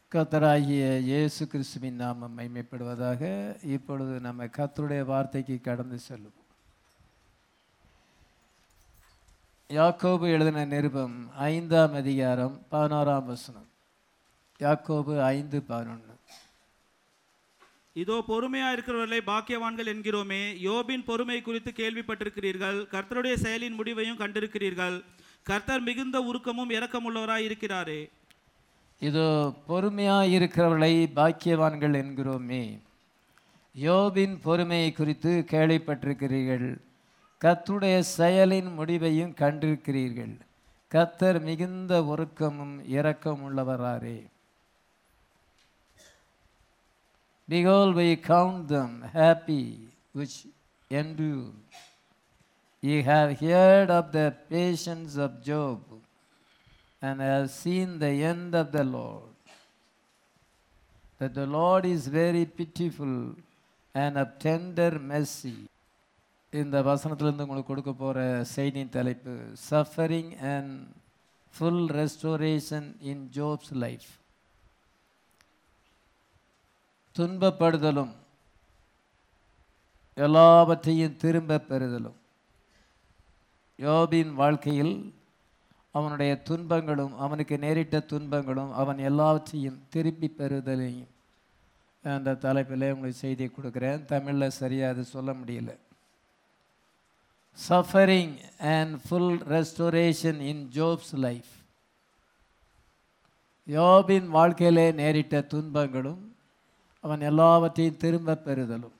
கர்த்தராகிய இயேசு கிறிஸ்துவின் நாமம் மைமைப்படுவதாக இப்பொழுது நம்ம கர்த்தருடைய வார்த்தைக்கு கடந்து செல்லுவோம் யாக்கோபு எழுதின நிருபம் ஐந்தாம் அதிகாரம் பதினோராம் வசனம் யாக்கோபு ஐந்து பதினொன்று இதோ பொறுமையா இருக்கிறவர்களை பாக்கியவான்கள் என்கிறோமே யோபின் பொறுமை குறித்து கேள்விப்பட்டிருக்கிறீர்கள் கர்த்தருடைய செயலின் முடிவையும் கண்டிருக்கிறீர்கள் கர்த்தர் மிகுந்த உருக்கமும் இரக்கமுள்ளவராய் இருக்கிறாரே இதோ பொறுமையாக இருக்கிறவர்களை பாக்கியவான்கள் என்கிறோமே யோபின் பொறுமையை குறித்து கேள்விப்பட்டிருக்கிறீர்கள் கர்த்தருடைய செயலின் முடிவையும் கண்டிருக்கிறீர்கள் கர்த்தர் மிகுந்த ஒருக்கமும் இரக்கம் உள்ளவராரே Behold, we count them happy which endure. Ye have heard of the patience of Job and have seen the end of the Lord. That the Lord is very pitiful and of tender mercy. இந்த வசனத்திலிருந்து உங்களுக்கு கொடுக்க போகிற செய்தியின் தலைப்பு suffering and full restoration in Job's life துன்பப்படுதலும் எல்லாவற்றையும் திரும்ப பெறுதலும் யோபின் வாழ்க்கையில் அவனுடைய துன்பங்களும் அவனுக்கு நேரிட்ட துன்பங்களும் அவன் எல்லாவற்றையும் திருப்பி பெறுதலையும் அந்த தலைப்பில் உங்களுக்கு செய்தி கொடுக்குறேன் தமிழில் சரியாக அது சொல்ல முடியல suffering and full restoration in Job's life யோபின் வாழ்க்கையிலே நேரிட்ட துன்பங்களும் அவன் எல்லாவற்றையும் திரும்ப பெறுதலும்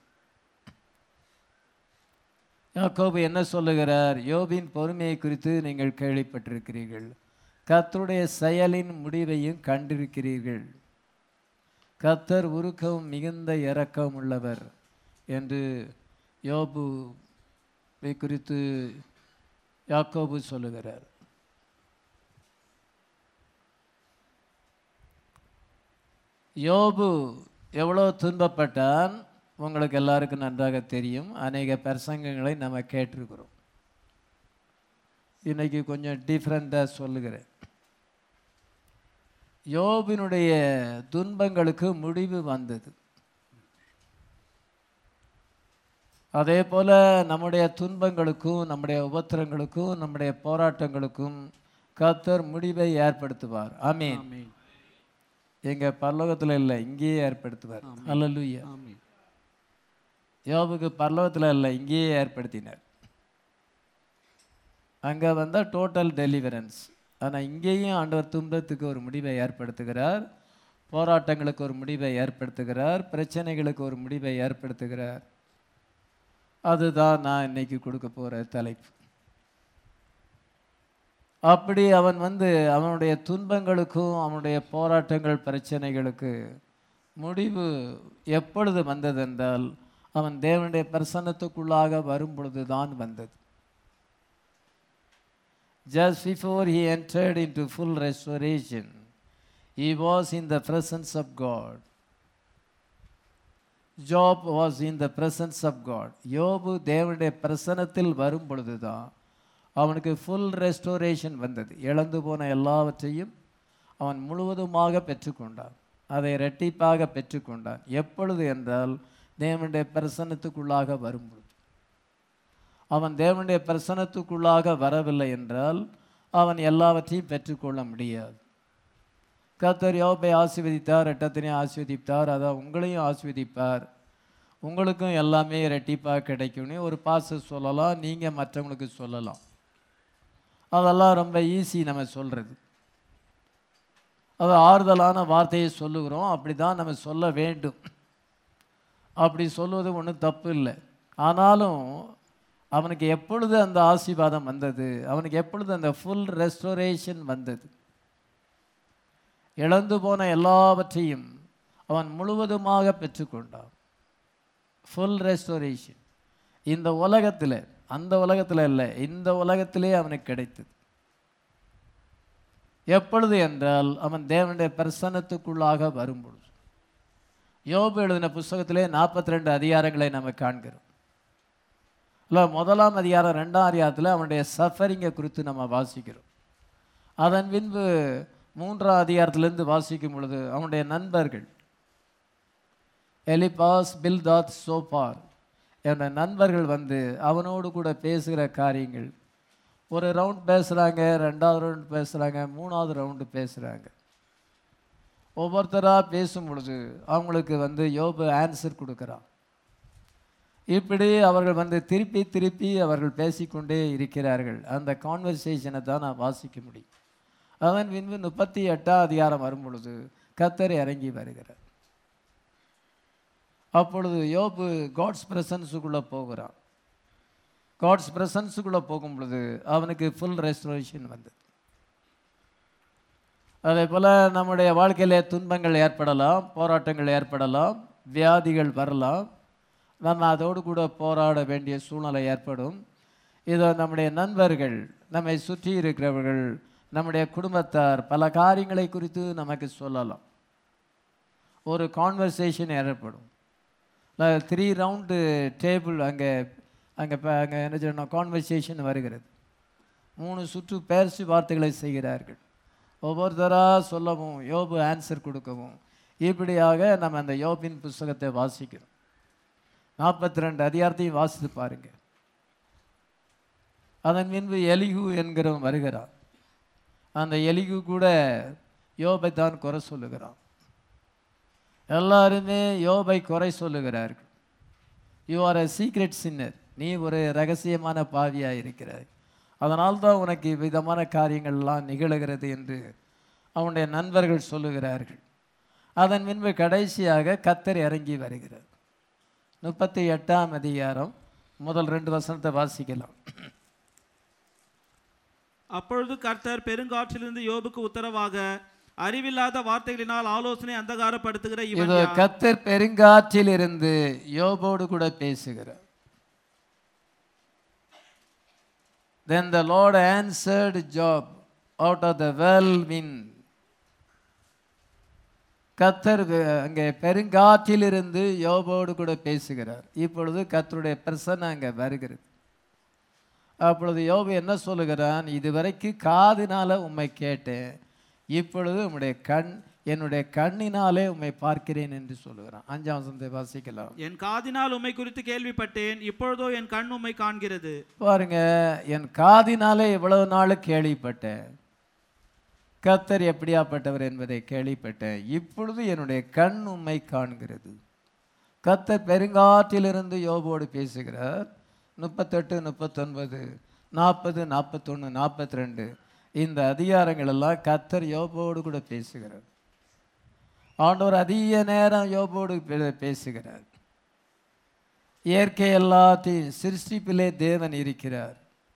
யாக்கோபு என்ன சொல்லுகிறார் யோபின் பொறுமையை குறித்து நீங்கள் கேள்விப்பட்டிருக்கிறீர்கள் கர்த்தருடைய செயலின் முடிவையும் கண்டிருக்கிறீர்கள் கர்த்தர் உருக்கவும் மிகுந்த இரக்கம் உள்ளவர் என்று யோபு குறித்து யாக்கோபு சொல்லுகிறார் யோபு எவ்வளோ துன்பப்பட்டான் உங்களுக்கு எல்லாருக்கும் நன்றாக தெரியும் அநேக பிரசங்கங்களை நம்ம கேட்டிருக்கிறோம் இன்னைக்கு கொஞ்சம் டிஃப்ரெண்ட்டாக சொல்லுகிறேன் யோபினுடைய துன்பங்களுக்கு முடிவு வந்தது அதே போல் நம்முடைய துன்பங்களுக்கும் நம்முடைய உபத்திரங்களுக்கும் நம்முடைய போராட்டங்களுக்கும் கர்த்தர் முடிவை ஏற்படுத்துவார் ஆமீன் எங்க பரலோகத்தில் இல்லை இங்கேயே ஏற்படுத்துவார் அல்லலுயா யோபுக்கு பரலோகத்தில் இல்லை இங்கேயே ஏற்படுத்தினார் அங்கே வந்தால் டோட்டல் டெலிவரன்ஸ் ஆனால் இங்கேயும் ஆண்டவர் துன்பத்துக்கு ஒரு முடிவை ஏற்படுத்துகிறார் போராட்டங்களுக்கு ஒரு முடிவை ஏற்படுத்துகிறார் பிரச்சனைகளுக்கு ஒரு முடிவை ஏற்படுத்துகிறார் அதுதான் நான் இன்னைக்கு கொடுக்க போகிற தலைப்பு அப்படி அவன் வந்து அவனுடைய துன்பங்களுக்கும் அவனுடைய போராட்டங்கள் பிரச்சனைகளுக்கு முடிவு எப்பொழுது வந்ததென்றால் அவன் தேவனுடைய பிரசன்னத்துக்குள்ளாக வரும் பொழுது தான் வந்தது just before he entered into full restoration he was in the presence of God Job was in the presence of God யோபு தேவனுடைய பிரசனத்தில் வரும் பொழுது தான் அவனுக்கு ஃபுல் ரெஸ்டோரேஷன் வந்தது இழந்து போன எல்லாவற்றையும் அவன் முழுவதுமாக பெற்றுக்கொண்டான் அதை இரட்டிப்பாக பெற்றுக்கொண்டான் எப்பொழுது என்றால் தேவனுடைய பிரசனத்துக்குள்ளாக வரும்பொழுது அவன் தேவனுடைய பிரசனத்துக்குள்ளாக வரவில்லை என்றால் அவன் எல்லாவற்றையும் பெற்றுக்கொள்ள முடியாது கர்த்தர் யோபை ஆசீர்வதித்தார் ரெட்டத்தினையும் ஆசீர்வதித்தார் அதான் உங்களையும் ஆசீர்வதிப்பார் உங்களுக்கும் எல்லாமே ரெட்டிப்பாக கிடைக்கும்னு ஒரு பாச சொல்லலாம் நீங்கள் மற்றவங்களுக்கு சொல்லலாம் அதெல்லாம் ரொம்ப ஈஸி நம்ம சொல்கிறது அது ஆறுதலான வார்த்தையை சொல்லுகிறோம் அப்படி தான் நம்ம சொல்ல வேண்டும் அப்படி சொல்லுவது ஒன்றும் தப்பு இல்லை ஆனாலும் அவனுக்கு எப்பொழுது அந்த ஆசீர்வாதம் வந்தது அவனுக்கு எப்பொழுது அந்த ஃபுல் ரெஸ்டோரேஷன் வந்தது இழந்து போன எல்லாவற்றையும் அவன் முழுவதுமாக பெற்றுக்கொண்டான் ஃபுல் ரெஸ்டோரேஷன் இந்த உலகத்தில் அந்த உலகத்தில் இல்லை இந்த உலகத்திலே அவனுக்கு கிடைத்தது எப்பொழுது என்றால் அவன் தேவனுடைய பிரசன்னத்துக்குள்ளாக வரும்பொழுது யோபு எழுதின புஸ்தகத்திலே நாற்பத்தி ரெண்டு அதிகாரங்களை நம்ம காண்கிறோம் இல்லை முதலாம் அதிகாரம் ரெண்டாம் அதிகாரத்தில் அவனுடைய சஃபரிங்கை குறித்து நம்ம வாசிக்கிறோம் அதன் பின்பு மூன்றாம் அதிகாரத்திலிருந்து வாசிக்கும் பொழுது அவனுடைய நண்பர்கள் எலிபாஸ் பில்தாத் சோபார் என்ற நண்பர்கள் வந்து அவனோடு கூட பேசுகிற காரியங்கள் ஒரு ரவுண்ட் பேசுகிறாங்க ரெண்டாவது ரவுண்ட் பேசுகிறாங்க மூணாவது ரவுண்டு பேசுகிறாங்க ஒவ்வொருத்தராக பேசும் பொழுது அவங்களுக்கு வந்து யோபு ஆன்சர் கொடுக்குறான் இப்படி அவர்கள் வந்து திருப்பி திருப்பி அவர்கள் பேசிக்கொண்டே இருக்கிறார்கள் அந்த கான்வர்சேஷனை தான் நான் வாசிக்க முடியும் அவன் பின்பு முப்பத்தி எட்டாம் அதிகாரம் வரும் பொழுது கத்தர் இறங்கி வருகிறார் அப்பொழுது யோபு காட்ஸ் பிரசன்ஸுக்குள்ளே போகிறான் காட்ஸ் பிரசன்ஸுக்குள்ளே போகும் பொழுது அவனுக்கு ஃபுல் ரெஸ்டரேஷன் வந்தது அதே போல் நம்முடைய வாழ்க்கையிலே துன்பங்கள் ஏற்படலாம் போராட்டங்கள் ஏற்படலாம் வியாதிகள் வரலாம் நம்ம அதோடு கூட போராட வேண்டிய சூழ்நிலை ஏற்படும் இதோ நம்முடைய நண்பர்கள் நம்மை சுற்றி இருக்கிறவர்கள் நம்முடைய குடும்பத்தார் பல காரியங்களை குறித்து நமக்கு சொல்லலாம் ஒரு கான்வர்சேஷன் ஏற்படும் த்ரீ ரவுண்டு டேபிள் அங்கே அங்கே அங்கே என்ன சொல்லணும் கான்வர்சேஷன் வருகிறது மூணு சுற்று பேர்ச்சி வார்த்தைகளை செய்கிறார்கள் ஒவ்வொருத்தராக சொல்லவும் யோபு ஆன்சர் கொடுக்கவும் இப்படியாக நம்ம அந்த யோபின் புஸ்தகத்தை வாசிக்கிறோம் நாற்பத்தி ரெண்டு அதிகாரத்தையும் வாசித்து பாருங்க அதன் பின்பு எலிகு என்கிறவன் வருகிறான் அந்த எலிகு கூட யோபை தான் குறை சொல்லுகிறான் எல்லாருமே யோபை குறை சொல்லுகிறார்கள் you are a secret sinner நீ ஒரு ரகசியமான பாவியாக இருக்கிறாய் அதனால் தான் உனக்கு விதமான காரியங்கள்லாம் நிகழுகிறது என்று அவனுடைய நண்பர்கள் சொல்லுகிறார்கள் அதன் பின்பு கடைசியாக கத்தர் இறங்கி வருகிறார் முப்பத்தி எட்டாம் அதிகாரம் முதல் ரெண்டு வசனத்தை வாசிக்கலாம் அப்பொழுது கர்த்தர் பெருங்காற்றிலிருந்து யோபுக்கு உத்தரவாக அறிவில்லாத வார்த்தைகளினால் ஆலோசனை அந்தகாரப்படுத்துகிற இவன் இதோ யார்? கத்தர் பெருங்காற்றில் இருந்து யோபோடு கூட பேசுகிறார் Then the Lord answered Job out of the whirlwind. கத்தர் வே- அங்கே பெருங்காற்றிலிருந்து யோபோடு கூட பேசுகிறார் இப்பொழுது கத்தருடைய பிரசன்ன அங்கே வருகிறது அப்பொழுது யோபு என்ன சொல்லுகிறான் இதுவரைக்கும் காதினால உம்மை கேட்டேன் இப்பொழுது உம்முடைய கண் என்னுடைய கண்ணினாலே உம்மை பார்க்கிறேன் என்று சொல்லுகிறான் அஞ்சாம் வசனத்தை வாசிக்கலாம் என் காதினால் உம்மை குறித்து கேள்விப்பட்டேன் இப்பொழுதோ என் கண் உம்மை காண்கிறது பாருங்க என் காதினாலே இவ்வளவு நாள் கேள்விப்பட்டேன் கத்தர் எப்படியாப்பட்டவர் என்பதை கேள்விப்பட்டேன் இப்பொழுது என்னுடைய கண் உம்மை காண்கிறது கத்தர் பெருங்காற்றிலிருந்து யோபோடு பேசுகிறார் முப்பத்தெட்டு முப்பத்தொன்பது நாற்பது நாற்பத்தொன்று நாற்பத்தி ரெண்டு இந்த அதிகாரங்கள் எல்லாம் கத்தர் யோபோடு கூட பேசுகிறார் ஆண்டவர் அதிக நேரம் யோபோடு பே- பேசுகிறார் இயற்கை எல்லாத்தையும் சிருஷ்டிப்பிலே தேவன் இருக்கிறார்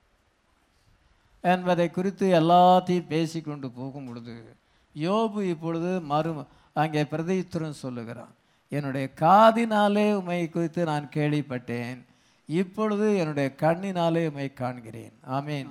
என்பதை குறித்து எல்லாத்தையும் பேசிக்கொண்டு போகும் பொழுது யோபு இப்பொழுது மறு அங்கே பிரதித்திரம் சொல்லுகிறான் என்னுடைய காதினாலே உமை குறித்து நான் கேள்விப்பட்டேன் இப்பொழுது என்னுடைய கண்ணினாலே உமை காண்கிறேன் ஆமேன்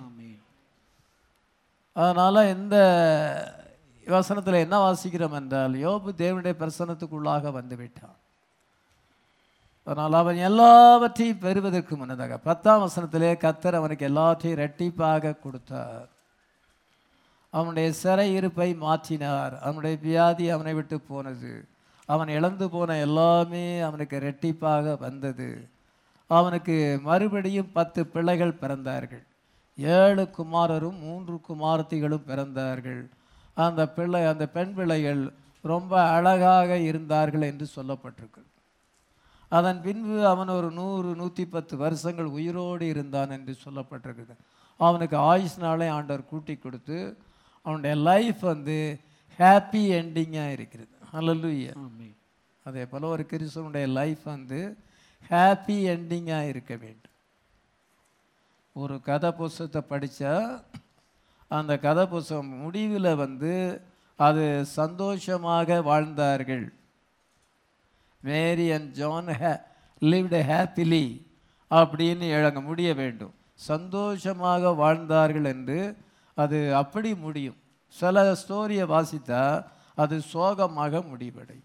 அதனால் இந்த வசனத்தில் என்ன வாசிக்கிறோம் என்றால் யோபு தேவனுடைய பிரசனத்துக்குள்ளாக வந்து விட்டான் அதனால் அவன் எல்லாவற்றையும் பெறுவதற்கு முன்னதாக பத்தாம் வசனத்திலே கத்தர் அவனுக்கு எல்லாவற்றையும் இரட்டிப்பாக கொடுத்தார் அவனுடைய சிறை இருப்பை மாற்றினார் அவனுடைய வியாதி அவனை விட்டு போனது அவன் இழந்து போன எல்லாமே அவனுக்கு இரட்டிப்பாக வந்தது அவனுக்கு மறுபடியும் பத்து பிள்ளைகள் பிறந்தார்கள் ஏழு குமாரரும் மூன்று குமாரத்திகளும் பிறந்தார்கள் அந்த பிள்ளை அந்த பெண் பிள்ளைகள் ரொம்ப அழகாக இருந்தார்கள் என்று சொல்லப்பட்டிருக்கு அதன் பின்பு அவன் ஒரு நூறு நூற்றி பத்து வருஷங்கள் உயிரோடு இருந்தான் என்று சொல்லப்பட்டிருக்குது அவனுக்கு ஆயுஷ் நாளே ஆண்டவர் கூட்டி கொடுத்து அவனுடைய லைஃப் வந்து ஹாப்பி எண்டிங்காக இருக்கிறது அல்லலுயா அதே போல் ஒரு கிறிஸ்தவனுடைய லைஃப் வந்து ஹாப்பி எண்டிங்காக இருக்க வேண்டும் ஒரு கதை புஸ்தகத்தை படித்தா அந்த கதை புஸ்தகம் முடிவில் வந்து அது சந்தோஷமாக வாழ்ந்தார்கள் Mary and John he lived happily அப்படின்னு எழுங்க முடிய வேண்டும் சந்தோஷமாக வாழ்ந்தார்கள் என்று அது அப்படி முடியும் சில ஸ்டோரியை வாசித்தா அது சோகமாக முடிவடையும்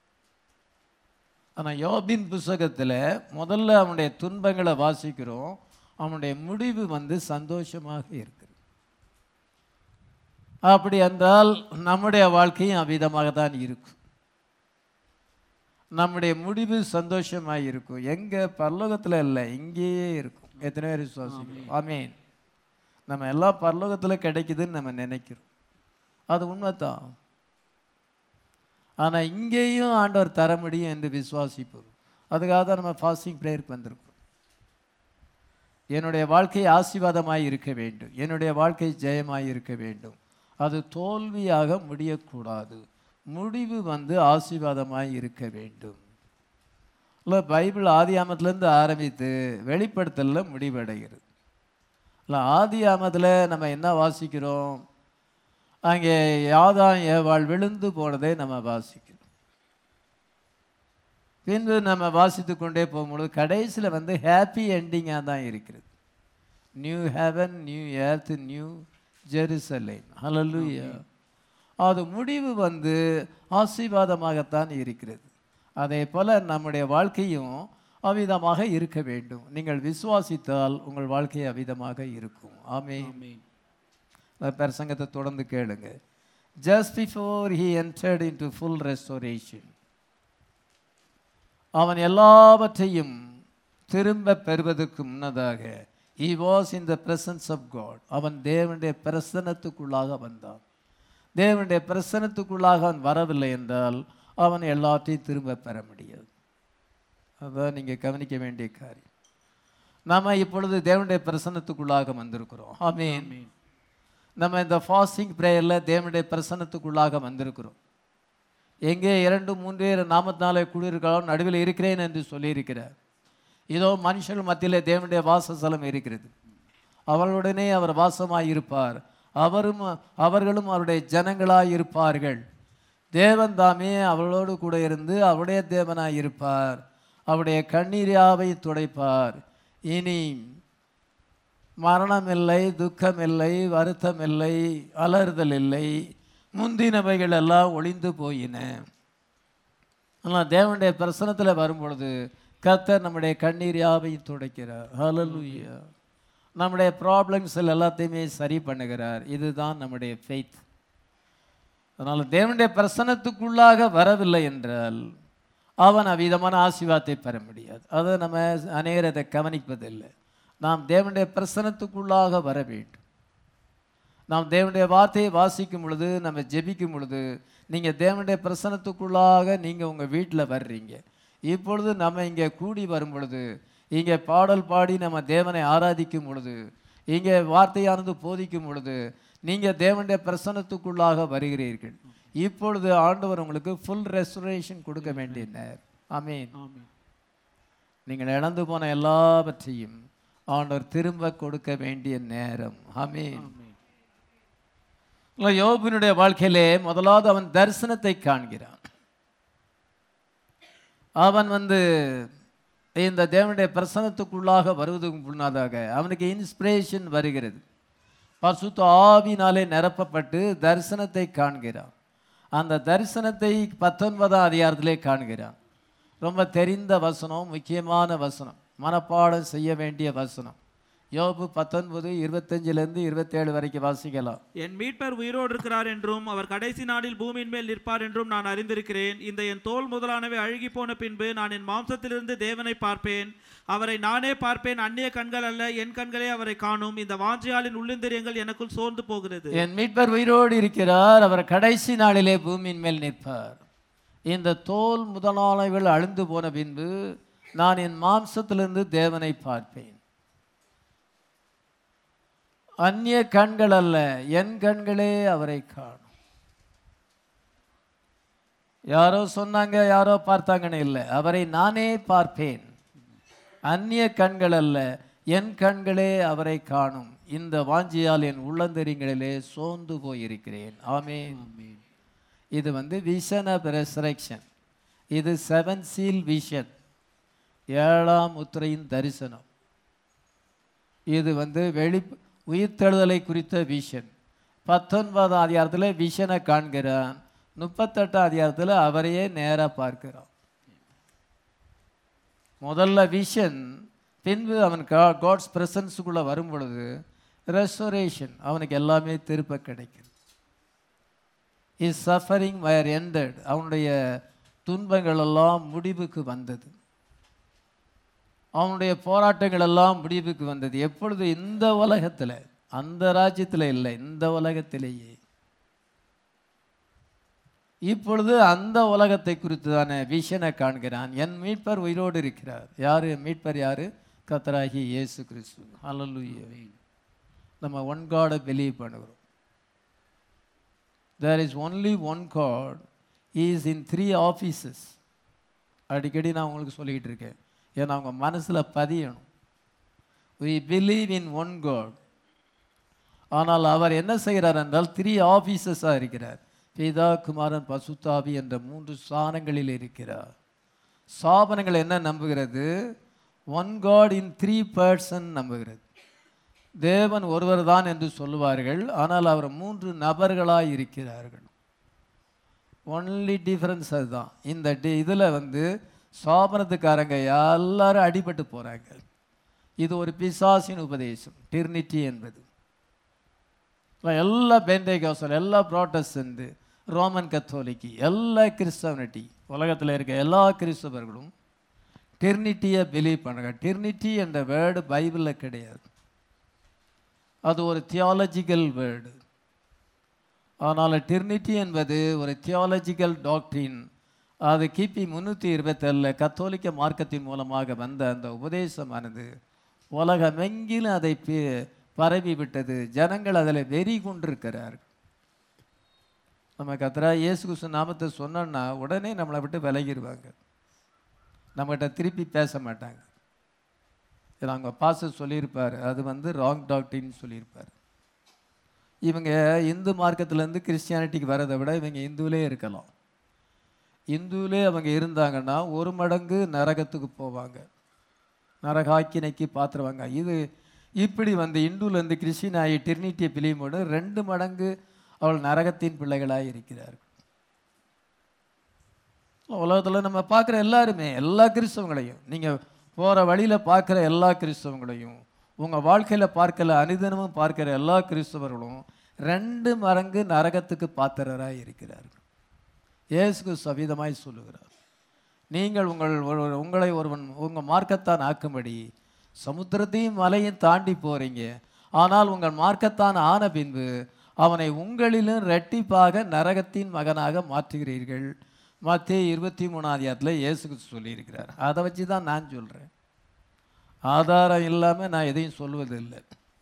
ஆனால் யோபின் புஸ்தகத்தில் முதல்ல அவனுடைய துன்பங்களை வாசிக்கிறோம் அவனுடைய முடிவு வந்து சந்தோஷமாக இருக்குது அப்படி என்றால் நம்முடைய வாழ்க்கையும் அவ்விதமாக தான் இருக்கும் நம்முடைய முடிவு சந்தோஷமாக இருக்கும் எங்கே பரலோகத்தில் இல்லை இங்கேயே இருக்கும் எத்தனை பேர் விசுவாசிக்கிறோம் ஆமீன் நம்ம எல்லாம் பரலோகத்தில் கிடைக்குதுன்னு நம்ம நினைக்கிறோம் அது உண்மைதான் ஆனால் இங்கேயும் ஆண்டவர் தர முடியும் என்று விசுவாசிப்போம் அதுக்காக தான் நம்ம ஃபாஸ்டிங் ப்ரேயருக்கு வந்திருக்கோம் என்னுடைய வாழ்க்கை ஆசீர்வாதமாய் இருக்க வேண்டும் என்னுடைய வாழ்க்கை ஜெயமாய் இருக்க வேண்டும் அது தோல்வியாக முடியக்கூடாது முடிவு வந்து ஆசீர்வாதமாய் இருக்க வேண்டும் இல்லை பைபிள் ஆதியாமத்திலேருந்து ஆரம்பித்து வெளிப்படுத்தலில் முடிவடைகிறது இல்லை ஆதியாமத்தில் நம்ம என்ன வாசிக்கிறோம் அங்கே யாதான் ஏவாள் விழுந்து போனதை நம்ம வாசிக்கிறோம் பின்பு நம்ம வாசித்து கொண்டே போகும்பொழுது கடைசியில் வந்து ஹாப்பி எண்டிங்காக தான் இருக்கிறது new heaven new earth new Jerusalem ஹalleluya அது முடிவு வந்து ஆசீர்வாதமாகத்தான் இருக்கிறது அதே போல நம்முடைய வாழ்க்கையும் அவ்விதமாக இருக்க வேண்டும் நீங்கள் விசுவாசித்தால் உங்கள் வாழ்க்கை அவ்விதமாக இருக்கும் ஆமே ஆமென் பிரசங்கத்தை தொடர்ந்து கேளுங்க just before he entered into full restoration அவன் எல்லாவற்றையும் திரும்ப பெறுவதற்கு முன்னதாக he was in the presence of god அவன் தேவனுடைய பிரசன்னத்துக்குள்ளாக வந்தான் தேவனுடைய பிரசன்னத்துக்குள்ளாக அவன் வரவில்லை என்றால் அவன் எல்லாத்தையும் திரும்ப பெற முடியாது அதான் நீங்கள் கவனிக்க வேண்டிய காரியம் நாம இப்பொழுது தேவனுடைய பிரசன்னத்துக்குள்ளாக வந்திருக்கிறோம் ஆமென் ஆமென் நம்ம இந்த ஃபாஸ்டிங் ப்ரேயரில் தேவனுடைய பிரசன்னத்துக்குள்ளாக வந்திருக்கிறோம் எங்கே இரண்டு மூன்றே நாமத்தினாலே குளிர்காலம் நடுவில் இருக்கிறேன் என்று சொல்லியிருக்கிறார் இதோ மனுஷர்கள் மத்தியிலே தேவனுடைய வாசஸ்தலம் இருக்கிறது அவர்களுடனே அவர் வாசமாய் இருப்பார் அவரும் அவர்களும் அவருடைய ஜனங்களாய் இருப்பார்கள் தேவன் தாமே அவர்களோடு கூட இருந்து அவருடைய தேவனாய் இருப்பார் அவருடைய கண்ணீரியாவை துடைப்பார் இனி மரணமில்லை துக்கமில்லை வருத்தமில்லை அலறுதல் இல்லை முந்தினவைகள் எல்லாம் ஒளிந்து போயின ஆனால் தேவனுடைய பிரசனத்தில் வரும்பொழுது கர்த்தர் நம்முடைய கண்ணீர் யாவையும் துடைக்கிறார் ஹalleluya நம்முடைய ப்ராப்ளம்ஸ் எல்லாத்தையுமே சரி பண்ணுகிறார் இதுதான் நம்முடைய ஃபெய்த் அதனால் தேவனுடைய பிரசனத்துக்குள்ளாக வரவில்லை என்றால் அவன் அவ்விதமான ஆசீர்வாதத்தை பெற முடியாது அதை நம்ம அநேகர் அதை கவனிப்பதில்லை நாம் தேவனுடைய பிரசனத்துக்குள்ளாக வர வேண்டும் நாம் தேவனுடைய வார்த்தையை வாசிக்கும் பொழுது நம்ம ஜெபிக்கும் பொழுது நீங்கள் தேவனுடைய பிரசனத்துக்குள்ளாக நீங்கள் உங்கள் வீட்டில் வர்றீங்க இப்பொழுது நம்ம இங்கே கூடி வரும் பொழுது இங்கே பாடல் பாடி நம்ம தேவனை ஆராதிக்கும் பொழுது இங்கே வார்த்தையானது போதிக்கும் பொழுது நீங்கள் தேவனுடைய பிரசனத்துக்குள்ளாக வருகிறீர்கள் இப்பொழுது ஆண்டவர் உங்களுக்கு ஃபுல் ரெஸ்டரேஷன் கொடுக்க வேண்டிய நேரம் ஆமீன் ஆமென் நீங்கள் இழந்து போன எல்லாவற்றையும் ஆண்டவர் திரும்ப கொடுக்க வேண்டிய நேரம் ஆமீன் ஆமென் இல்ல, யோபினுடைய வாழ்க்கையிலே முதலாவது அவன் தரிசனத்தை காண்கிறான் அவன் வந்து இந்த தேவனுடைய பிரசனத்துக்குள்ளாக வருவதற்கு முன்னதாக அவனுக்கு இன்ஸ்பிரேஷன் வருகிறது பரிசுத்த ஆவினாலே நிரப்பப்பட்டு தரிசனத்தை காண்கிறான் அந்த தரிசனத்தை பத்தொன்பதாம் அதிகாரத்திலே காண்கிறான் ரொம்ப தெரிந்த வசனம் முக்கியமான வசனம் மனப்பாடம் செய்ய வேண்டிய வசனம் யோபு பத்தொன்பது இருபத்தஞ்சிலேருந்து இருபத்தேழு வரைக்கும் வாசிக்கலாம் என் மீட்பர் உயிரோடு இருக்கிறார் என்றும் அவர் கடைசி நாளில் பூமியின் மேல் நிற்பார் என்றும் நான் அறிந்திருக்கிறேன் இந்த என் தோல் முதலானவை அழுகி போன பின்பு நான் என் மாம்சத்திலிருந்து தேவனை பார்ப்பேன் அவரை நானே பார்ப்பேன் அந்நிய கண்கள் அல்ல என் கண்களே அவரை காணும் இந்த வாஞ்சியாலின் உள்ளிந்திரியங்கள் எனக்குள் சோர்ந்து போகிறது என் மீட்பர் உயிரோடு இருக்கிறார் அவர் கடைசி நாளிலே பூமியின் மேல் நிற்பார் இந்த தோல் முதலானவைகள் அழிந்து போன பின்பு நான் என் மாம்சத்திலிருந்து தேவனை பார்ப்பேன் அந்நிய கண்கள் அல்ல என் கண்களே அவரை காணும் யாரோ சொன்னாங்க யாரோ பார்த்தாங்கன்னு இல்லை அவரை நானே பார்ப்பேன் அந்நிய கண்கள் அல்ல என் கண்களே அவரை காணும் இந்த வாஞ்சியால் என் உள்ளந்தெரிங்களிலே சோர்ந்து போயிருக்கிறேன் ஆமென் ஆமென். இது வந்து விஷன் ஆஃப் ரெசரக்ஷன் இது செவன் சீல் விஷன் ஏழாம் முத்திரையின் தரிசனம் இது வந்து வெளி உயிர்த்தெழுதலை குறித்த விஷன் பத்தொன்பதாம் அதிகாரத்தில் விஷனை காண்கிறான் முப்பத்தெட்டாம் அதிகாரத்தில் அவரையே நேராக பார்க்கிறான் முதல்ல விஷன் பின்பு அவன் காட்ஸ் பிரசன்ஸுக்குள்ளே வரும் பொழுது ரெஸ்டோரேஷன் அவனுக்கு எல்லாமே திருப்ப கிடைக்கும் இஸ் சஃபரிங் வயர் எண்டட் அவனுடைய துன்பங்கள் எல்லாம் முடிவுக்கு வந்தது அவனுடைய போராட்டங்கள் எல்லாம் முடிவுக்கு வந்தது எப்பொழுது இந்த உலகத்தில் அந்த ராஜ்யத்தில் இல்லை இந்த உலகத்திலேயே இப்பொழுது அந்த உலகத்தை குறித்து தானே விஷனை காண்கிறான் என் மீட்பர் உயிரோடு இருக்கிறார் யாரு மீட்பர் யாரு கத்தராகி இயேசு கிறிஸ்து ஹalleluya நம்ம ஒன் காடை பிலீவ் பண்ணுகிறோம் there is only one God is in three offices அடிக்கடி நான் உங்களுக்கு சொல்லிக்கிட்டு இருக்கேன் ஏன்னா அவங்க மனசில் பதியணும் we believe in one God ஆனால் அவர் என்ன செய்கிறார் என்றால் த்ரீ ஆஃபீஸஸாக இருக்கிறார் பிதா குமாரன் பசுத்தாவி என்ற மூன்று ஸ்தானங்களில் இருக்கிறார் சாபனங்கள் என்ன நம்புகிறது one God in three person நம்புகிறது தேவன் ஒருவர் தான் என்று சொல்லுவார்கள் ஆனால் அவர் மூன்று நபர்களாய் இருக்கிறார்கள் ஒன்லி டிஃபரன்ஸ் அதுதான் இந்த டி இதில் வந்து சாபனத்துக்காரங்க எல்லாரும் அடிபட்டு போகிறாங்க இது ஒரு பிசாசின் உபதேசம் டிர்னிட்டி என்பது இப்ப எல்லா பெண்டேகாசல் எல்லா ப்ராட்டஸ்டன்ட் ரோமன் கத்தோலிக்கு எல்லா கிறிஸ்தவனிட்டி உலகத்தில் இருக்க எல்லா கிறிஸ்தவர்களும் டிர்னிட்டியை பிலீவ் பண்ணுறாங்க டிர்னிட்டி என்ற வேர்டு பைபிளில் கிடையாது அது ஒரு தியாலஜிக்கல் வேர்டு ஆனால் டிர்னிட்டி என்பது ஒரு தியாலஜிக்கல் டாக்டரின் அது கிபி முந்நூற்றி இருபத்தேழில் கத்தோலிக்க மார்க்கத்தின் மூலமாக வந்த அந்த உபதேசமானது உலகமெங்கிலும் அதை பி- பரவி விட்டது ஜனங்கள் அதில் வெறி கொண்டிருக்கிறார்கள் நம்ம கத்தரா இயேசு கிறிஸ்து நாமத்தை சொன்னோன்னா உடனே நம்மளை விட்டு விலகிடுவாங்க நம்மகிட்ட திருப்பி பேச மாட்டாங்க இதை அவங்க பாஸ்டர் சொல்லியிருப்பார் அது வந்து ராங் டாக்டின்னு சொல்லியிருப்பார் இவங்க இந்து மார்க்கத்திலேருந்து கிறிஸ்டியானிட்டிக்கு வரதை விட இவங்க இந்துவிலே இருக்கலாம் இந்துவிலே அவங்க இருந்தாங்கன்னா ஒரு மடங்கு நரகத்துக்கு போவாங்க நரகாக்கினைக்கு பாத்துருவாங்க இது இப்படி வந்து இந்துலேருந்து கிறிஸ்டின் ஆகி டிரினிட்டியை பிலிமோடு ரெண்டு மடங்கு அவள் நரகத்தின் பிள்ளைகளாக இருக்கிறார்கள் உலகத்தில் நம்ம பார்க்குற எல்லாருமே எல்லா கிறிஸ்தவங்களையும் நீங்கள் போகிற வழியில் பார்க்குற எல்லா கிறிஸ்தவங்களையும் உங்கள் வாழ்க்கையில் பார்க்கல அனுதினமும் பார்க்கிற எல்லா கிறிஸ்தவர்களும் ரெண்டு மடங்கு நரகத்துக்கு பாத்திரராக இருக்கிறார்கள் இயேசுக்கு சவிதமாய் சொல்லுகிறார் நீங்கள் உங்கள் ஒரு- உங்களை ஒருவன் உங்கள் மார்க்கத்தான் ஆக்கும்படி சமுத்திரத்தையும் மலையும் தாண்டி போகிறீங்க ஆனால் உங்கள் மார்க்கத்தான் ஆன பின்பு அவனை உங்களிலும் ரெட்டிப்பாக நரகத்தின் மகனாக மாற்றுகிறீர்கள் மத்திய இருபத்தி மூணாவது இயேசு கிறிஸ்து சொல்லியிருக்கிறார் அதை வச்சு தான் நான் சொல்கிறேன் ஆதாரம் இல்லாமல் நான் எதையும் சொல்வதில்லை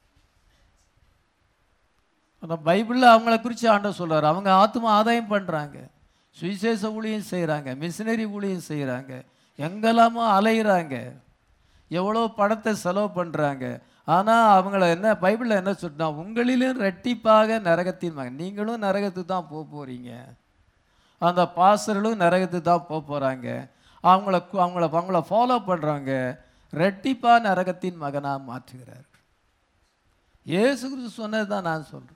ஆனால் பைபிளில் அவங்கள குறித்து ஆண்டவர் சொல்றார் அவங்க ஆத்மா ஆதாயம் பண்ணுறாங்க சுவிசேஷ ஊழியம் செய்கிறாங்க மிஷினரி ஊழியம் செய்கிறாங்க எங்கெல்லாமோ அலையிறாங்க எவ்வளோ பணத்தை செலவு பண்ணுறாங்க ஆனால் அவங்கள என்ன பைபிளில் என்ன சொல்லிட்டா உங்களிலும் ரெட்டிப்பாக நரகத்தின் மகன் நீங்களும் நரகத்துக்கு தான் போக போகிறீங்க அந்த பாசர்களும் நரகத்துக்கு தான் போக போகிறாங்க அவங்கள கு- அவங்கள அவங்கள ஃபாலோ பண்ணுறவங்க ரெட்டிப்பா நரகத்தின் மகனாக மாற்றுகிறார் இயேசு கிறிஸ்து சொன்னது தான் நான் சொல்கிறேன்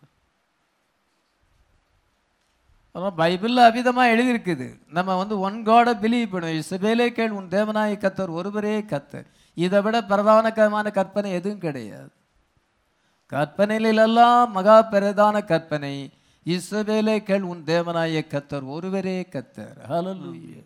ஆனால் பைபிளில் அவிதமாக எழுதியிருக்குது நம்ம வந்து ஒன் காடை பிலீவ் பண்ணுவோம் இசபேலே கேள் உன் தேவனாய கத்தர் ஒருவரே கத்தர் இதை விட பிரதானகரமான கற்பனை எதுவும் கிடையாது கற்பனையிலெல்லாம் மகா பிரதான கற்பனை இசபேலே கேள் உன் தேவனாய கத்தர் ஒருவரே கத்தர் ஹalleluya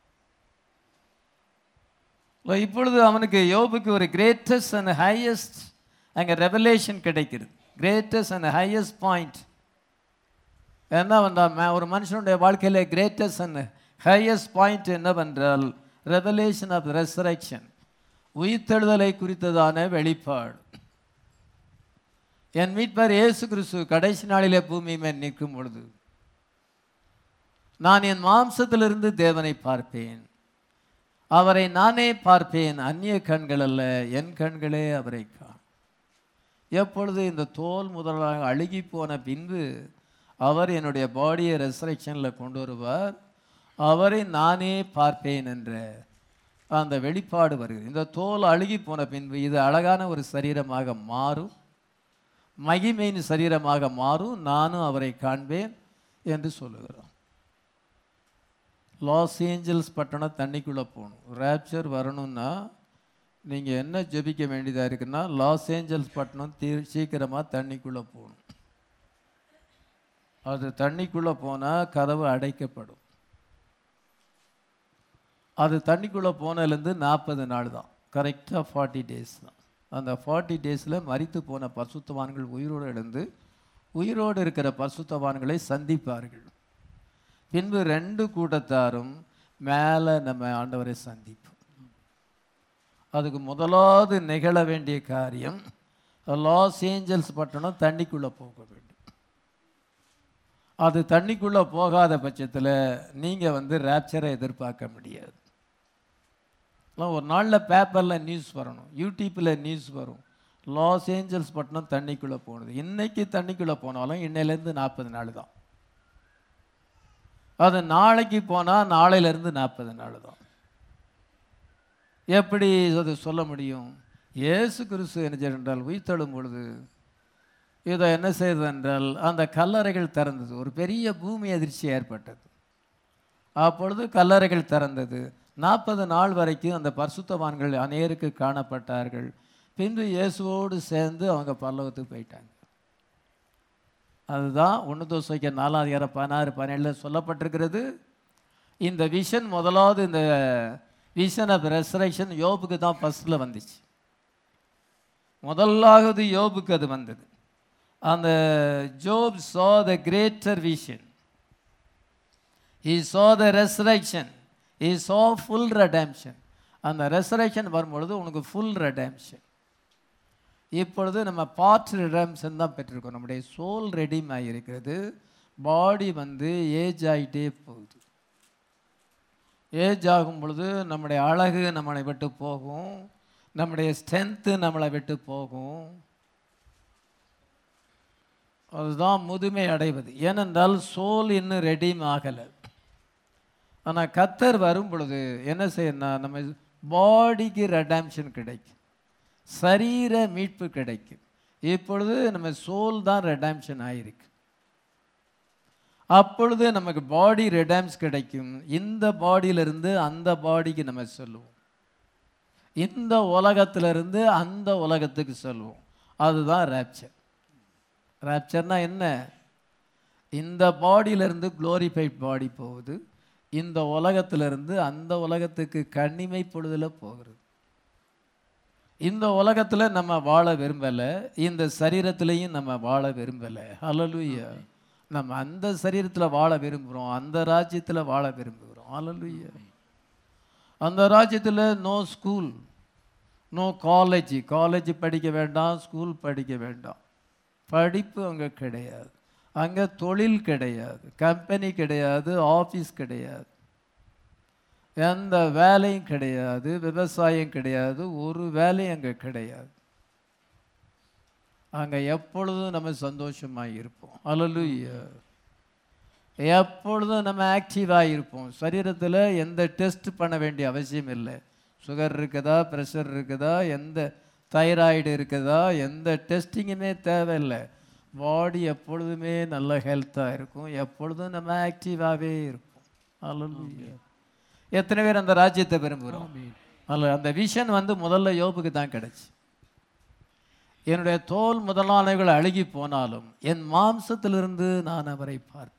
இப்போ இப்பொழுது அவனுக்கு யோபுக்கு ஒரு கிரேட்டஸ்ட் அண்ட் ஹையஸ்ட் அங்கே ரெவலேஷன் கிடைக்கிறது கிரேட்டஸ்ட் அண்ட் ஹையஸ்ட் பாயிண்ட் என்ன வந்தால் ஒரு மனுஷனுடைய வாழ்க்கையில் கிரேட்டஸ்ட் அண்ட் ஹையஸ்ட் பாயிண்ட் என்னவென்றால் ரெவலேஷன் ஆஃப் ரெசரக்ஷன் உயிர்த்தெழுதலை குறித்ததான வெளிப்பாடு என் மீட்பர் இயேசு கிறிஸ்து கடைசி நாளிலே பூமி மேல் நிற்கும் பொழுது நான் என் மாம்சத்திலிருந்து தேவனை பார்ப்பேன் அவரை நானே பார்ப்பேன் அந்நிய கண்கள் அல்ல என் கண்களே அவரை காண் எப்பொழுது இந்த தோல் முதலாக அழுகி போன பின்பு அவர் என்னுடைய பாடியை ரெசரக்ஷனில் கொண்டு வருவார் அவரை நானே பார்ப்பேன் என்ற அந்த வெளிப்பாடு வருகிறது இந்த தோல் அழுகி போன பின்பு இது அழகான ஒரு சரீரமாக மாறும் மகிமையின் சரீரமாக மாறும் நானும் அவரை காண்பேன் என்று சொல்லுகிறோம் லாஸ் ஏஞ்சல்ஸ் பட்டணம் தண்ணிக்குள்ளே போகணும் ரேப்சர் வரணும்னா நீங்கள் என்ன ஜெபிக்க வேண்டியதாக இருக்குன்னா லாஸ் ஏஞ்சல்ஸ் பட்டணம் தீ சீக்கிரமாக தண்ணிக்குள்ளே போகணும் அது தண்ணிக்குள்ளே போனால் கதவு அடைக்கப்படும் அது தண்ணிக்குள்ளே போனதுலேருந்து நாற்பது நாள் தான் கரெக்டாக ஃபார்ட்டி டேஸ் தான் அந்த ஃபார்ட்டி டேஸில் மரித்து போன பரிசுத்தவான்கள் உயிரோடு எழுந்து உயிரோடு இருக்கிற பரிசுத்தவான்களை சந்திப்பார்கள் பின்பு ரெண்டு கூட்டத்தாரும் மேலே நம்ம ஆண்டவரை சந்திப்போம் அதுக்கு முதலாவது நிகழ வேண்டிய காரியம் லாஸ் ஏஞ்சல்ஸ் பட்டணம் தண்ணிக்குள்ளே போக வேண்டும் அது தண்ணிக்குள்ளே போகாத பட்சத்தில் நீங்கள் வந்து ரேப்சரை எதிர்பார்க்க முடியாது எல்லாம் ஒரு நாளில் பேப்பரில் நியூஸ் வரணும் யூடியூப்பில் நியூஸ் வரும் லாஸ் ஏஞ்சல்ஸ் பட்டணம் தண்ணிக்குள்ளே போனது இன்னைக்கு தண்ணிக்குள்ளே போனாலும் இன்னையிலேருந்து நாற்பது நாள் தான் அது நாளைக்கு போனால் நாளையிலேருந்து நாற்பது நாள் தான் எப்படி அது சொல்ல முடியும் இயேசு கிறிஸ்து என்ன செய்தார் என்றால் உயிர்த்தெழும் பொழுது இதை என்ன செய்தது என்றால் அந்த கல்லறைகள் திறந்தது ஒரு பெரிய பூமி அதிர்ச்சி ஏற்பட்டது அப்பொழுது கல்லறைகள் திறந்தது நாற்பது நாள் வரைக்கும் அந்த பரிசுத்தவான்கள் அநேருக்கு காணப்பட்டார்கள் பின்பு இயேசுவோடு சேர்ந்து அவங்க பல்லவத்துக்கு போயிட்டாங்க அதுதான் ஒன்று தோசைக்க நாலாம் அதிகாரம் பதினாறு பதினேழில் சொல்லப்பட்டிருக்கிறது இந்த விஷன் முதலாவது இந்த விஷன் ஆஃப் ரெசரேஷன் யோபுக்கு தான் ஃபஸ்ட்டில் வந்துச்சு முதலாவது யோபுக்கு அது வந்தது அந்த Job saw the greater vision he saw the resurrection he saw full redemption அந்த ரெசரேஷன் வரும்பொழுது உனக்கு ஃபுல் redemption இப்பொழுது நம்ம பார்ட் redemption தான் பெற்றிருக்கோம் நம்முடைய சோல் ரெடீம் ஆகியிருக்கிறது பாடி வந்து ஏஜ் ஆகிட்டே போகுது ஏஜ் ஆகும் பொழுது நம்முடைய அழகு நம்மளை விட்டு போகும் நம்முடைய ஸ்ட்ரென்த்து நம்மளை விட்டு போகும் அதுதான் முதுமை அடைவது ஏனென்றால் சோல் இன்னும் ரெடீம் ஆகலை ஆனால் கத்தர் வரும் பொழுது என்ன செய்யணும் நம்ம பாடிக்கு ரெடாம்ஷன் கிடைக்கும் சரீர மீட்பு கிடைக்கும் இப்பொழுது நம்ம சோல் தான் ரெடாம்ஷன் ஆயிருக்கு அப்பொழுது நமக்கு பாடி ரெடாம்ஸ் கிடைக்கும் இந்த பாடியிலிருந்து அந்த பாடிக்கு நம்ம சொல்லுவோம் இந்த உலகத்திலிருந்து அந்த உலகத்துக்கு சொல்லுவோம் அதுதான் ரேப்சர் ரேப்சர்னா என்ன இந்த பாடியிலிருந்து குளோரிஃபைட் பாடி போகுது இந்த உலகத்திலிருந்து அந்த உலகத்துக்கு கண்ணிமை பொழுதுல போகிறது இந்த உலகத்தில் நம்ம வாழ விரும்பலை இந்த சரீரத்திலையும் நம்ம வாழ விரும்பலை ஹalleluya நம்ம அந்த சரீரத்தில் வாழ விரும்புகிறோம் அந்த ராஜ்யத்தில் வாழ விரும்புகிறோம் ஹalleluya அந்த ராஜ்யத்தில் no school no college college படிக்க வேண்டாம் ஸ்கூல் படிக்க வேண்டாம் படிப்பு அங்கே கிடையாது அங்கே தொழில் கிடையாது கம்பெனி கிடையாது ஆஃபீஸ் கிடையாது எந்த வேலையும் கிடையாது விவசாயம் கிடையாது ஒரு வேலையும் அங்கே கிடையாது அங்கே எப்பொழுதும் நம்ம சந்தோஷமாக இருப்போம் அலலுயா எப்பொழுதும் நம்ம ஆக்டிவாக இருப்போம் சரீரத்தில் எந்த டெஸ்ட் பண்ண வேண்டிய அவசியம் இல்லை சுகர் இருக்குதா ப்ரெஷர் இருக்குதா எந்த தைராய்டு இருக்குதா எந்த டெஸ்டிங்குமே தேவையில்லை பாடி எப்பொழுதுமே நல்ல ஹெல்த்தாக இருக்கும் எப்பொழுதும் நம்ம ஆக்டிவாகவே இருப்போம் அல்ல எத்தனை பேர் அந்த ராஜ்யத்தை விரும்புகிறோம் அல்ல அந்த விஷன் வந்து முதல்ல யோபுக்கு தான் கிடைச்சு என்னுடைய தோல் முதலானவைகள் அழுகி போனாலும் என் மாம்சத்திலிருந்து நான் அவரை பார்ப்பேன்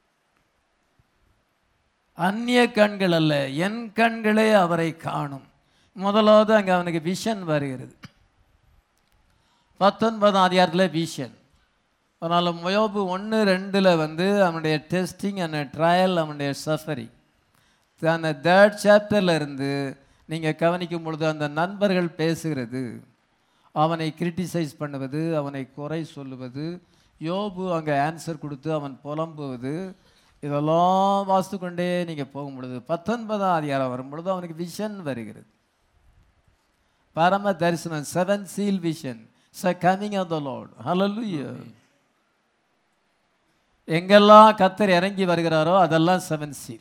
அந்நிய கண்கள் அல்ல என் கண்களே அவரை காணும் முதலாவது அங்கே அவனுக்கு விஷன் வருகிறது பத்தொன்பதாம் அதிகாரத்தில் விஷன் அதனால் முயோபு ஒன்று ரெண்டில் வந்து அவனுடைய டெஸ்டிங் அந்த ட்ரையல் அவனுடைய சஃபரிங் அந்த தேர்ட் சாப்டரில் இருந்து நீங்கள் கவனிக்கும் பொழுது அந்த நண்பர்கள் பேசுகிறது அவனை கிரிட்டிசைஸ் பண்ணுவது அவனை குறை சொல்லுவது யோபு அங்கே ஆன்சர் கொடுத்து அவன் புலம்புவது இதெல்லாம் வாசித்து கொண்டே நீங்கள் போகும் பொழுது பத்தொன்பதாம் அதிகாரம் வரும் பொழுது அவனுக்கு விஷன் வருகிறது பரம தரிசனம் seven seal vision the coming of the lord ஹalleluya எங்கெல்லாம் கத்தர் இறங்கி வருகிறாரோ அதெல்லாம் செவன் சீல்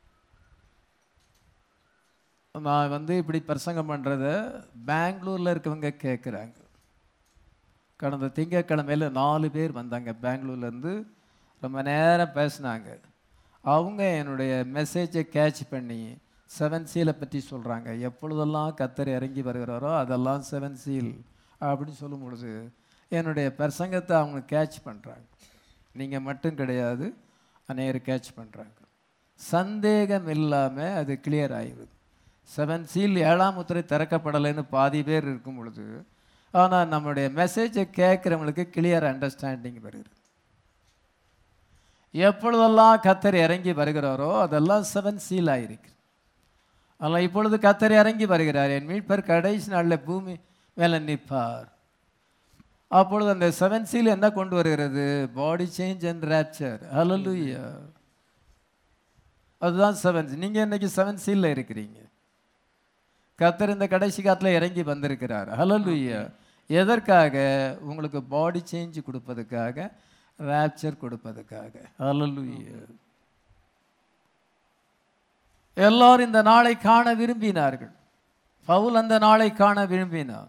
நான் வந்து இப்படி பிரசங்கம் பண்ணுறத பெங்களூரில் இருக்கவங்க கேட்குறாங்க கடந்த திங்கட்கிழமையில் நாலு பேர் வந்தாங்க பெங்களூர்லேருந்து ரொம்ப நேரம் பேசினாங்க அவங்க என்னுடைய மெசேஜை கேட்ச் பண்ணி செவன் சீலை பற்றி சொல்கிறாங்க எப்பொழுதெல்லாம் கத்தர் இறங்கி வருகிறாரோ அதெல்லாம் செவன் சீல் அப்படின்னு சொல்லும் பொழுது என்னுடைய பிரசங்கத்தை அவங்க கேட்ச் பண்ணுறாங்க நீங்கள் மட்டும் கிடையாது அநேகர் கேட்ச் பண்ணுறாங்க சந்தேகம் இல்லாமல் அது கிளியர் ஆகிடுது செவன் சீல் ஏழாம் முத்திரை திறக்கப்படலைன்னு பாதி பேர் இருக்கும் பொழுது ஆனால் நம்முடைய மெசேஜை கேட்குறவங்களுக்கு கிளியர் அண்டர்ஸ்டாண்டிங் வருகிறது எப்பொழுதெல்லாம் கத்தர் இறங்கி வருகிறாரோ அதெல்லாம் செவன் சீல் ஆயிருக்கு ஆனால் இப்பொழுது கத்தர் இறங்கி வருகிறார் என் மீட்பர் கடைசி நாளில் பூமி மேலே நிற்பார் அப்பொழுது அந்த செவன் சீல் என்ன கொண்டு வருகிறது பாடி சேஞ்ச் அண்ட் ரேப்சர் ஹalleluya அதுதான் செவன் நீங்கள் இன்னைக்கு செவன் சீலில் இருக்கிறீங்க கத்தர் இந்த கடைசி காலத்தில் இறங்கி வந்திருக்கிறார் ஹalleluya எதற்காக உங்களுக்கு பாடி சேஞ்ச் கொடுப்பதுக்காக ரேப்சர் கொடுப்பதுக்காக ஹalleluya எல்லாரும் இந்த நாளை காண விரும்பினார்கள் பவுல் அந்த நாளை காண விரும்பினார்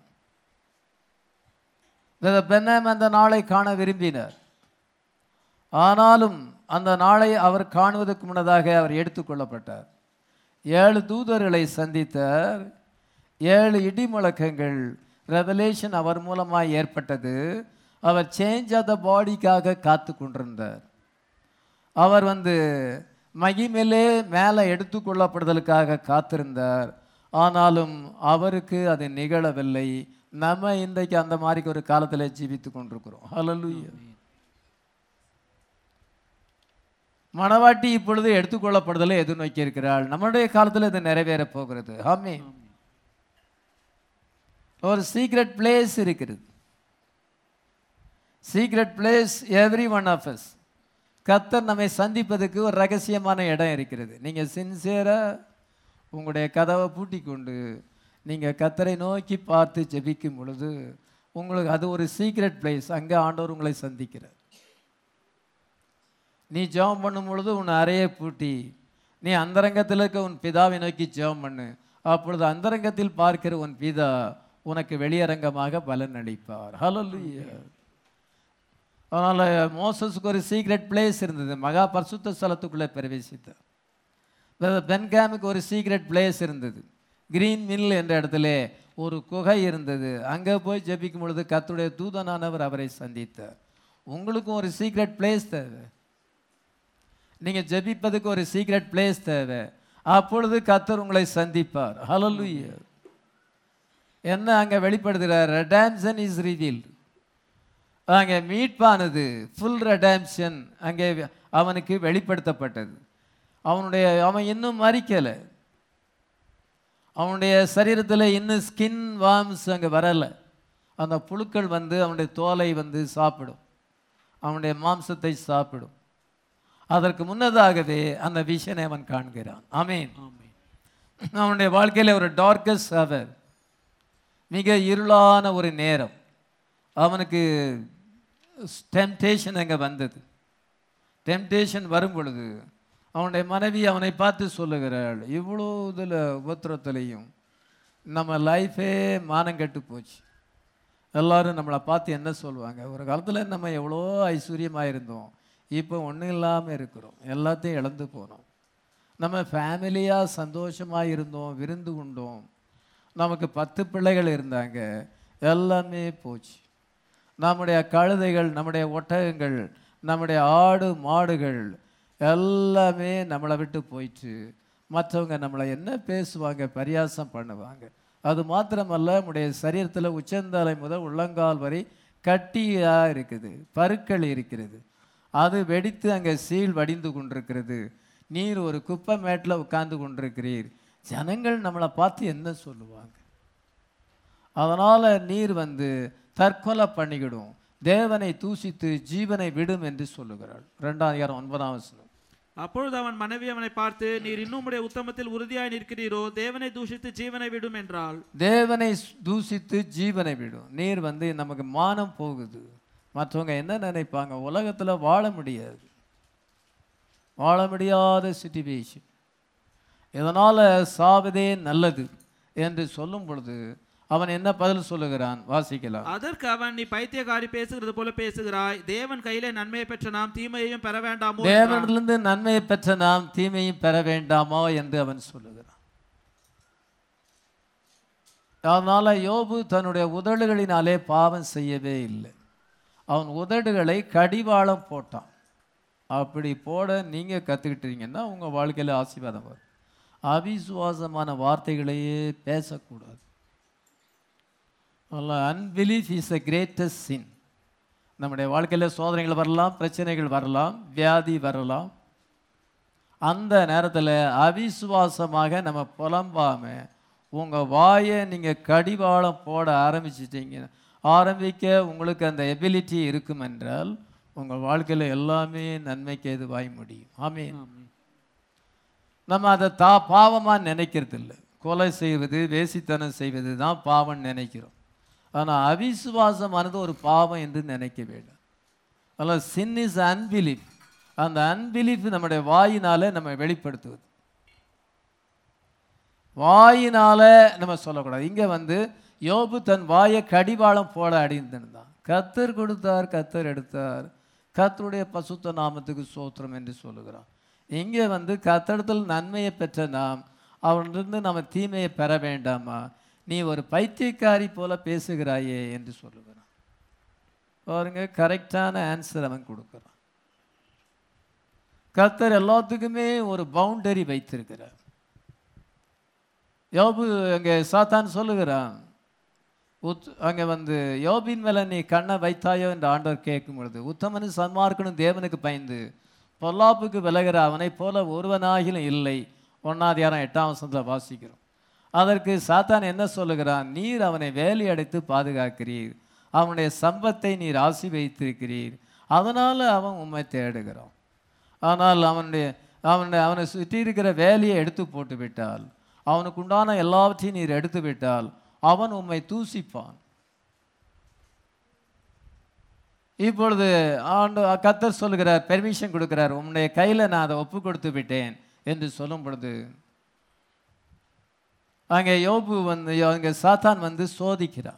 பெண்ணம் அந்த நாளை காண விரும்பினார் ஆனாலும் அந்த நாளை அவர் காணுவதற்கு முன்னதாக அவர் எடுத்துக்கொள்ளப்பட்டார் ஏழு தூதர்களை சந்தித்தார் ஏழு இடி முழக்கங்கள் ரெவலேஷன் அவர் மூலமாக ஏற்பட்டது அவர் சேஞ்ச் ஆஃப் த பாடிக்காக காத்து கொண்டிருந்தார் அவர் வந்து மகிமையிலே மேலே எடுத்துக்கொள்ளப்படுதலுக்காக காத்திருந்தார் ஆனாலும் அவருக்கு அது நிகழவில்லை நம்ம இன்றைக்கு அந்த மாதிரி ஒரு காலத்தில் ஜீவித்து கொண்டிருக்கிறோம் ஹalleluya மணவாட்டி இப்பொழுது எடுத்துக்கொள்ளப்படுதலை எதிர்நோக்கி இருக்கிறாள் நம்முடைய காலத்தில் இது நிறைவேறப் போகிறது ஆமே ஒரு சீக்ரெட் பிளேஸ் இருக்கிறது secret place every one of us கத்தர் நம்மை சந்திப்பதற்கு ஒரு ரகசியமான இடம் இருக்கிறது நீங்கள் சின்சியராக உங்களுடைய கதவை பூட்டி கொண்டு நீங்கள் கத்தரை நோக்கி பார்த்து ஜெபிக்கும் பொழுது உங்களுக்கு அது ஒரு சீக்ரெட் பிளேஸ் அங்கே ஆண்டவர் உங்களை சந்திக்கிறார் நீ ஜெபம் பண்ணும் பொழுது உன் அறையை பூட்டி நீ அந்தரங்கத்தில் இருக்க உன் பிதாவை நோக்கி ஜெபம் பண்ணு அப்பொழுது அந்தரங்கத்தில் பார்க்கிற உன் பிதா உனக்கு வெளியரங்கமாக பலன் அளிப்பார் ஹalleluya அதனால் மோசஸுக்கு ஒரு சீக்ரெட் பிளேஸ் இருந்தது மகா பரிசுத்த ஸ்தலத்துக்குள்ளே பிரவேசித்தார் பென்காமுக்கு ஒரு சீக்ரெட் பிளேஸ் இருந்தது கிரீன் மில் என்ற இடத்துல ஒரு குகை இருந்தது அங்கே போய் ஜெபிக்கும் பொழுது கத்துடைய தூதனானவர் அவரை சந்தித்தார் உங்களுக்கும் ஒரு சீக்ரெட் பிளேஸ் தேவை நீங்கள் ஜெபிப்பதுக்கு ஒரு சீக்ரெட் பிளேஸ் தேவை அப்பொழுது கத்தர் உங்களை சந்திப்பார் ஹalleluya என்ன அங்கே வெளிப்படுத்துகிறார் ரெடாம்சன் இஸ் ரிவீல்டு அங்கே மீட்பானது ஃபுல் ரெடாம்ஷன் அங்கே அவனுக்கு வெளிப்படுத்தப்பட்டது அவனுடைய அவன் இன்னும் மறிக்கலை அவனுடைய சரீரத்தில் இன்னும் ஸ்கின் வார்ம்ஸ் அங்கே வரலை அந்த புழுக்கள் வந்து அவனுடைய தோலை வந்து சாப்பிடும் அவனுடைய மாம்சத்தை சாப்பிடும் அதற்கு முன்னதாகவே அந்த விஷனை அவன் காண்கிறான் ஆமீன் அவனுடைய வாழ்க்கையில் ஒரு டார்க்கஸ்ட் அவர் மிக இருளான ஒரு நேரம் அவனுக்கு டெம்டேஷன் அங்கே வந்தது டெம்டேஷன் வரும் பொழுது அவனுடைய மனைவி அவனை பார்த்து சொல்லுகிறாள் இவ்வளோ இதில் உபத்திரத்துலேயும் நம்ம லைஃபே மானங்கெட்டு போச்சு எல்லாரும் நம்மளை பார்த்து என்ன சொல்லுவாங்க ஒரு காலத்தில் நம்ம எவ்வளோ ஐஸ்வர்யமாக இருந்தோம் இப்போ ஒன்றும் இல்லாமல் இருக்கிறோம் எல்லாத்தையும் இழந்து போனோம் நம்ம ஃபேமிலியாக சந்தோஷமாக இருந்தோம் விருந்து உண்டோம் நமக்கு பத்து பிள்ளைகள் இருந்தாங்க எல்லாமே போச்சு நம்முடைய கழுதைகள் நம்முடைய ஒட்டகங்கள் நம்முடைய ஆடு மாடுகள் எல்லாமே நம்மளை விட்டு போயிட்டு மற்றவங்க நம்மளை என்ன பேசுவாங்க பரியாசம் பண்ணுவாங்க அது மாத்திரமல்ல நம்முடைய சரீரத்தில் உச்சந்தலை முதல் உள்ளங்கால் வரை கட்டியாக இருக்குது பருக்கள் இருக்கிறது அது வெடித்து அங்கே சீல் வடிந்து கொண்டிருக்கிறது நீர் ஒரு குப்பை மேட்டில் உட்கார்ந்து கொண்டிருக்கிறீர் ஜனங்கள் நம்மளை பார்த்து என்ன சொல்லுவாங்க அதனால் நீர் வந்து தற்கொலை பண்ணிக்கிடும் தேவனை தூசித்து ஜீவனை விடும் என்று சொல்லுகிறாள் ரெண்டாயிரம் ஒன்பதாம் வசனம் அப்பொழுது அவன் மனைவி அவனை பார்த்து நீர் இன்னும் உடைய உத்தமத்தில் உறுதியாய் நிற்கிறீரோ தேவனை தூஷித்து ஜீவனை விடும் என்றாள் தேவனை தூசித்து ஜீவனை விடும் நீர் வந்து நமக்கு மானம் போகுது மற்றவங்க என்ன நினைப்பாங்க உலகத்தில் வாழ முடியாது வாழ முடியாத சுச்சுவேஷன் இதனால் சாவதே நல்லது என்று சொல்லும் பொழுது அவன் என்ன பதில் சொல்லுகிறான் வாசிக்கலாம் அதற்கு அவன் நீ பைத்தியக்காரி பேசுகிறது போல பேசுகிறாய் தேவன் கையிலே நன்மையை பெற்ற நாம் தீமையையும் பெற வேண்டாமோ என்றான். தேவனிலிருந்து நன்மையை பெற்ற நாம் தீமையும் பெற வேண்டாமோ என்று அவன் சொல்லுகிறான் அதனால யோபு தன்னுடைய உதடுகளினாலே பாவம் செய்யவே இல்லை அவன் உதடுகளை கடிவாளம் போட்டான் அப்படி போட நீங்கள் கற்றுக்கிட்டீங்கன்னா உங்கள் வாழ்க்கையில் ஆசீர்வாதம் வரும் அவிசுவாசமான வார்த்தைகளையே பேசக்கூடாது unbelief is a greatest sin நம்முடைய வாழ்க்கையில் சோதனைகள் வரலாம் பிரச்சனைகள் வரலாம் வியாதி வரலாம் அந்த நேரத்தில் அவிசுவாசமாக நம்ம புலம்பாம உங்கள் வாயை நீங்கள் கடிவாளம் போட ஆரம்பிச்சிட்டீங்க ஆரம்பிக்க உங்களுக்கு அந்த எபிலிட்டி இருக்கும் என்றால் உங்கள் வாழ்க்கையில் எல்லாமே நன்மைக்கு எதுவாய் முடியும் ஆமீன் நம்ம அதை தா பாவமாக நினைக்கிறது இல்லை கொலை செய்வது வேசித்தனம் செய்வது தான் பாவம் நினைக்கிறோம் ஆனால் அவிசுவாசமானது ஒரு பாவம் என்று நினைக்க வேண்டும் அதனால் சின் இஸ் அன்பிலீஃப் அந்த அன்பிலீஃப் நம்முடைய வாயினால நம்ம வெளிப்படுத்துவது வாயினால நம்ம சொல்லக்கூடாது இங்கே வந்து யோபு தன் வாயை கடிவாளம் போட அடிந்திருந்தான் கத்தர் கொடுத்தார் கத்தர் எடுத்தார் கத்தருடைய பசுத்த நாமத்துக்கு சோத்திரம் என்று சொல்லுகிறான் இங்கே வந்து கத்தடத்தில் நன்மையை பெற்ற நாம் அவனிருந்து நம்ம தீமையை பெற வேண்டாமா நீ ஒரு பைத்தியக்காரி போல பேசுகிறாயே என்று சொல்லுகிறான் பாருங்க கரெக்டான ஆன்சர் அவன் கொடுக்குறான் கத்தர் எல்லாத்துக்குமே ஒரு பவுண்டரி வைத்திருக்கிறார் யோபு அங்கே சாத்தான் சொல்லுகிறான் உத் அங்கே வந்து யோபின் மேலே நீ கண்ணை வைத்தாயோ என்று ஆண்டவர் கேட்கும் பொழுது உத்தமனு சன்மார்க்கனும் தேவனுக்கு பயந்து பொல்லாப்புக்கு விலகிற அவனைப் போல ஒருவனாகிலும் இல்லை ஒன்னாதியாரம் எட்டாம் வசனத்தில் வாசிக்கிறோம் அதற்கு சாத்தான் என்ன சொல்லுகிறான் நீர் அவனை வேலி அடைத்து பாதுகாக்கிறீர் அவனுடைய சம்பத்தை நீர் ஆசி வைத்திருக்கிறீர் அதனால் அவன் உம்மை தேடுகிறான் ஆனால் அவனுடைய அவனுடைய அவனை சுற்றி இருக்கிற வேலையை எடுத்து போட்டு விட்டால் அவனுக்கு உண்டான எல்லாவற்றையும் நீர் எடுத்து விட்டால் அவன் உம்மை தூசிப்பான் இப்பொழுது ஆண்டு கத்தர் சொல்லுகிறார் பெர்மிஷன் கொடுக்கிறார் உன்னுடைய கையில் நான் அதை ஒப்பு கொடுத்து விட்டேன் என்று சொல்லும் பொழுது அங்கே யோபு வந்து அங்கே சாத்தான் வந்து சோதிக்கிறான்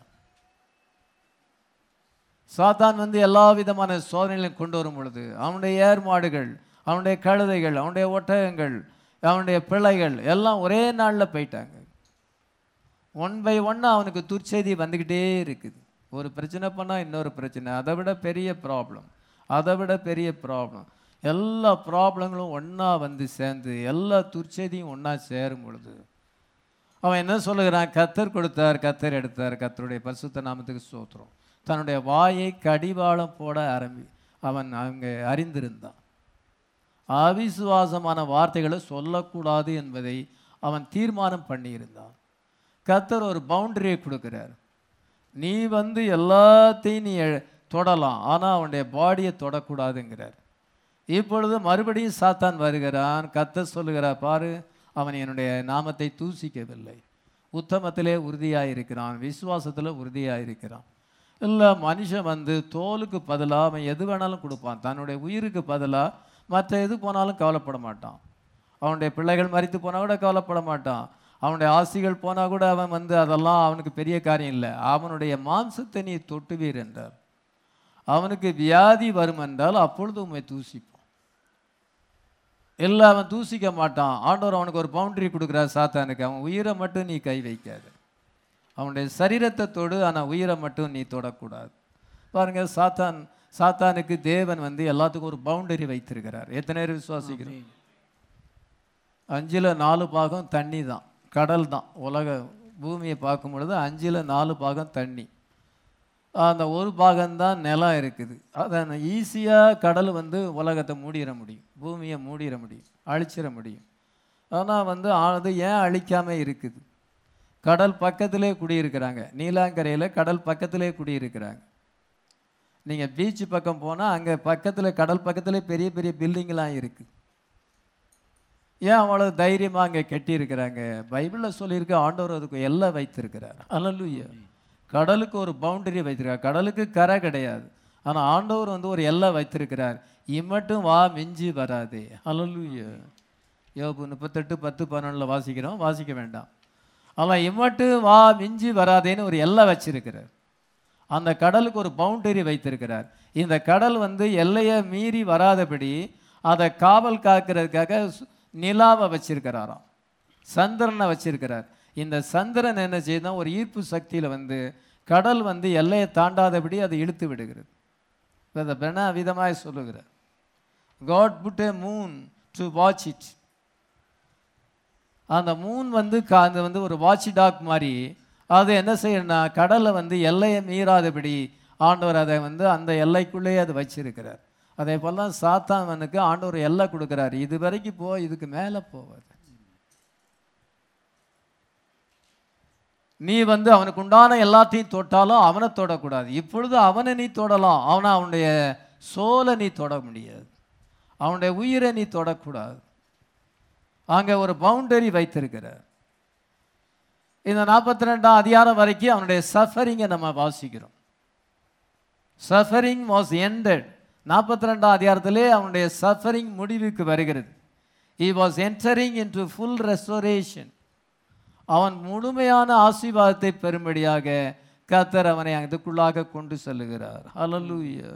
சாத்தான் வந்து எல்லா விதமான சோதனைகளையும் கொண்டு வரும் பொழுது அவனுடைய ஏர் மாடுகள் அவனுடைய கழுதைகள் அவனுடைய ஒட்டகங்கள் அவனுடைய பிள்ளைகள் எல்லாம் ஒரே நாளில் போயிட்டாங்க ஒன் பை ஒன்னாக அவனுக்கு துர்ச்செய்தி வந்துக்கிட்டே இருக்குது ஒரு பிரச்சனை பண்ணால் இன்னொரு பிரச்சனை அதை விட பெரிய ப்ராப்ளம் அதை விட பெரிய ப்ராப்ளம் எல்லா ப்ராப்ளங்களும் ஒன்றா வந்து சேர்ந்து எல்லா துர்ச்செய்தியும் ஒன்றா சேரும் பொழுது அவன் என்ன சொல்லுகிறான் கத்தர் கொடுத்தார் கத்தர் எடுத்தார் கத்தருடைய பரிசுத்த நாமத்துக்கு சோத்திரம் தன்னுடைய வாயை கடிவாளம் போட ஆரம்பி அவன் அங்கே அறிந்திருந்தான் அவிசுவாசமான வார்த்தைகளை சொல்லக்கூடாது என்பதை அவன் தீர்மானம் பண்ணியிருந்தான் கத்தர் ஒரு பவுண்டரியை கொடுக்கிறார் நீ வந்து எல்லாத்தையும் நீ எ- தொடலாம் ஆனால் அவனுடைய பாடியை தொடக்கூடாதுங்கிறார் இப்பொழுது மறுபடியும் சாத்தான் வருகிறான் கத்தர் சொல்லுகிறார் பாரு அவன் என்னுடைய நாமத்தை தூசிக்கவில்லை உத்தமத்திலே உறுதியாக இருக்கிறான் விசுவாசத்தில் உறுதியாக இருக்கிறான் இல்லை மனுஷன் வந்து தோலுக்கு பதிலாக அவன் எது வேணாலும் கொடுப்பான் தன்னுடைய உயிருக்கு பதிலாக மற்ற எது போனாலும் கவலைப்பட மாட்டான் அவனுடைய பிள்ளைகள் மறித்து போனால் கூட கவலைப்பட மாட்டான் அவனுடைய ஆசிகள் போனால் கூட அவன் வந்து அதெல்லாம் அவனுக்கு பெரிய காரியம் இல்லை அவனுடைய மாம்சத்தை நீ தொட்டுவீர் என்றார் அவனுக்கு வியாதி வரும் என்றால் அப்பொழுது உண்மை தூசிப்பான் இல்லை அவன் தூசிக்க மாட்டான் ஆண்டவர் அவனுக்கு ஒரு பவுண்டரி கொடுக்குறார் சாத்தானுக்கு அவன் உயிரை மட்டும் நீ கை வைக்காத அவனுடைய சரீரத்தை தொடு ஆனால் உயிரை மட்டும் நீ தொடக்கூடாது பாருங்க சாத்தான் சாத்தானுக்கு தேவன் வந்து எல்லாத்துக்கும் ஒரு பவுண்டரி வைத்திருக்கிறார் எத்தனை பேர் விசுவாசிக்கிறோம் அஞ்சில் நாலு பாகம் தண்ணி தான் கடல் தான் உலக பூமியை பார்க்கும் பொழுது அஞ்சில் நாலு பாகம் தண்ணி அந்த ஒரு பாகம்தான் நிலம் இருக்குது அதை ஈஸியாக கடல் வந்து உலகத்தை மூடிட முடியும் பூமியை மூடிட முடியும் அழிச்சிட முடியும் ஆனால் வந்து அது ஏன் அழிக்காமல் இருக்குது கடல் பக்கத்திலே குடியிருக்கிறாங்க நீலாங்கரையில் கடல் பக்கத்திலே குடியிருக்கிறாங்க நீங்கள் பீச் பக்கம் போனால் அங்கே பக்கத்தில் கடல் பக்கத்திலே பெரிய பெரிய பில்டிங்லாம் இருக்குது ஏன் அவ்வளோ தைரியமாக அங்கே கட்டியிருக்கிறாங்க பைபிளில் சொல்லியிருக்கு ஆண்டவர் அதுக்கு எல்லாம் வைத்திருக்கிறார் அல்லூயா கடலுக்கு ஒரு பவுண்டரி வைத்திருக்கார் கடலுக்கு கரை கிடையாது ஆனால் ஆண்டவர் வந்து ஒரு எல்லை வைத்திருக்கிறார் இம்மட்டும் வா மிஞ்சி வராதே அல்லூயா யோபு முப்பத்தெட்டு பத்து பதினொன்றில் வாசிக்கிறோம் வாசிக்க வேண்டாம் ஆனால் இம்மட்டும் வா மிஞ்சி வராதேன்னு ஒரு எல்லை வச்சிருக்கிறார் அந்த கடலுக்கு ஒரு பவுண்டரி வைத்திருக்கிறார் இந்த கடல் வந்து எல்லையை மீறி வராதபடி அதை காவல் காக்கிறதுக்காக சு- நிலாவை வச்சிருக்கிறாராம் சந்திரனை வச்சிருக்கிறார் இந்த சந்திரன் என்ன செய்யுதுன்னா ஒரு ஈர்ப்பு சக்தியில் வந்து கடல் வந்து எல்லையை தாண்டாதபடி அதை இழுத்து விடுகிறது அதை பெண விதமாய் சொல்லுகிறார் God put a moon to watch it அந்த மூன் வந்து கா அது வந்து ஒரு வாட்ச் டாக் மாதிரி அது என்ன செய்யணும்னா கடலை வந்து எல்லையை மீறாதபடி ஆண்டவர் அதை வந்து அந்த எல்லைக்குள்ளேயே அது வச்சிருக்கிறார் அதே போல தான் சாத்தானுக்கு ஆண்டவர் எல்லை கொடுக்குறாரு இது வரைக்கும் போ இதுக்கு மேலே போவாது நீ வந்து அவனுக்கு உண்டான எல்லாத்தையும் தொட்டாலும் அவனை தொடக்கூடாது இப்பொழுது அவனை நீ தொடலாம் அவனை அவனுடைய சோலை நீ தொட முடியாது அவனுடைய உயிரை நீ தொடக்கூடாது அங்கே ஒரு பவுண்டரி வைத்திருக்கிறார் இந்த நாற்பத்தி ரெண்டாம் அதிகாரம் வரைக்கும் அவனுடைய சஃபரிங்கை நம்ம வாசிக்கிறோம் சஃபரிங் வாஸ் ended நாற்பத்தி ரெண்டாம் அதிகாரத்திலே அவனுடைய சஃபரிங் முடிவுக்கு வருகிறது he was entering into full restoration அவன் முழுமையான ஆசீர்வாதத்தை பெறும்படியாக கர்த்தர் அவனை அதுக்குள்ளாக கொண்டு செல்லுகிறார் ஹalleluya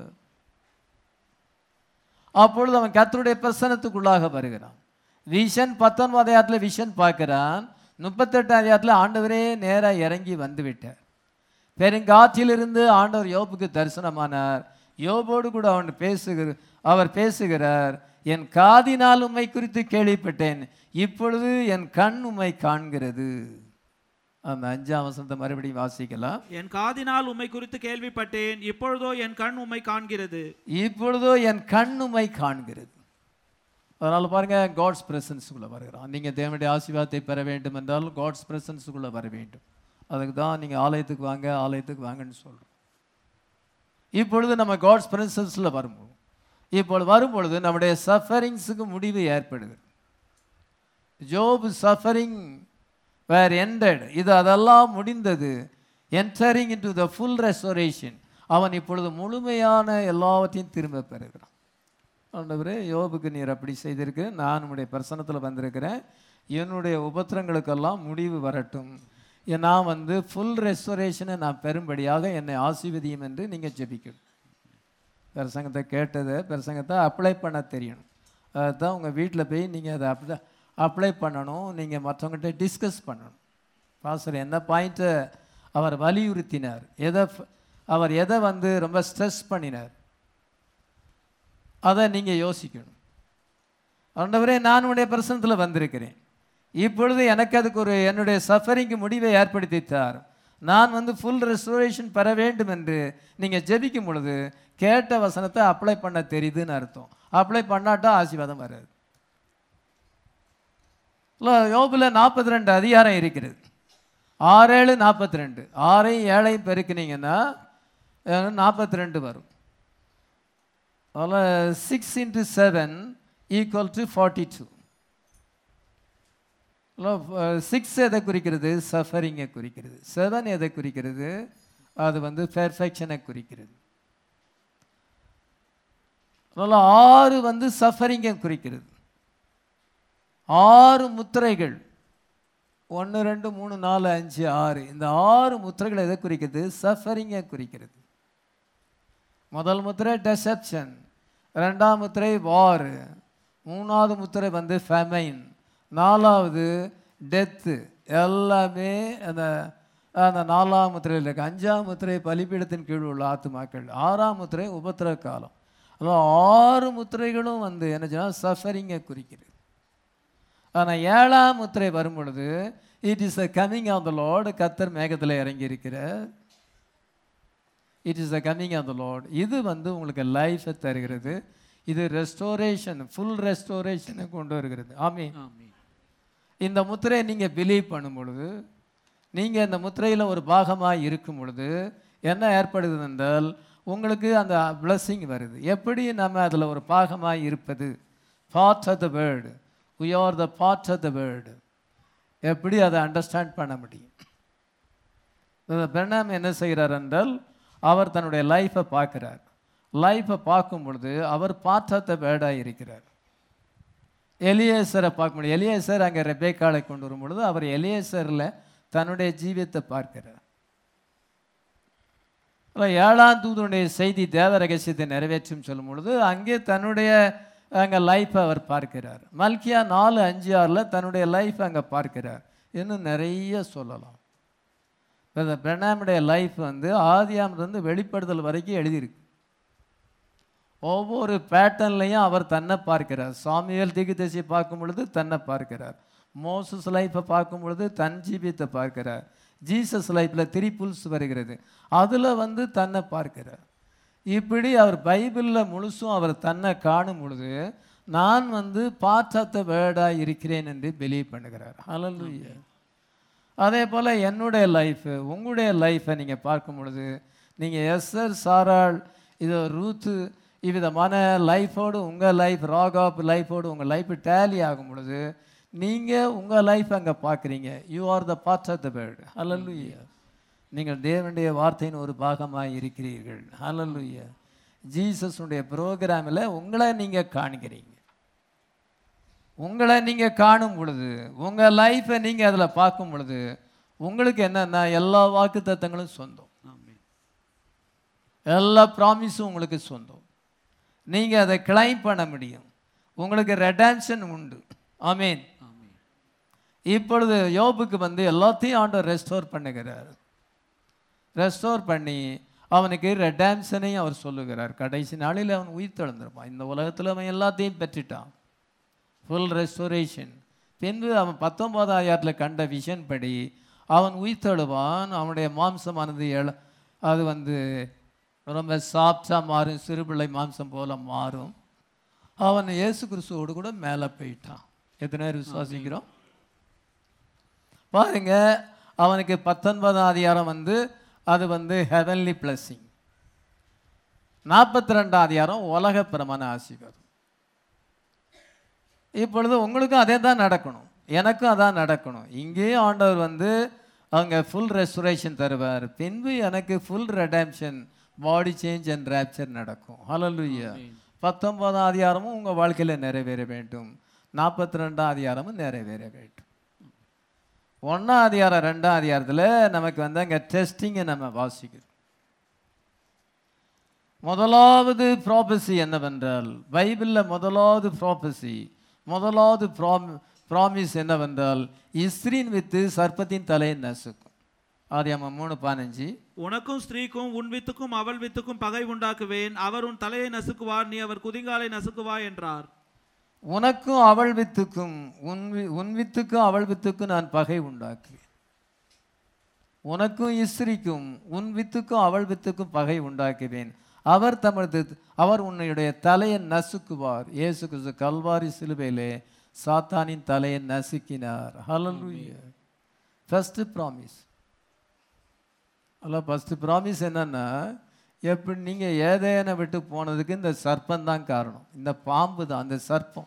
அப்பொழுது அவன் கர்த்தருடைய பிரசனத்துக்குள்ளாக வருகிறான் விஷன் பத்தொன்பது அதிகாரத்தில் விஷன் பார்க்கிறான் முப்பத்தெட்டு அதிகாரத்தில் ஆண்டவரே நேராக இறங்கி வந்து விட்டார் பெருங்காற்றிலிருந்து ஆண்டவர் யோபுக்கு தரிசனமானார் யோபோடு கூட அவன் பேசுகிற அவர் பேசுகிறார் என் காதினால் உம்மை குறித்து கேள்விப்பட்டேன் இப்பொழுது என் கண் உம்மை காண்கிறது அந்த அஞ்சாம் வசனத்தை மறுபடியும் வாசிக்கலாம் என் காதினால் உம்மை குறித்து கேள்விப்பட்டேன் இப்பொழுதோ என் கண் உம்மை காண்கிறது இப்பொழுதோ என் கண் உம்மை காண்கிறது அதனால பாருங்க காட்ஸ் பிரசன்ஸுக்குள்ளே வருகிறான் நீங்கள் தேவனுடைய ஆசீர்வாதத்தை பெற வேண்டும் என்றால் காட்ஸ் பிரசன்ஸுக்குள்ளே வர வேண்டும் அதுக்கு தான் நீங்கள் ஆலயத்துக்கு வாங்க ஆலயத்துக்கு வாங்கன்னு சொல்கிறோம் இப்பொழுது நம்ம காட்ஸ் பிரசன்ஸில் வரும்போது இப்பொழுது வரும்பொழுது நம்முடைய சஃபரிங்ஸுக்கு முடிவு ஏற்படுது ஜோப் சஃபரிங் வேர் ended இது அதெல்லாம் முடிந்தது entering into the full restoration அவன் இப்பொழுது முழுமையான எல்லாவற்றையும் திரும்ப பெறுகிறான் ஆண்டவரே யோபுக்கு நீர் அப்படி செய்திருக்கு நான் உம்முடைய பிரசனத்தில் வந்திருக்கிறேன் என்னுடைய உபத்திரங்களுக்கெல்லாம் முடிவு வரட்டும் எ- நான் வந்து ஃபுல் ரெஸ்டோரேஷனை நான் பெறும்படியாக என்னை ஆசீர்வதியும் என்று நீங்கள் ஜெபிக்கணும் பிரசங்கத்தை கேட்டதை பிரசங்கத்தை அப்ளை பண்ண தெரியணும் அதுதான் உங்கள் வீட்டில் போய் நீங்கள் அதை அப்ளை அப்ளை பண்ணணும் நீங்கள் மற்றவங்ககிட்ட டிஸ்கஸ் பண்ணணும் பாஸ்டர் என்ன பாயிண்ட்டை அவர் வலியுறுத்தினார் எதை ஃப- அவர் எதை வந்து ரொம்ப ஸ்ட்ரெஸ் பண்ணினார் அதை நீங்கள் யோசிக்கணும் ஆண்டவரே நான் உடைய பிரசனத்தில் வந்திருக்கிறேன் இப்பொழுது எனக்கு அதுக்கு ஒரு என்னுடைய சஃபரிங்க்கு முடிவை ஏற்படுத்தித்தார் நான் வந்து ஃபுல் ரெஸ்டோரேஷன் பெற வேண்டும் என்று நீங்கள் ஜெபிக்கும் பொழுது கேட்ட வசனத்தை அப்ளை பண்ண தெரியுதுன்னு அர்த்தம் அப்ளை பண்ணாட்டா ஆசீர்வாதம் வராது இல்லை யோபில் நாற்பத்தி ரெண்டு அதிகாரம் இருக்கிறது ஆறேழு நாற்பத்தி ரெண்டு ஆறையும் ஏழையும் பெருக்கினீங்கன்னா நாற்பத்தி ரெண்டு வரும் அதில் six into seven equal to forty two six எதை குறிக்கிறது சஃபரிங்கை குறிக்கிறது செவன் எதை குறிக்கிறது அது வந்து பெர்ஃபெக்ஷனை குறிக்கிறது அதனால் ஆறு வந்து சஃபரிங்கை குறிக்கிறது ஆறு முத்திரைகள் ஒன்று ரெண்டு மூணு நாலு அஞ்சு ஆறு இந்த ஆறு முத்திரைகள் எதை குறிக்கிறது சஃபரிங்கை குறிக்கிறது முதல் முத்திரை டெசப்ஷன் ரெண்டாம் முத்திரை வார் மூணாவது முத்திரை வந்து ஃபெமைன் நாலாவது டெத்து எல்லாமே அந்த அந்த நாலாம் முத்திரையில் இருக்கு அஞ்சாம் முத்திரை பலிபீடத்தின் கீழ் உள்ள ஆத்துமாக்கள் ஆறாம் முத்திரை உபத்திர காலம் அதான் ஆறு முத்திரைகளும் வந்து என்ன சொன்னால் சஃபரிங்கை குறிக்கிறது ஆனால் ஏழாம் முத்திரை வரும் பொழுது it is a coming of the Lord கத்தர் மேகத்தில் இறங்கி இருக்கிறார் it is a coming of the Lord இது வந்து உங்களுக்கு லைஃபை தருகிறது இது ரெஸ்டோரேஷன் ஃபுல் ரெஸ்டோரேஷனை கொண்டு வருகிறது ஆமே ஆமென். இந்த முத்திரையை நீங்கள் பிலீவ் பண்ணும் பொழுது நீங்கள் இந்த முத்திரையில் ஒரு பாகமாக இருக்கும் பொழுது என்ன ஏற்படுது என்றால் உங்களுக்கு அந்த blessing வருது எப்படி நம்ம அதில் ஒரு பாகமாக இருப்பது part of the word we are the part of the word எப்படி அதை அண்டர்ஸ்டாண்ட் பண்ண முடியும் பெர்னாம் என்ன செய்கிறார் என்றால் அவர் தன்னுடைய லைஃப்பை பார்க்கிறார் லைஃப்பை பார்க்கும் பொழுது அவர் பார்த்த வேர்டாக இருக்கிறார் எலியேசரை பார்க்க முடியும் எலியேசர் அங்கே ரெபேக்காளை கொண்டு வரும் பொழுது அவர் எலியேசரில் தன்னுடைய ஜீவியத்தை பார்க்கிறார் அப்புறம் ஏழாம் தூதனுடைய செய்தி தேவ ரகசியத்தை நிறைவேற்றும் சொல்லும் பொழுது அங்கே தன்னுடைய அங்கே லைஃப்பை அவர் பார்க்கிறார் மல்கியா நாலு அஞ்சு ஆறில் தன்னுடைய லைஃப் அங்கே பார்க்கிறார் இன்னும் நிறைய சொல்லலாம் இந்த பிரணாமுடைய லைஃப் வந்து ஆதியாமிலிருந்து வெளிப்படுதல் வரைக்கும் எழுதியிருக்கு ஒவ்வொரு பேட்டர்ன்லையும் அவர் தன்னை பார்க்கிறார் சாமியல் திகுதசி பார்க்கும் பொழுது தன்னை பார்க்கிறார் மோசஸ் லைஃப்பை பார்க்கும் பொழுது தன் ஜீவியத்தை பார்க்கிறார் ஜீசஸ் லைஃப்பில் திரிபுல்ஸ் வருகிறது அதில் வந்து தன்னை பார்க்கிறார் இப்படி அவர் பைபிளில் முழுசும் அவர் தன்னை காணும் பொழுது நான் வந்து பார்ட் ஆஃப் த வேர்டாக இருக்கிறேன் என்று பிலீவ் பண்ணுகிறார் ஹalleluya அதே போல் என்னுடைய லைஃபு உங்களுடைய லைஃப்பை நீங்கள் பார்க்கும் பொழுது நீங்கள் எஸ்ஆர் சாராள் இது ரூத்து இவ்விதமான லைஃபோடு உங்கள் லைஃப் ராகாப் லைஃபோடு உங்கள் லைஃப் டேலி ஆகும் பொழுது நீங்கள் உங்கள் லைஃப் அங்கே பார்க்குறீங்க you are the part of the word ஹalleluya நீங்கள் தேவனுடைய வார்த்தையின் ஒரு பாகமாக இருக்கிறீர்கள் ஹalleluya ஜீசஸுடைய ப்ரோக்ராமில் உங்களை நீங்கள் காண்கிறீங்க உங்களை நீங்கள் காணும் பொழுது உங்கள் லைஃப்பை நீங்கள் அதில் பார்க்கும் பொழுது உங்களுக்கு என்னென்னா எல்லா வாக்கு தத்தங்களும் சொந்தம் ஆமென் எல்லா ப்ராமிஸும் உங்களுக்கு சொந்தம் நீங்கள் அதை கிளைம் பண்ண முடியும் உங்களுக்கு ரெடான்ஷன் உண்டு ஆமீன் ஆமென் இப்பொழுது யோபுக்கு வந்து எல்லாத்தையும் ஆண்டவர் ரெஸ்டோர் பண்ணுகிறார் ரெஸ்டோர் பண்ணி அவனுக்கு ரெடான்ஷனையும் அவர் சொல்லுகிறார் கடைசி நாளில் அவன் உயிர் தெழுந்திருப்பான் இந்த உலகத்தில் அவன் எல்லாத்தையும் பெற்றுட்டான் ஃபுல் ரெஸ்டோரேஷன் பின்பு அவன் பத்தொன்பதாம் ஆயிரத்தில் கண்ட விஷன் படி அவன் உயிர் தழுவான் அவனுடைய மாம்சமானது எழ அது வந்து ரொம்ப சாப்டாக மாறும் சிறுபிள்ளை மாம்சம் போல மாறும் அவன் இயேசு கிறிஸ்துவோடு கூட மேலே போயிட்டான் எத்தனை பேர் விசுவாசிக்கிறோம் பாருங்க அவனுக்கு பத்தொன்பதாம் அதிகாரம் வந்து அது வந்து ஹெவன்லி பிளஸ்ஸிங் நாற்பத்தி ரெண்டாம் அதிகாரம் உலகப்பிரமான ஆசீர்வாதம் இப்பொழுது உங்களுக்கும் அதே தான் நடக்கணும் எனக்கும் அதான் நடக்கணும் இங்கேயும் ஆண்டவர் வந்து அவங்க ஃபுல் ரெஸ்டரேஷன் தருவார் பின்பு எனக்கு full redemption body change and rapture நடக்கும் ஹalleluya பத்தொன்பதாம் அதிகாரமும் உங்கள் வாழ்க்கையில் நிறைவேற வேண்டும் நாற்பத்தி ரெண்டாம் அதிகாரமும் நிறைவேற வேண்டும் ஒன்றாம் அதிகாரம் ரெண்டாம் அதிகாரத்தில் நமக்கு வந்து அங்கே டெஸ்டிங்கை நம்ம வாசிக்கிறோம் முதலாவது ப்ராபசி என்னவென்றால் பைபிளில் முதலாவது ப்ராபசி முதலாவது ப்ராம் ப்ராமிஸ் என்னவென்றால் இஸ்ரீன் வித்து சர்ப்பத்தின் தலையை நசுக்கும் ஆதியாமம் மூணு பதினஞ்சு உனக்கும் ஸ்திரீக்கும் உன் வித்துக்கும் அவள் வித்துக்கும் பகை உண்டாக்குவேன் அவர் உன் தலையை நசுக்குவார் நீ அவர் குதிங்காலை நசுக்குவா என்றார் உனக்கும் அவள் வித்துக்கும் உன் வி- உன் வித்துக்கும் அவள் வித்துக்கும் நான் பகை உண்டாக்குவேன் உனக்கும் இஸ்ரிக்கும் உன் வித்துக்கும் அவள் வித்துக்கும் பகை உண்டாக்குவேன் அவர் தமது அவர் உன்னுடைய தலையை நசுக்குவார் இயேசு கிறிஸ்து கல்வாரி சிலுவையிலே சாத்தானின் தலையை நசுக்கினார் ஹalleluya ஃபர்ஸ்ட் ப்ராமிஸ் அல்ல ஃபஸ்ட்டு ப்ராமிஸ் என்னன்னா எப்படி நீங்கள் ஏதேனை விட்டு போனதுக்கு இந்த சர்ப்பம் தான் காரணம் இந்த பாம்பு தான் அந்த சர்ப்பம்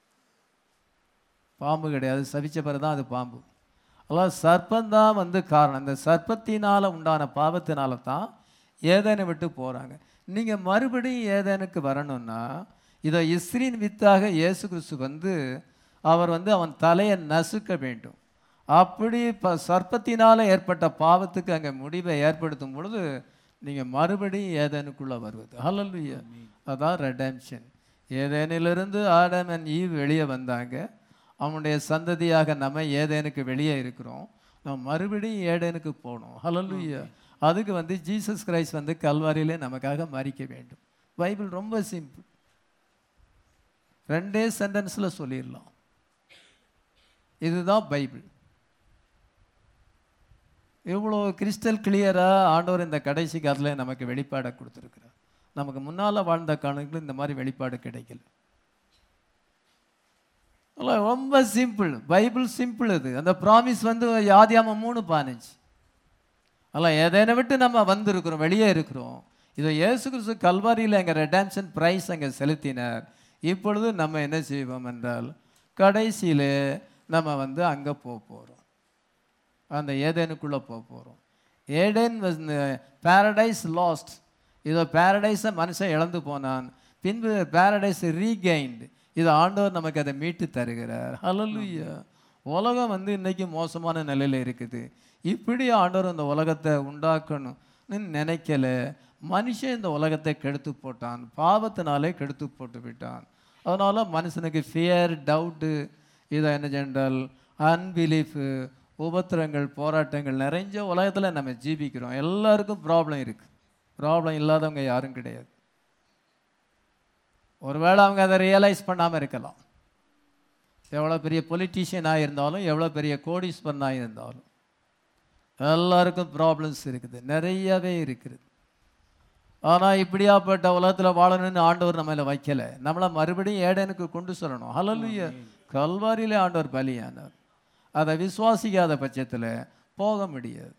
பாம்பு கிடையாது சபிச்ச பிறகு தான் அது பாம்பு அதாவது சர்ப்பம் தான் வந்து காரணம் இந்த சர்ப்பத்தினால் உண்டான பாவத்தினால தான் ஏதேனை விட்டு போகிறாங்க நீங்கள் மறுபடியும் ஏதேனுக்கு வரணும்னா இதை இஸ்ரீன் வித்தாக இயேசு கிறிஸ்து வந்து அவர் வந்து அவன் தலையை நசுக்க வேண்டும் அப்படி இப்போ சர்ப்பத்தினால் ஏற்பட்ட பாவத்துக்கு அங்கே முடிவை ஏற்படுத்தும் பொழுது நீங்கள் மறுபடியும் ஏதேனுக்குள்ளே வருவது ஹalleluya அதான் ரெடம்ஷன் ஏதேனிலிருந்து ஆடம் அண்ட் ஈவ் வெளியே வந்தாங்க அவனுடைய சந்ததியாக நம்ம ஏதேனுக்கு வெளியே இருக்கிறோம் நம்ம மறுபடியும் ஏதேனுக்கு போகணும் ஹalleluya அதுக்கு வந்து ஜீசஸ் கிரைஸ்ட் வந்து கல்வாரியிலே நமக்காக மறிக்க வேண்டும் பைபிள் ரொம்ப சிம்பிள் ரெண்டே சென்டென்ஸில் சொல்லிடலாம் இதுதான் பைபிள் இவ்வளோ கிறிஸ்டல் கிளியராக ஆண்டவர் இந்த கடைசி காலத்தில் நமக்கு வெளிப்பாடை கொடுத்துருக்கிறார் நமக்கு முன்னால் வாழ்ந்த காலங்களில் இந்த மாதிரி வெளிப்பாடு கிடைக்கல அல்ல, ரொம்ப சிம்பிள் பைபிள் சிம்பிள் இது அந்த ப்ராமிஸ் வந்து யாதியாம மூணு பதினஞ்சு அல்ல எதனை விட்டு நம்ம வந்திருக்கிறோம் வெளியே இருக்கிறோம் இதை இயேசு கிறிஸ்து கல்வாரியில் எங்கள் ரெடான்ஷன் ப்ரைஸ் அங்கே செலுத்தினார் இப்பொழுது நம்ம என்ன செய்வோம் என்றால் கடைசியில் நம்ம வந்து அங்கே போக போகிறோம் அந்த ஏதேனுக்குள்ளே போக போகிறோம் ஏடேன் பேரடைஸ் லாஸ்ட் இதோ பேரடைஸை மனுஷன் இழந்து போனான் பின்பு பேரடைஸ் ரீகெயின்டு இது ஆண்டவர் நமக்கு அதை மீட்டு தருகிறார் ஹalleluya உலகம் வந்து இன்னைக்கு மோசமான நிலையில் இருக்குது இப்படி ஆண்டவர் இந்த உலகத்தை உண்டாக்கணும்னு நினைக்கல மனுஷன் இந்த உலகத்தை கெடுத்து போட்டான் பாவத்தினாலே கெடுத்து போட்டு விட்டான் அதனால மனுஷனுக்கு ஃபியர் டவுட்டு இதை என்ன சென்றால் அன்பிலீஃபு உபத்திரங்கள் போராட்டங்கள் நிறைஞ்ச உலகத்தில் நம்ம ஜீவிக்கிறோம் எல்லாருக்கும் ப்ராப்ளம் இருக்குது ப்ராப்ளம் இல்லாதவங்க யாரும் கிடையாது ஒருவேளை அவங்க அதை ரியலைஸ் பண்ணாமல் இருக்கலாம் எவ்வளோ பெரிய பொலிட்டீஷியனாக இருந்தாலும் எவ்வளோ பெரிய கோடீஸ்வரனாக இருந்தாலும் எல்லாருக்கும் ப்ராப்ளம்ஸ் இருக்குது நிறையவே இருக்குது ஆனால் இப்படியாப்பட்ட உலகத்தில் வாழணும்னு ஆண்டவர் நம்மள வைக்கல நம்மளை மறுபடியும் ஏடனுக்கு கொண்டு சொல்லணும் ஹalleluya கல்வாரியிலே ஆண்டவர் பலியானார் அதை விசுவாசிக்காத பட்சத்தில் போக முடியாது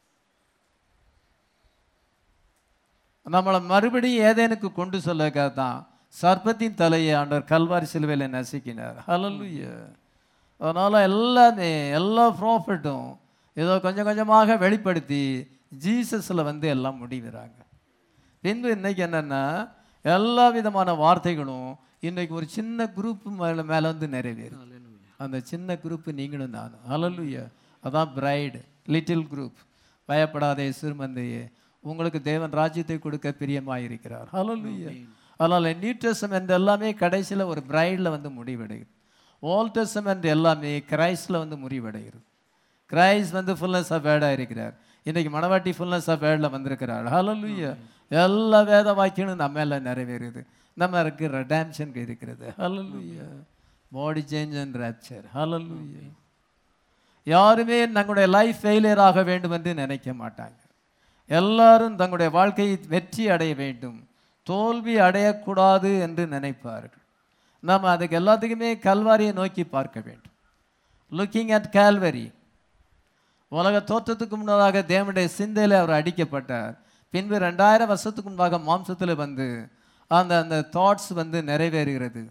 நம்மளை மறுபடியும் ஏதேனுக்கு கொண்டு சொல்லக்காக தான் சர்ப்பத்தின் தலையை ஆண்டவர் கல்வாரி சிலுவையில் நசுக்கினார் ஹalleluya அதனால் எல்லாமே எல்லா ப்ராஃபிட்டும் ஏதோ கொஞ்சம் கொஞ்சமாக வெளிப்படுத்தி ஜீசஸில் வந்து எல்லாம் முடிவுறாங்க பின்பு இன்னைக்கு என்னென்னா எல்லா விதமான வார்த்தைகளும் இன்னைக்கு ஒரு சின்ன குரூப் மேலே மேலே வந்து நிறைவேறும் அந்த சின்ன குரூப் நீங்களும் நானும் ஹalleluya அதான் பிரைடு லிட்டில் குரூப் பயப்படாதே சிறுமந்தையே உங்களுக்கு தேவன் ராஜ்யத்தை கொடுக்க பிரியமாயிருக்கிறார் ஹalleluya அதனால் நியூ டெஸ்டமெண்ட் எல்லாமே கடைசியில் ஒரு பிரைடில் வந்து முடிவடைகிறது ஓல்ட் டெஸ்டமெண்ட் எல்லாமே கிரைஸ்டில் வந்து முடிவடைகிறது கிரைஸ்ட் வந்து ஃபுல்னஸ் ஆஃப் வேர்டாக இருக்கிறார் இன்னைக்கு மணவாட்டி ஃபுல்னஸ் ஆஃப் வேர்டில் வந்திருக்கிறாள் ஹalleluya எல்லா வேத வாக்கியங்களும் நம்ம எல்லாம் நிறைவேறுது நம்ம இருக்கு ரெடாம்ஷன் இருக்கிறது ஹalleluya பாடி சேஞ்ச் அண்ட் ரேப்சர் ஹalleluya யாருமே தங்களுடைய லைஃப் ஃபெயிலியர் ஆக வேண்டும் என்று நினைக்க மாட்டாங்க எல்லாரும் தங்களுடைய வாழ்க்கையை வெற்றி அடைய வேண்டும் தோல்வி அடையக்கூடாது என்று நினைப்பார்கள் நாம் அதுக்கு எல்லாத்துக்குமே கல்வாரியை நோக்கி பார்க்க வேண்டும் லுக்கிங் அட் கால்வரி உலக தோற்றத்துக்கு முன்னதாக தேவனுடைய சிந்தையில் அவர் அடிக்கப்பட்டார் பின்பு ரெண்டாயிரம் வருஷத்துக்கு முன்பாக மாம்சத்தில் வந்து அந்த அந்த தாட்ஸ் வந்து நிறைவேறுகிறது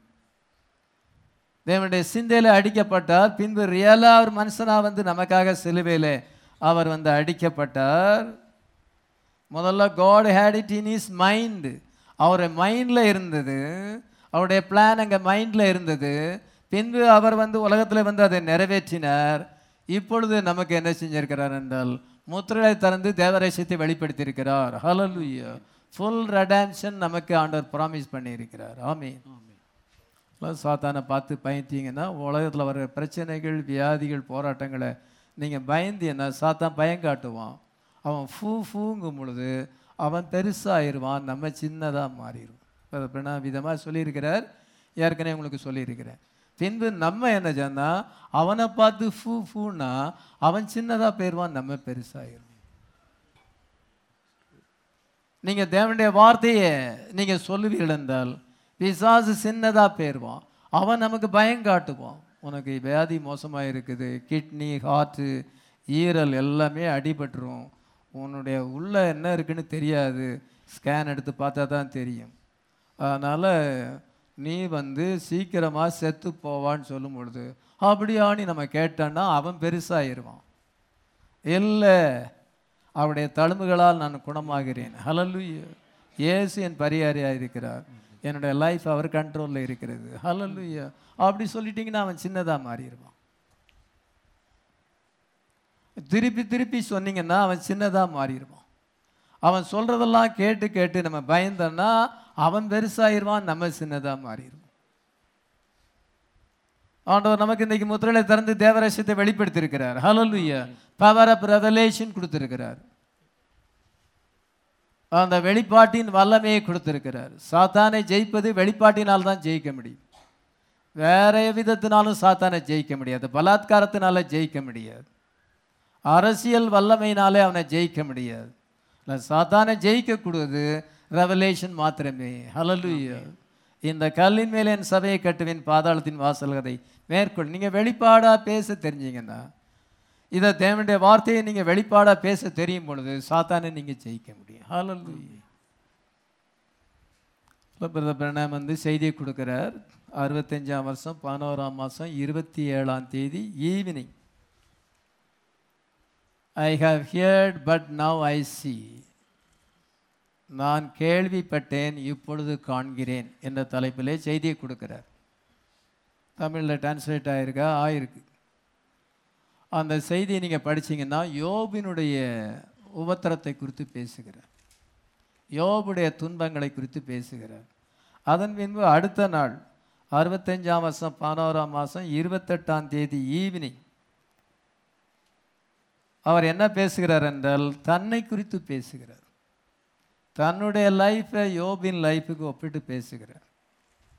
தேவனுடைய சிந்தையில் அடிக்கப்பட்டார் பின்பு ரியலாக அவர் மனுஷனாக வந்து நமக்காக சிலுவையில் அவர் வந்து அடிக்கப்பட்டார் முதல்ல God had it in his mind அவர் மைண்டில் இருந்தது அவருடைய பிளான் அங்கே மைண்டில் இருந்தது பின்பு அவர் வந்து உலகத்தில் வந்து அதை நிறைவேற்றினார் இப்பொழுது நமக்கு என்ன செஞ்சிருக்கிறார் என்றால் முத்திரை திறந்து தேவரேசத்தை வெளிப்படுத்தியிருக்கிறார் ஹalleluya ஃபுல் ரெடாம்ஷன் நமக்கு ஆண்டவர் ப்ராமிஸ் பண்ணியிருக்கிறார் ஆமென் எல்லாம் சாத்தானை பார்த்து பயந்தீங்கன்னா உலகத்தில் வர பிரச்சனைகள் வியாதிகள் போராட்டங்களை நீங்கள் பயந்தீங்கன்னா சாத்தான் பயம் காட்டுவான் அவன் ஃபூ ஃபூங்கும் பொழுது அவன் பெருசாகிடுவான் நம்ம சின்னதாக மாறிடுவோம் அப்படின்னா விதமாக சொல்லியிருக்கிறார் ஏற்கனவே உங்களுக்கு சொல்லியிருக்கிறேன் பின்பு நம்ம என்ன சொன்னால் அவனை பார்த்து ஃபூ ஃபூன்னா அவன் சின்னதாக போயிடுவான் நம்ம பெருசாகிடும் நீங்கள் தேவனுடைய வார்த்தையை நீங்கள் சொல்லுவீர்கள் என்றால் பிசாசு சின்னதாக போயிடுவான் அவன் நமக்கு பயம் காட்டுவான் உனக்கு வியாதி மோசமாக இருக்குது கிட்னி ஹார்ட்டு ஈரல் எல்லாமே அடிபட்டுரும் உன்னுடைய உள்ள என்ன இருக்குன்னு தெரியாது ஸ்கேன் எடுத்து பார்த்தா தான் தெரியும் அதனால் நீ வந்து சீக்கிரமாக செத்து போவான்னு சொல்லும் பொழுது அப்படியான்னு நம்ம கேட்டோன்னா அவன் பெருசாகிடுவான் இல்லை அவருடைய தழும்புகளால் நான் குணமாகிறேன் ஹலலுயா இயேசு என் பரிகாரியாக இருக்கிறார் என்னுடைய லைஃப் அவர் கண்ட்ரோலில் இருக்கிறது ஹலலுயா அப்படி சொல்லிட்டீங்கன்னா அவன் சின்னதாக மாறிடுவான் திருப்பி திருப்பி சொன்னீங்கன்னா அவன் சின்னதாக மாறிடுவான் அவன் சொல்கிறதெல்லாம் கேட்டு கேட்டு நம்ம பயந்தோன்னா அவன் பெருசாயிருவான் நம்ம சின்னதாக மாறிடுவோம் ஆண்டவர் நமக்கு இன்னைக்கு முத்திரையில திறந்து தேவரசத்தை வெளிப்படுத்தியிருக்கிறார் ஹalleluya பவர் ஆஃப் ரெவலேஷன் கொடுத்திருக்கிறார் அந்த வெளிப்பாட்டின் வல்லமையை கொடுத்திருக்கிறார் சாத்தானை ஜெயிப்பது வெளிப்பாட்டினால் தான் ஜெயிக்க முடியும் வேற விதத்தினாலும் சாத்தானை ஜெயிக்க முடியாது பலாத்காரத்தினால ஜெயிக்க முடியாது அரசியல் வல்லமையினாலே அவனை ஜெயிக்க முடியாது இல்லை சாத்தானை ஜெயிக்கக்கூடாது ரெவலேஷன் மாத்திரமே ஹalleluya இந்த கல்லின் மேலே என் சபையை கட்டுவேன் பாதாளத்தின் வாசல்கதை மேற்கொள் நீங்கள் வெளிப்பாடாக பேச தெரிஞ்சீங்கன்னா இதை தேவனுடைய வார்த்தையை நீங்கள் வெளிப்பாடாக பேச தெரியும் பொழுது சாத்தானை நீங்கள் ஜெயிக்க முடியும் ஹalleluya பிரதர் பிரணாம் வந்து செய்தியை கொடுக்குறார் அறுபத்தஞ்சாம் வருஷம் பதினோராம் மாதம் இருபத்தி ஏழாம் தேதி evening I have heard but now I see நான் கேள்விப்பட்டேன் இப்பொழுது காண்கிறேன் என்ற தலைப்பிலே செய்தியை கொடுக்கிறார் தமிழில் டிரான்ஸ்லேட் ஆயிருக்கா ஆயிருக்கு அந்த செய்தியை நீங்கள் படிச்சீங்கன்னா யோபினுடைய உபத்திரத்தை குறித்து பேசுகிறார் யோபுடைய துன்பங்களை குறித்து பேசுகிறார் அதன் பின்பு அடுத்த நாள் அறுபத்தஞ்சாம் வருஷம் பதினோராம் மாதம் இருபத்தெட்டாம் தேதி ஈவினிங் அவர் என்ன பேசுகிறார் என்றால் தன்னை குறித்து பேசுகிறார் தன்னுடைய லைஃப்பை யோபின் லைஃபுக்கு ஒப்பிட்டு பேசுகிறார்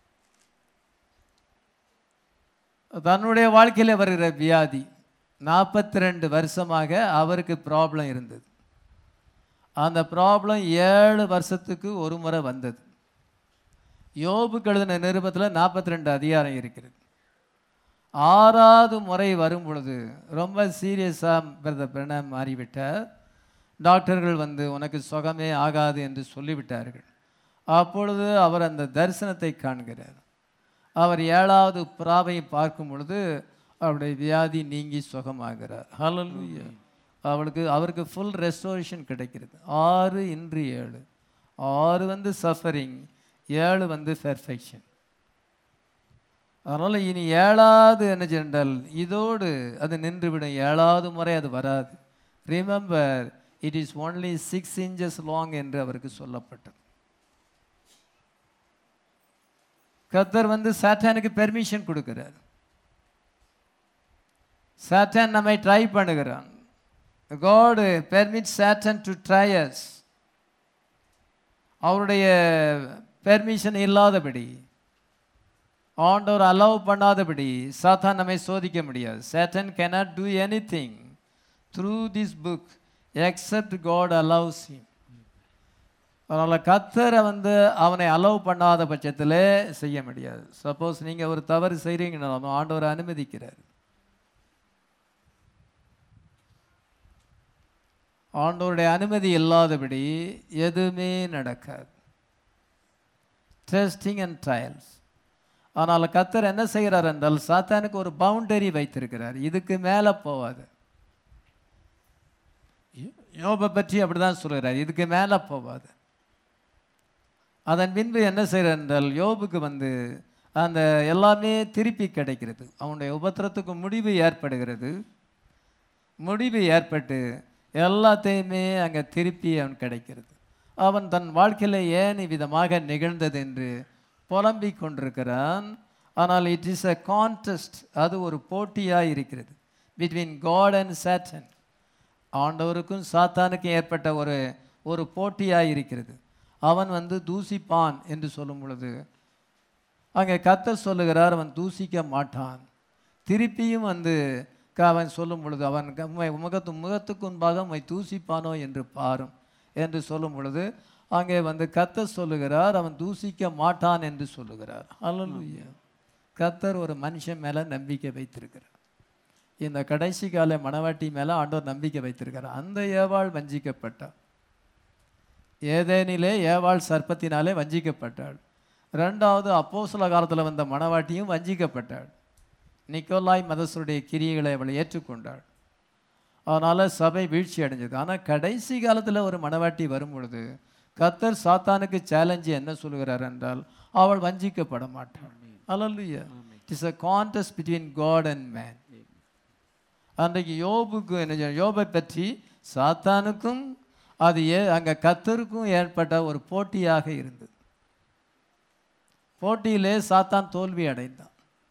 தன்னுடைய வாழ்க்கையில் வருகிற வியாதி நாற்பத்தி ரெண்டு வருஷமாக அவருக்கு ப்ராப்ளம் இருந்தது அந்த ப்ராப்ளம் ஏழு வருஷத்துக்கு ஒரு முறை வந்தது யோபுக்கு எழுதின நிருபத்தில் நாற்பத்தி ரெண்டு அதிகாரம் இருக்கிறது ஆறாவது முறை வரும் பொழுது ரொம்ப சீரியஸாக பிரதர் பிரணம் மாறிவிட்டார் டாக்டர்கள் வந்து உனக்கு சுகமே ஆகாது என்று சொல்லிவிட்டார்கள் அப்பொழுது அவர் அந்த தரிசனத்தை காண்கிறார் அவர் ஏழாவது புறாவை பார்க்கும் பொழுது அவருடைய வியாதி நீங்கி சுகமாகிறார் ஹalleluya அவளுக்கு அவருக்கு ஃபுல் ரெஸ்டோரேஷன் கிடைக்கிறது ஆறு இன்று ஏழு ஆறு வந்து சஃபரிங் ஏழு வந்து பெர்ஃபெக்ஷன் அதனால் இனி ஏழாவது என்ன சென்றால் இதோடு அது நின்றுவிடும் ஏழாவது முறை அது வராது remember it is only six inches long என்று அவருக்கு சொல்லப்பட்டது கத்தர் வந்து சாத்தானுக்கு பெர்மிஷன் கொடுக்கிறார் சாத்தான் நம்மை ட்ரை பண்ணுகிறான் காடு பெர்மிட் சாட்டன் டு ட்ரையஸ் அவருடைய பெர்மிஷன் இல்லாதபடி ஆண்டவர் அலோவ் பண்ணாதபடி சாத்தான் நம்மை சோதிக்க முடியாது Satan cannot do anything through this book except God allows him அதனால் கத்தரை வந்து அவனை அலோவ் பண்ணாத பட்சத்தில் செய்ய முடியாது சப்போஸ் நீங்கள் ஒரு தவறு செய்கிறீங்கன்னா ஆண்டவர் அனுமதிக்கிறார் ஆண்டவருடைய அனுமதி இல்லாதபடி எதுவுமே நடக்காது டெஸ்டிங் அண்ட் ட்ரையல்ஸ் ஆனால் கத்தர் என்ன செய்கிறார் என்றால் சாத்தானுக்கு ஒரு பவுண்டரி வைத்திருக்கிறார் இதுக்கு மேலே போவாது யோபை பற்றி அப்படிதான் சொல்கிறார் இதுக்கு மேலே போவாது அதன் பின்பு என்ன செய்கிறார் என்றால் யோபுக்கு வந்து அந்த எல்லாமே திருப்பி கிடைக்கிறது அவனுடைய உபத்திரத்துக்கு முடிவு ஏற்படுகிறது முடிவு ஏற்பட்டு எல்லாத்தையுமே அங்கே திருப்பி அவன் கிடைக்கிறது அவன் தன் வாழ்க்கையில் ஏன் விதமாக நிகழ்ந்தது என்று புலம்பிக் கொண்டிருக்கிறான் ஆனால் இட் இஸ் அ கான்டெஸ்ட் அது ஒரு போட்டியாக இருக்கிறது பிட்வீன் காட் அண்ட் சாட்டன் ஆண்டவருக்கும் சாத்தானுக்கும் ஏற்பட்ட ஒரு ஒரு போட்டியாக இருக்கிறது அவன் வந்து தூசிப்பான் என்று சொல்லும் பொழுது அங்கே கத்தர் சொல்லுகிறார் அவன் தூசிக்க மாட்டான் திருப்பியும் வந்து க- அவன் சொல்லும் பொழுது அவன் க- உம்மை முகத்து முகத்துக்கு முன்பாக உம்மை தூசிப்பானோ என்று பாரும் என்று சொல்லும் பொழுது அங்கே வந்து கத்தர் சொல்லுகிறார் அவன் தூசிக்க மாட்டான் என்று சொல்லுகிறார் அல்லேலூயா கத்தர் ஒரு மனுஷன் மேலே நம்பிக்கை வைத்திருக்கிறார் இந்த கடைசி கால மணவாட்டி மேலே ஆண்டவர் நம்பிக்கை வைத்திருக்கிறார் அந்த ஏவாள் வஞ்சிக்கப்பட்டாள் ஏதேனிலே ஏவாள் சர்ப்பத்தினாலே வஞ்சிக்கப்பட்டாள் ரெண்டாவது அப்போஸ்தல காலத்தில் வந்த மணவாட்டியும் வஞ்சிக்கப்பட்டாள் நிக்கோலாய் மதசருடைய கிரியைகளை அவள் ஏற்றுக்கொண்டாள் அதனால் சபை வீழ்ச்சி அடைஞ்சது ஆனால் கடைசி காலத்தில் ஒரு மணவாட்டி வரும் பொழுது கத்தர் சாத்தானுக்கு சேலஞ்சு என்ன சொல்கிறார் என்றால் அவள் வஞ்சிக்கப்பட மாட்டாள் அல்லல்லுயா it is a contest between God and man அன்றைக்கு யோபுக்கு என்ன செய்ய- யோபை பற்றி சாத்தானுக்கும் அது ஏ அங்கே கத்தருக்கும் ஏற்பட்ட ஒரு போட்டியாக இருந்தது போட்டியிலே சாத்தான் தோல்வி அடைந்தான்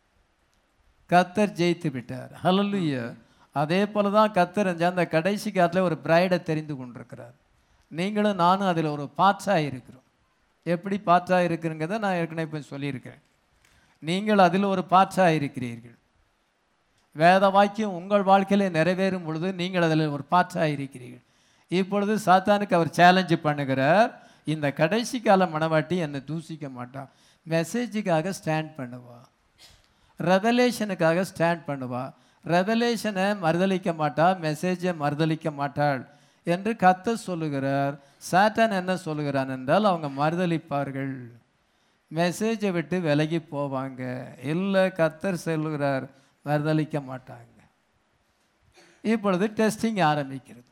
கத்தர் ஜெயித்து விட்டார் ஹalleluya அதே போல தான் கத்தர் அந்த கடைசி காலத்தில் ஒரு பிரைடை தெரிந்து கொண்டிருக்கிறார் நீங்களும் நானும் அதில் ஒரு பாற்றாக இருக்கிறோம் எப்படி பாற்றாக இருக்கிறங்கிறத நான் ஏற்கனவே இப்போ சொல்லியிருக்கிறேன் நீங்கள் அதில் ஒரு பாற்றாக இருக்கிறீர்கள் வேத வாக்கியம் உங்கள் வாழ்க்கையிலே நிறைவேறும் பொழுது நீங்கள் அதில் ஒரு பாற்றாக இருக்கிறீர்கள் இப்பொழுது சாத்தானுக்கு அவர் சேலஞ்சு பண்ணுகிறார் இந்த கடைசி கால மனவாட்டி என்னை தூசிக்க மாட்டான் மெசேஜுக்காக ஸ்டாண்ட் பண்ணுவா ரெவலேஷனுக்காக ஸ்டாண்ட் பண்ணுவா ரெவலேஷனை மறுதலிக்க மாட்டா மெசேஜை மறுதலிக்க மாட்டாள் என்று கத்த சொல்லுகிறார் சாத்தான் என்ன சொல்லுகிறான் என்றால் அவங்க மறுதலிப்பார்கள் மெசேஜை விட்டு விலகி போவாங்க இல்லை கத்தர் சொல்லுகிறார் மறுதலிக்க மாட்டாங்க இப்பொழுது டெஸ்டிங் ஆரம்பிக்கிறது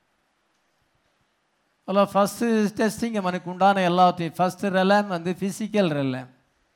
அல்ல ஃபஸ்ட்டு டெஸ்டிங் அவனுக்கு உண்டான எல்லாத்தையும் ஃபஸ்ட்டு ரெலாம் வந்து ஃபிசிக்கல் ரெலாம்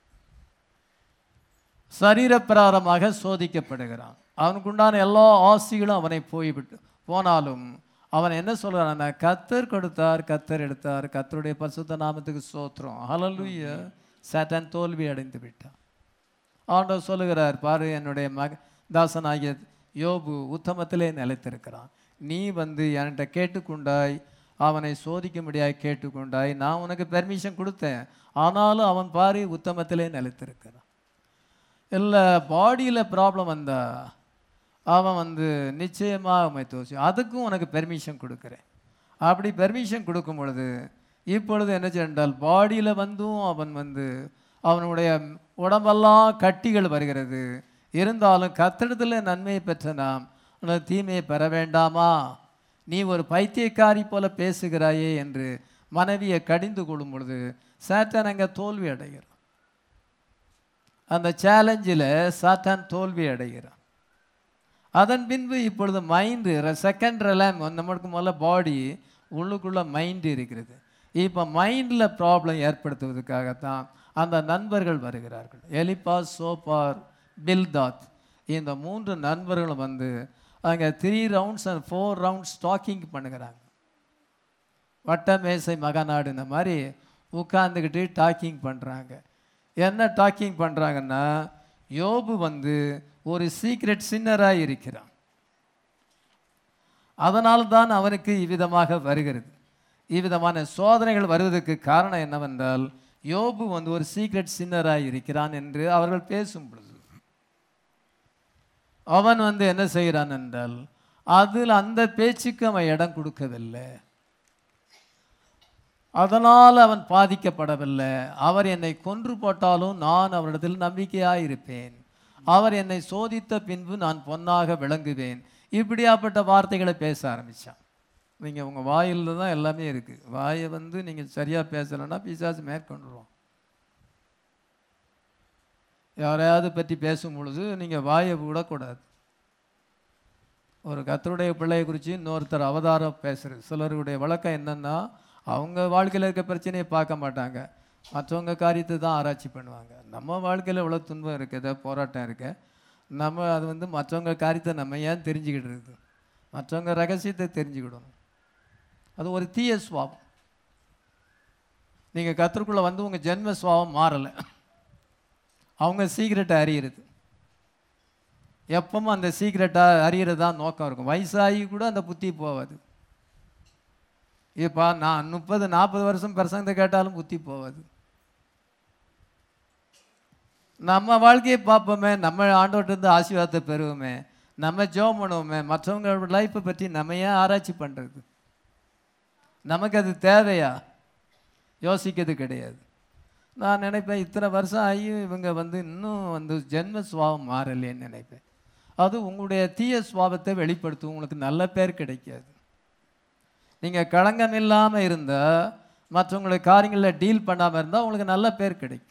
சரீரப்பிராரமாக சோதிக்கப்படுகிறான் அவனுக்கு உண்டான எல்லா ஆசிகளும் அவனை போய்விட்டு போனாலும் அவன் என்ன சொல்கிறான் கத்தர் கொடுத்தார் கத்தர் எடுத்தார் கத்தருடைய பரிசுத்த நாமத்துக்கு சோத்திரம் ஹalleluya சாத்தான் தோல்வி அடைந்து விட்டான் ஆண்டவர் சொல்லுகிறார் பாரு என்னுடைய மக தாசனாகிய யோபு உத்தமத்திலே நிலைத்திருக்கிறான் நீ வந்து என்கிட்ட கேட்டுக்கொண்டாய் அவனை சோதிக்கும்படியாய் கேட்டுக்கொண்டாய் நான் உனக்கு பெர்மிஷன் கொடுத்தேன் ஆனாலும் அவன் பாரு உத்தமத்திலே நிலைத்திருக்கிறான் இல்லை பாடியில் ப்ராப்ளம் வந்தா அவன் வந்து நிச்சயமாக உண்மை தோசி அதுக்கும் உனக்கு பெர்மிஷன் கொடுக்குறேன் அப்படி பெர்மிஷன் கொடுக்கும் பொழுது இப்பொழுது என்ன சென்றால் பாடியில் வந்தும் அவன் வந்து அவனுடைய உடம்பெல்லாம் கட்டிகள் வருகிறது இருந்தாலும் கத்திடத்தில் நன்மையை பெற்ற நாம் உனக்கு தீமையை பெற வேண்டாமா நீ ஒரு பைத்தியக்காரி போல பேசுகிறாயே என்று மனைவியை கடிந்து கொள்ளும் பொழுது சாத்தான் அங்கே தோல்வி அடைகிறான் அந்த சேலஞ்சில் சாத்தான் தோல்வி அடைகிறான் அதன் பின்பு இப்பொழுது மைண்டு செகண்ட் ரெலாம் நம்மளுக்கு முதல்ல பாடி உள்ளுக்குள்ள மைண்டு இருக்கிறது இப்போ மைண்டில் ப்ராப்ளம் ஏற்படுத்துவதற்காகத்தான் அந்த நண்பர்கள் வருகிறார்கள் எலிபாஸ் சோபார் பில்தாத் இந்த மூன்று நண்பர்களும் வந்து அங்கே three rounds and four rounds talking பண்ணுகிறாங்க வட்டமேசை மகநாடு இந்த மாதிரி உட்காந்துக்கிட்டு டாக்கிங் பண்ணுறாங்க என்ன டாக்கிங் பண்ணுறாங்கன்னா யோபு வந்து ஒரு சீக்ரெட் சின்னராக இருக்கிறான் அதனால் தான் அவனுக்கு இவ்விதமாக வருகிறது இவ்விதமான சோதனைகள் வருவதற்கு காரணம் என்னவென்றால் யோபு வந்து ஒரு சீக்ரெட் சின்னராக இருக்கிறான் என்று அவர்கள் பேசும் பொழுது அவன் வந்து என்ன செய்கிறான் என்றால் அதில் அந்த பேச்சுக்கு அவன் இடம் கொடுக்கவில்லை அதனால் அவன் பாதிக்கப்படவில்லை அவர் என்னை கொன்று போட்டாலும் நான் அவரிடத்தில் நம்பிக்கையாக இருப்பேன் அவர் என்னை சோதித்த பின்பு நான் பொன்னாக விளங்குவேன் இப்படியாப்பட்ட வார்த்தைகளை பேச ஆரம்பித்தான் நீங்கள் உங்கள் வாயில் தான் எல்லாமே இருக்குது வாயை வந்து நீங்கள் சரியாக பேசலைன்னா பிசாசு மேற்கொண்டுருவோம் யாரையாவது பற்றி பேசும் பொழுது நீங்கள் வாயை விடக்கூடாது ஒரு கத்தருடைய பிள்ளையை குறித்து இன்னொருத்தர் அவதாரம் பேசுறது சிலருடைய வழக்கம் என்னன்னா அவங்க வாழ்க்கையில் இருக்க பிரச்சனையை பார்க்க மாட்டாங்க மற்றவங்க காரியத்தை தான் ஆராய்ச்சி பண்ணுவாங்க நம்ம வாழ்க்கையில் இவ்வளோ துன்பம் இருக்குது போராட்டம் இருக்கு நம்ம அது வந்து மற்றவங்க காரியத்தை நம்ம ஏன் தெரிஞ்சுக்கிட்டு இருக்குது மற்றவங்க ரகசியத்தை தெரிஞ்சுக்கிடணும் அது ஒரு தீய சுவாபம் நீங்கள் கத்தருக்குள்ளே வந்து உங்கள் ஜென்ம சுவாபம் மாறலை அவங்க சீக்கிரட்டை அறியிறது எப்பவும் அந்த சீக்கிரட்டாக அறியறது தான் நோக்கம் இருக்கும் வயசாகி கூட அந்த புத்தி போகாது இப்போ நான் முப்பது நாற்பது வருஷம் பிரசங்கத்தை கேட்டாலும் புத்தி போகாது நம்ம வாழ்க்கையை பார்ப்போமே நம்ம ஆண்டோட்டிருந்து ஆசீர்வாதத்தை பெறுவோமே நம்ம ஜோம் பண்ணுவோமே மற்றவங்களோட லைஃப்பை பற்றி நம்ம ஏன் ஆராய்ச்சி பண்ணுறது நமக்கு அது தேவையா யோசிக்கிறது கிடையாது நான் நினைப்பேன் இத்தனை வருஷம் ஆகி இவங்க வந்து இன்னும் வந்து ஜென்ம சுவாபம் மாறலையேன்னு நினைப்பேன் அது உங்களுடைய தீய சுவாபத்தை வெளிப்படுத்தும் உங்களுக்கு நல்ல பேர் கிடைக்காது நீங்கள் களங்கம் இல்லாமல் இருந்தால் மற்றவங்களுடைய காரியங்களில் டீல் பண்ணாமல் இருந்தால் உங்களுக்கு நல்ல பேர் கிடைக்கும்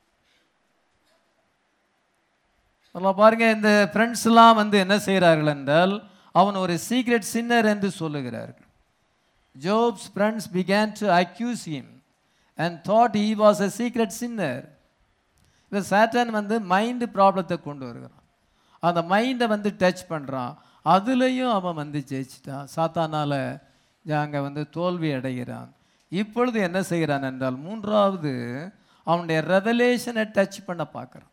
அதில் பாருங்க இந்த ஃப்ரெண்ட்ஸ்லாம் வந்து என்ன செய்கிறார்கள் என்றால் அவன் ஒரு சீக்ரெட் சின்னர் என்று சொல்லுகிறார்கள் Job's friends began to accuse him and thought he was a secret sinner இந்த சாட்டன் வந்து மைண்டு ப்ராப்ளத்தை கொண்டு வருகிறான் அந்த மைண்டை வந்து டச் பண்ணுறான் அதுலேயும் அவன் வந்து ஜெயிச்சிட்டான் சாத்தானால் அங்கே வந்து தோல்வி அடைகிறான் இப்பொழுது என்ன செய்கிறான் என்றால் மூன்றாவது அவனுடைய ரெவலேஷனை டச் பண்ண பார்க்குறான்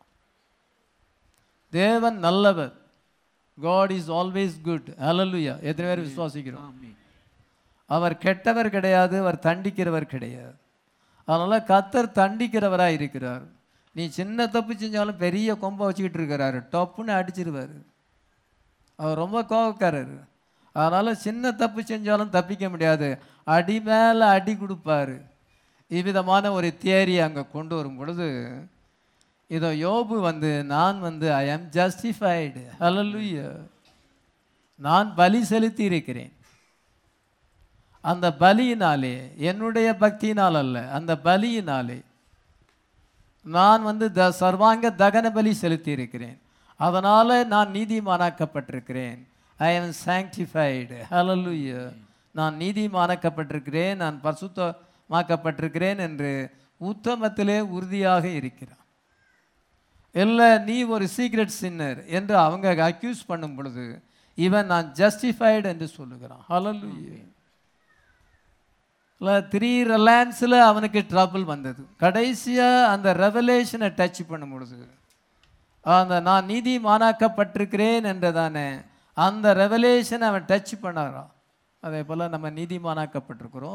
தேவன் நல்லவர் காட் இஸ் ஆல்வேஸ் குட் ஹalleluya எத்தனை பேர் விசுவாசிக்கிறோம் ஆமென் அவர் கெட்டவர் கிடையாது அவர் தண்டிக்கிறவர் கிடையாது அதனால் கத்தர் தண்டிக்கிறவராக இருக்கிறார் நீ சின்ன தப்பு செஞ்சாலும் பெரிய கொம்பை வச்சுக்கிட்டு இருக்கிறாரு டப்புன்னு அடிச்சிருவார் அவர் ரொம்ப கோவக்காரர் அதனால் சின்ன தப்பு செஞ்சாலும் தப்பிக்க முடியாது அடி மேலே அடி கொடுப்பாரு இவ்விதமான ஒரு தியரி அங்கே கொண்டு வரும் பொழுது இதோ யோபு வந்து நான் வந்து ஐ am justified hallelujah நான் பலி செலுத்தி இருக்கிறேன் அந்த பலியினாலே என்னுடைய பக்தியினால் அல்ல அந்த பலியினாலே நான் வந்து த சர்வாங்க தகன பலி செலுத்தி இருக்கிறேன் அதனால் நான் நீதிமானாக்கப்பட்டிருக்கிறேன் ஐ am sanctified hallelujah நான் நீதிமானாக்கப்பட்டிருக்கிறேன் நான் பரிசுத்தமாக்கப்பட்டிருக்கிறேன் என்று உத்தமத்திலே உறுதியாக இருக்கிறான் இல்லை நீ ஒரு சீக்ரெட் சின்னர் என்று அவங்க அக்யூஸ் பண்ணும் பொழுது இவன் நான் ஜஸ்டிஃபைடு என்று சொல்லுகிறான் ஹalleluya இல்லை த்ரீ ரிலையன்ஸில் அவனுக்கு ட்ரபிள் வந்தது கடைசியாக அந்த ரெவலேஷனை டச் பண்ணும் பொழுது அந்த நான் நீதிமானாக்கப்பட்டிருக்கிறேன் என்றதானே அந்த ரெவலேஷனை அவன் டச் பண்ணாரான் அதே போல் நம்ம நீதிமானாக்கப்பட்டிருக்கிறோம்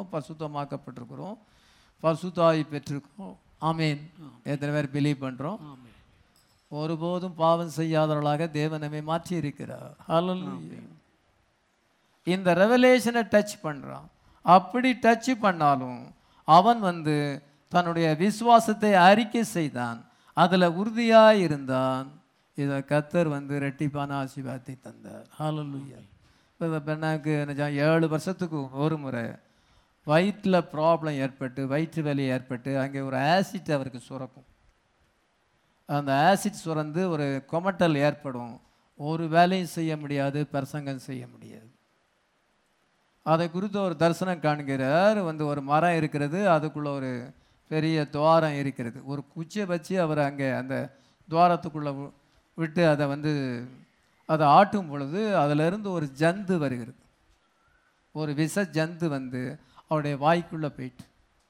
பசுத்தமாக்கப்பட்டிருக்கிறோம் பசுத்தாய் பெற்றிருக்கிறோம் ஆமீன் எத்தனை பேர் பிலீவ் பண்ணுறோம் ஆமென் ஒருபோதும் பாவம் செய்யாதவர்களாக தேவன் நம்மை மாற்றி இருக்கிறார் Hallelujah. இந்த ரெவலேஷனை டச் பண்றான் அப்படி டச் பண்ணாலும் அவன் வந்து தன்னுடைய விசுவாசத்தை அறிக்கை செய்தான் அதுல உறுதியாய் இருந்தான் இதை கத்தர் வந்து ரெட்டிப்பான ஆசீர்வாதத்தை தந்தார் ஹalleluya இப்போ பெண்ணாக்கு நிஜம் ஏழு வருஷத்துக்கு ஒரு முறை வயிற்றில் ப்ராப்ளம் ஏற்பட்டு வயிற்று வலி ஏற்பட்டு அங்கே ஒரு ஆசிட் அவருக்கு சுரக்கும் அந்த ஆசிட் சுரந்து ஒரு கொமட்டல் ஏற்படும் ஒரு வேலையும் செய்ய முடியாது பிரசங்கம் செய்ய முடியாது அதை குறித்து ஒரு தரிசனம் காண்கிறார் வந்து ஒரு மரம் இருக்கிறது அதுக்குள்ள ஒரு பெரிய துவாரம் இருக்கிறது ஒரு குச்சியை வச்சு அவர் அங்கே அந்த துவாரத்துக்குள்ள வி- விட்டு அதை வந்து அதை ஆட்டும் பொழுது அதிலிருந்து ஒரு ஜந்து வருகிறது ஒரு விஷ ஜந்து வந்து அவருடைய வாய்க்குள்ளே போயிட்டு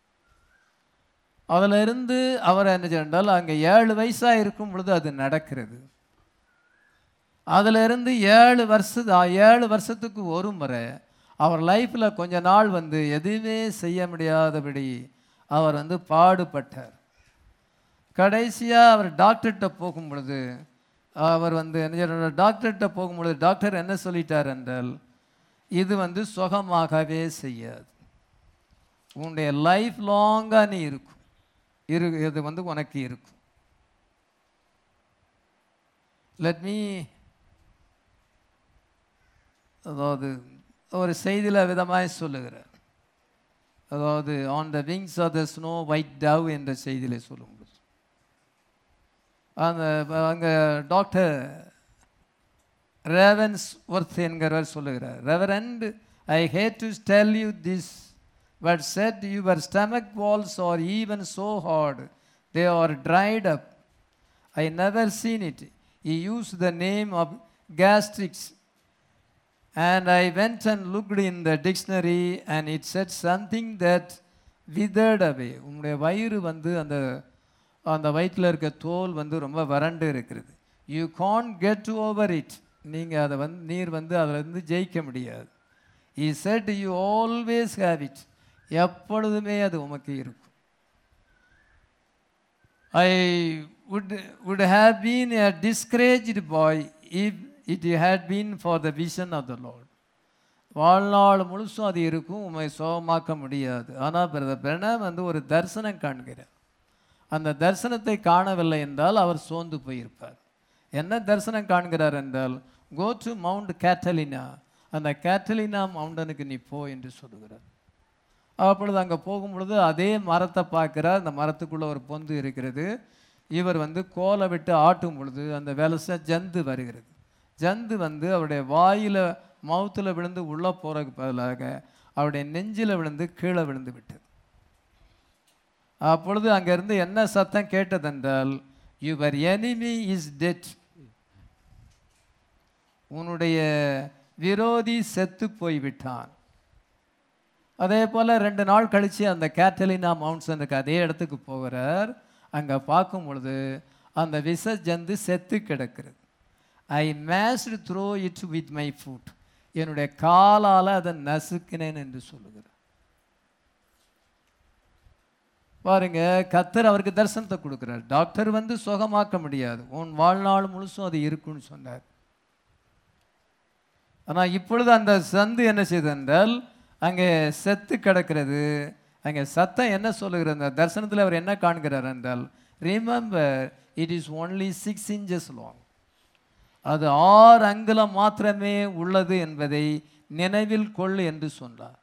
அதுல இருந்து அவர் என்ன சென்றால் அங்கே ஏழு வயசாக இருக்கும் பொழுது அது நடக்கிறது அதுல இருந்து ஏழு வருஷ ஏழு வருஷத்துக்கு ஒரு முறை அவர் லைஃப்பில் கொஞ்ச நாள் வந்து எதுவுமே செய்ய முடியாதபடி அவர் வந்து பாடுபட்டார் கடைசியாக அவர் டாக்டர்கிட்ட போகும் பொழுது அவர் வந்து என்ன செய்றார், டாக்டர்கிட்ட போகும் பொழுது டாக்டர் என்ன சொல்லிட்டார் என்றால் இது வந்து சுகமாகவே செய்யாது உன்னுடைய லைஃப் லாங்காக நீ இருக்கும் இரு இது வந்து உனக்கு இருக்கும் லெட் மீ அதாவது ஒரு செய்தியில் விதமாய் சொல்லுகிறார் அதாவது on the wings of the snow white dove என்ற செய்தியில சொல்லும் பொழுது அந்த அங்கே டாக்டர் ரேவன்ஸ் ஒர்த் என்கிறவர் சொல்லுகிறார் reverend I hate to tell you this but said your stomach walls are even so hard they are dried up I never seen it he use the name of gastrics and I went and looked in the dictionary and it said something that withered away உங்களுடைய வயிறு வந்து அந்த அந்த வயிற்றில் இருக்க தோல் வந்து ரொம்ப வறண்டு இருக்கிறது you can't get over it நீங்கள் அதை வந்து நீர் வந்து அதில் இருந்து ஜெயிக்க முடியாது he said you always have it எப்பொழுதுமே அது உமக்கு இருக்கும் I would, would have been a discouraged boy if it had been for the vision of the Lord. வாழ்நாள் முழுசும் அது இருக்கும் உண்மை சுகமாக்க முடியாது ஆனால் பிரதர் பிரணம் வந்து ஒரு தரிசனம் காண்கிறார் அந்த தரிசனத்தை காணவில்லை என்றால் அவர் சோர்ந்து போயிருப்பார் என்ன தரிசனம் காண்கிறார் என்றால் கோ டு மவுண்ட் கேட்டலினா அந்த கேட்டலினா மவுண்டனுக்கு நீ போ என்று சொல்லுகிறார் அப்பொழுது அங்கே போகும் பொழுது அதே மரத்தை பார்க்கிறார் அந்த மரத்துக்குள்ள ஒரு பொந்து இருக்கிறது இவர் வந்து கோலை விட்டு ஆட்டும் பொழுது அந்த வெலச ஜந்து வருகிறது ஜந்து வந்து அவருடைய வாயில மவுத்தில் விழுந்து உள்ளே போறதுக்கு பதிலாக அவருடைய நெஞ்சில் விழுந்து கீழே விழுந்து விட்டது அப்பொழுது அங்கிருந்து என்ன சத்தம் கேட்டதென்றால் யுவர் enemy இஸ் டெட் உன்னுடைய விரோதி செத்து போய்விட்டான் அதே போல் ரெண்டு நாள் கழித்து அந்த கேட்டலினா மவுண்ட்ஸனுக்கு அதே இடத்துக்கு போகிறார் அங்கே பார்க்கும் பொழுது அந்த விஷ ஜந்து செத்து கிடக்கிறது I mashed throw it with my foot என்னுடைய காலால் அதை நசுக்கினேன் என்று சொல்லுகிறார் பாருங்க கத்தர் அவருக்கு தரிசனத்தை கொடுக்குறார் டாக்டர் வந்து சுகமாக்க முடியாது உன் வாழ்நாள் முழுசும் அது இருக்குன்னு சொன்னார் ஆனால் இப்பொழுது அந்த சந்து என்ன செய்தது என்றால் அங்கே செத்து கிடக்கிறது அங்கே சத்தம் என்ன சொல்லுகிறது அந்த தரிசனத்தில் அவர் என்ன காண்கிறார் என்றால் remember it is only six inches long அது ஆறு அங்குலம் மாத்திரமே உள்ளது என்பதை நினைவில் கொள் என்று சொன்னார்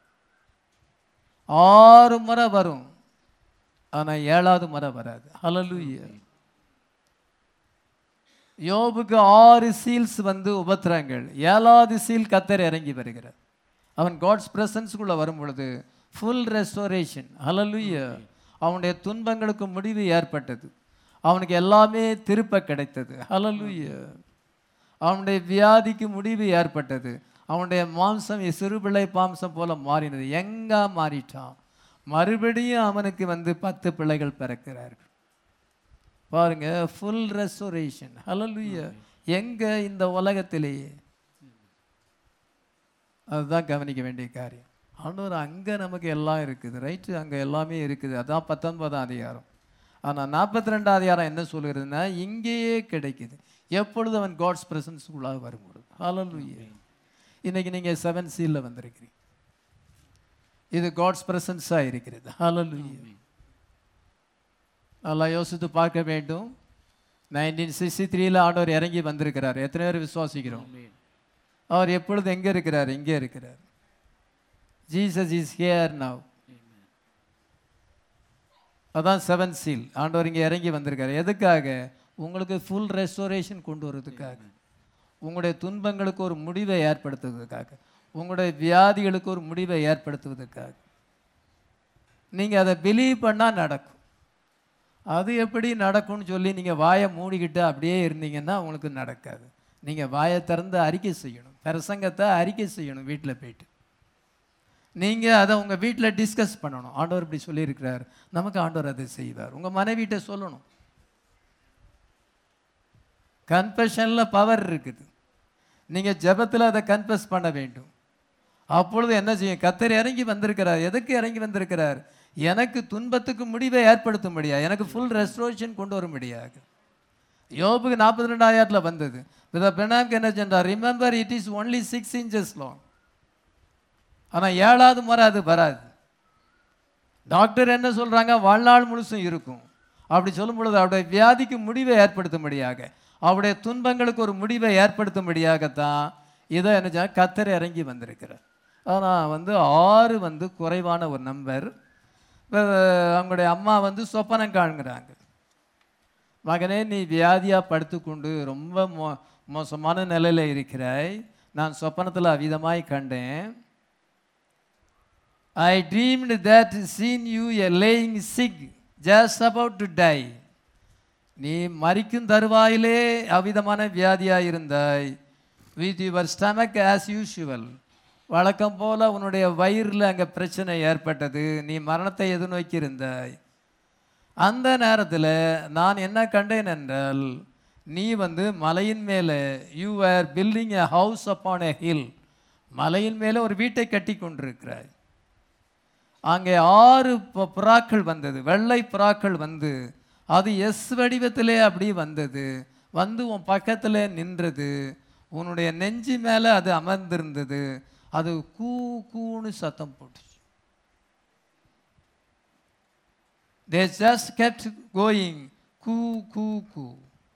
ஆறு முறை வரும் ஆனால் ஏழாவது முறை வராது ஹalleluya யோபுக்கு ஆறு சீல்ஸ் வந்து உபத்திரங்கள் ஏழாவது சீல் கத்தர் இறங்கி வருகிறார் அவன் காட்ஸ் பிரசன்ஸ்குள்ளே வரும் பொழுது ஃபுல் ரெஸ்டோரேஷன் ஹalleluya அவனுடைய துன்பங்களுக்கு முடிவு ஏற்பட்டது அவனுக்கு எல்லாமே திருப்ப கிடைத்தது ஹalleluya அவனுடைய வியாதிக்கு முடிவு ஏற்பட்டது அவனுடைய மாம்சம் சிறுபிள்ளை மாம்சம் போல மாறினது எங்க மாறிட்டான் மறுபடியும் அவனுக்கு வந்து பத்து பிள்ளைகள் பிறக்கிறார்கள் பாருங்க ஃபுல் ரெஸ்டோரேஷன் ஹalleluya எங்க இந்த உலகத்திலேயே அதுதான் கவனிக்க வேண்டிய காரியம் ஆண்டவர் அங்கே நமக்கு எல்லாம் இருக்குது ரைட்டு அங்கே எல்லாமே இருக்குது அதான் பத்தொன்பதாம் அதிகாரம் ஆனால் நாற்பத்தி ரெண்டாவது அதிகாரம் என்ன சொல்கிறதுனா இங்கேயே கிடைக்குது எப்பொழுது அவன் காட்ஸ் பிரசன்ஸ்க்குள்ளாக வரும்பொழுது ஹalleluya இன்னைக்கு நீங்கள் செவன் சீலில் வந்திருக்கிறீங்க இது காட்ஸ் பிரசன்ஸாக இருக்கிறது ஹalleluya நல்லா யோசித்து பார்க்க வேண்டும் நைன்டீன் சிக்ஸ்டி த்ரீல ஆண்டவர் இறங்கி வந்திருக்கிறார் எத்தனை பேர் விசுவாசிக்கிறோம் அவர் எப்பொழுது எங்கே இருக்கிறார் இங்கே இருக்கிறார் ஜீசஸ் இஸ் ஹியர் நவ் அதான் செவன் சீல் ஆண்டவர் இங்கே இறங்கி வந்திருக்காரு எதுக்காக உங்களுக்கு ஃபுல் ரெஸ்டோரேஷன் கொண்டு வர்றதுக்காக உங்களுடைய துன்பங்களுக்கு ஒரு முடிவை ஏற்படுத்துவதற்காக உங்களுடைய வியாதிகளுக்கு ஒரு முடிவை ஏற்படுத்துவதற்காக நீங்கள் அதை பிலீவ் பண்ணால் நடக்கும் அது எப்படி நடக்கும்னு சொல்லி நீங்கள் வாயை மூடிக்கிட்டு அப்படியே இருந்தீங்கன்னா உங்களுக்கு நடக்காது நீங்கள் வாயை திறந்து அறிக்கை செய்யணும் பிரசங்கத்தை அறிக்கை செய்யணும் வீட்டில் போயிட்டு நீங்கள் அதை உங்கள் வீட்டில் டிஸ்கஸ் பண்ணணும் ஆண்டவர் இப்படி சொல்லியிருக்கிறார் நமக்கு ஆண்டவர் அதை செய்வார் உங்கள் மனைவிட்ட சொல்லணும் கன்ஃபெஷனில் பவர் இருக்குது நீங்கள் ஜெபத்தில் அதை கன்ஃபஸ் பண்ண வேண்டும் அப்பொழுது என்ன செய்யும் கத்தர் இறங்கி வந்திருக்கிறார் எதுக்கு இறங்கி வந்திருக்கிறார் எனக்கு துன்பத்துக்கு முடிவை ஏற்படுத்தும்படியா எனக்கு ஃபுல் ரெஸ்டோரேஷன் கொண்டு வரும்படியாக யோபுக்கு நாற்பத்தி ரெண்டாயிரத்தில் வந்தது வித பினாக்கு என்ன சென்றார் remember it is only six inches long ஆனால் ஏழாவது முறை அது வராது டாக்டர் என்ன சொல்கிறாங்க வாழ்நாள் முழுசும் இருக்கும் அப்படி சொல்லும் பொழுது அவருடைய வியாதிக்கு முடிவை ஏற்படுத்தும்படியாக அவருடைய துன்பங்களுக்கு ஒரு முடிவை ஏற்படுத்தும்படியாகத்தான் இதை என்ன செய்ய- கத்தர் இறங்கி வந்திருக்கிறார் ஆனால் வந்து ஆறு வந்து குறைவான ஒரு நம்பர் அவங்களுடைய அம்மா வந்து சொப்பனம் காண்கிறாங்க மகனே நீ வியாதியாக படுத்துக்கொண்டு ரொம்ப மோ மோசமான நிலையில் இருக்கிறாய் நான் சொப்பனத்தில் அவிதமாய் கண்டேன் I dreamed that seen you a laying sick, just about to die. நீ மரிக்கும் தருவாயிலே அவிதமான வியாதியாக இருந்தாய் with your stomach as usual வழக்கம் போல உன்னுடைய வயிறில் அங்கே பிரச்சனை ஏற்பட்டது நீ மரணத்தை எதிர்நோக்கி இருந்தாய் அந்த நேரத்தில் நான் என்ன கண்டேன் என்றால் நீ வந்து மலையின் மேலே you are building a house upon a hill மலையின் மேலே ஒரு வீட்டை கட்டி கொண்டிருக்கிறாய் அங்கே ஆறு பு- புறாக்கள் வந்தது வெள்ளை புறாக்கள் வந்து அது எஸ் வடிவத்திலே அப்படி வந்தது வந்து உன் பக்கத்தில் நின்றது உன்னுடைய நெஞ்சு மேலே அது அமர்ந்திருந்தது அது கூ கூன்னு சத்தம் போட்டுச்சு தே ஜஸ்ட் kept கோயிங் கூ கூ கூ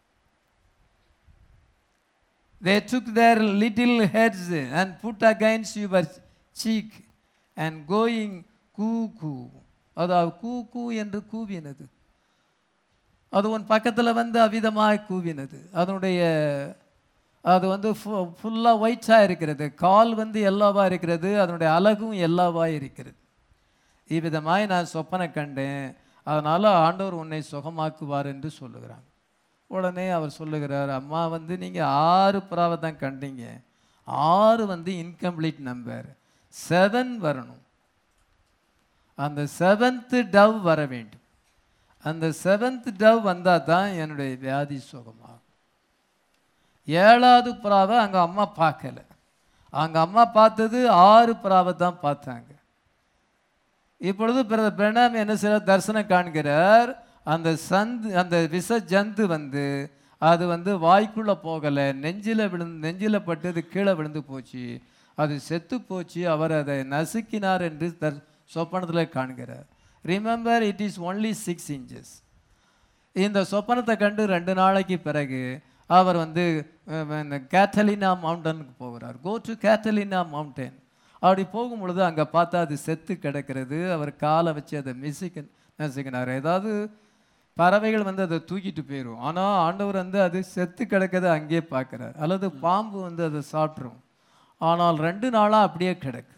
They took their little heads and put against your cheek and going கூ கூ அதாவது கூ கூ என்று கூவினது அது உன் பக்கத்தில் வந்து அவிதமாக கூவினது அதனுடைய அது வந்து ஃபுல்லாக ஒயிட்டாக இருக்கிறது கால் வந்து எல்லாவா இருக்கிறது அதனுடைய அழகும் எல்லாவா இருக்கிறது இவ்விதமாய் நான் சொப்பனை கண்டேன் அதனால் ஆண்டவர் உன்னை சுகமாக்குவார் என்று சொல்லுகிறாங்க உடனே அவர் சொல்லுகிறார் அம்மா வந்து நீங்கள் ஆறு புறாவை தான் கண்டீங்க ஆறு வந்து இன்கம்ப்ளீட் நம்பர் செவன் வரணும் அந்த செவன்த்து டவ் வர வேண்டும் அந்த செவன்த் டவ் வந்தால் தான் என்னுடைய வியாதி சுகமாகும் ஏழாவது புறாவை அங்கே அம்மா பார்க்கல அங்கே அம்மா பார்த்தது ஆறு புறாவை தான் பார்த்தாங்க இப்பொழுது பிரதர் பிரணாம் என்ன செய்ய தரிசனம் காண்கிறார் அந்த சந்து அந்த விஷ ஜந்து வந்து அது வந்து வாய்க்குள்ளே போகலை நெஞ்சில் விழுந்து நெஞ்சில் பட்டு கீழே விழுந்து போச்சு அது செத்து போச்சு அவர் அதை நசுக்கினார் என்று தர் சொப்பனத்தில் காண்கிறார் remember it is only six inches இந்த சொப்பனத்தை கண்டு ரெண்டு நாளைக்கு பிறகு அவர் வந்து அஹ், இந்த கேத்தலினா மவுண்டனுக்கு போகிறார் கோ டு கேத்தலினா மவுண்டன் அப்படி போகும் பொழுது அங்கே பார்த்தா அது செத்து கிடக்கிறது அவர் காலை வச்சு அதை மிசிக்க நசுக்கினார் ஏதாவது பறவைகள் வந்து அதை தூக்கிட்டு போயிடும் ஆனால் ஆண்டவர் வந்து அது செத்து கிடக்கிறத அங்கேயே பார்க்குறார் அல்லது பாம்பு வந்து அதை சாப்பிட்ரும் ஆனால் ரெண்டு நாளாக அப்படியே கிடக்கு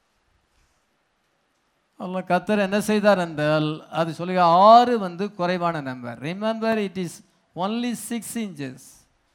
அல்ல கத்தர் என்ன செய்தார் என்றால் அது சொல்லி ஆறு வந்து குறைவான number remember it is only six inches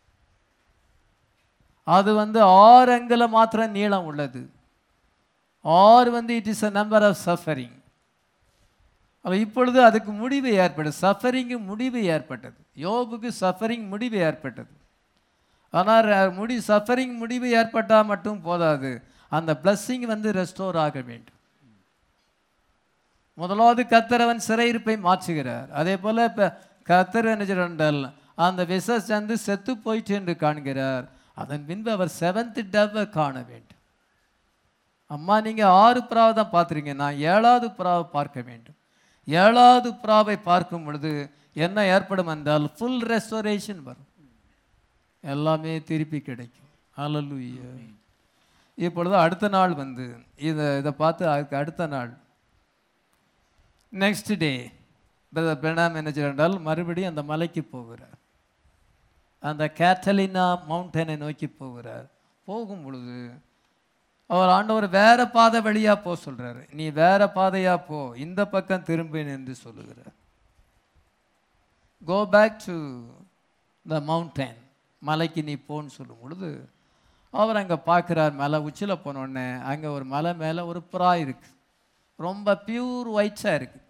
அது வந்து ஆறு அங்குல மாத்திரம் நீளம் உள்ளது ஆறு வந்து it is a number of suffering அப்ப இப்பொழுது அதுக்கு முடிவு ஏற்பட்டது சஃபரிங்கு முடிவு ஏற்பட்டது யோபுக்கு சஃபரிங் முடிவு ஏற்பட்டது ஆனால் ர- முடி சஃபரிங் முடிவு ஏற்பட்டால் மட்டும் போதாது அந்த blessing வந்து ரெஸ்டோர் ஆக வேண்டும் முதலாவது கத்தர் அவன் சிறையிருப்பை மாற்றுகிறார் அதே போல இப்போ கத்தர் என்ன செய்றார் அந்த விசஸ் வந்து செத்து போயிட்டு என்று காண்கிறார் அதன் பின்பு அவர் செவன்த் டவ்வை காண வேண்டும் அம்மா நீங்க ஆறு புறாவை தான் பார்த்துறீங்க நான் ஏழாவது புறாவை பார்க்க வேண்டும் ஏழாவது புறாவை பார்க்கும் பொழுது என்ன ஏற்படும் என்றால் ஃபுல் ரெஸ்டோரேஷன் வரும் எல்லாமே திருப்பி கிடைக்கும் ஹalleluya இப்பொழுது அடுத்த நாள் வந்து இதை இதை பார்த்து அதுக்கு அடுத்த நாள் நெக்ஸ்ட் டே பிரணாம் என்ன செய்றார் மறுபடியும் அந்த மலைக்கு போகிறார் அந்த கேட்டலினா மவுண்டனை நோக்கி போகிறார் போகும் பொழுது அவர் ஆண்டவர் வேற பாதை வழியா போ சொல்றாரு நீ வேற பாதையா போ இந்த பக்கம் திரும்பின் என்று சொல்லுகிறார் go back to the mountain மலைக்கு நீ போன்னு சொல்லும் பொழுது அவர் அங்கே பார்க்குறார் மலை உச்சியில் போனோடனே அங்கே ஒரு மலை மேலே ஒரு புறா இருக்கு ரொம்ப பியூர் ஒயிட்ஸாக இருக்கு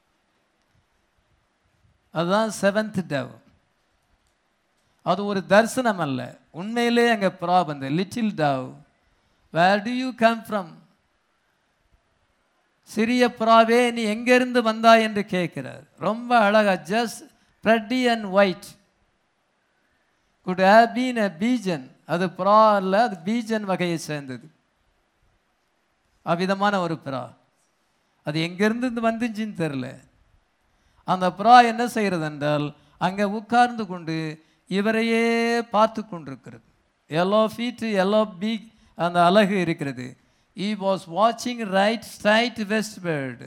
அதுதான் செவன்த் டவ் அது ஒரு தரிசனம் அல்ல உண்மையிலே அங்கே புறா வந்து little dove where do you come from சிறிய புறாவே நீ எங்கிருந்து வந்தாய் என்று கேட்கிறார் ரொம்ப அழகா just pretty and white could have been a pigeon அது புறா அல்ல அது பீஜன் வகையை சேர்ந்தது அவ்விதமான ஒரு புறா அது எங்கிருந்து இது வந்துச்சுன்னு தெரில அந்த புறா என்ன செய்கிறது என்றால் அங்கே உட்கார்ந்து கொண்டு இவரையே பார்த்து கொண்டிருக்கிறது எல்லோ ஃபீட்டு எல்லோ பீக் அந்த அழகு இருக்கிறது ஈ வாஸ் வாட்சிங் ரைட் ஸ்ட்ரைட் வெஸ்ட்வேர்டு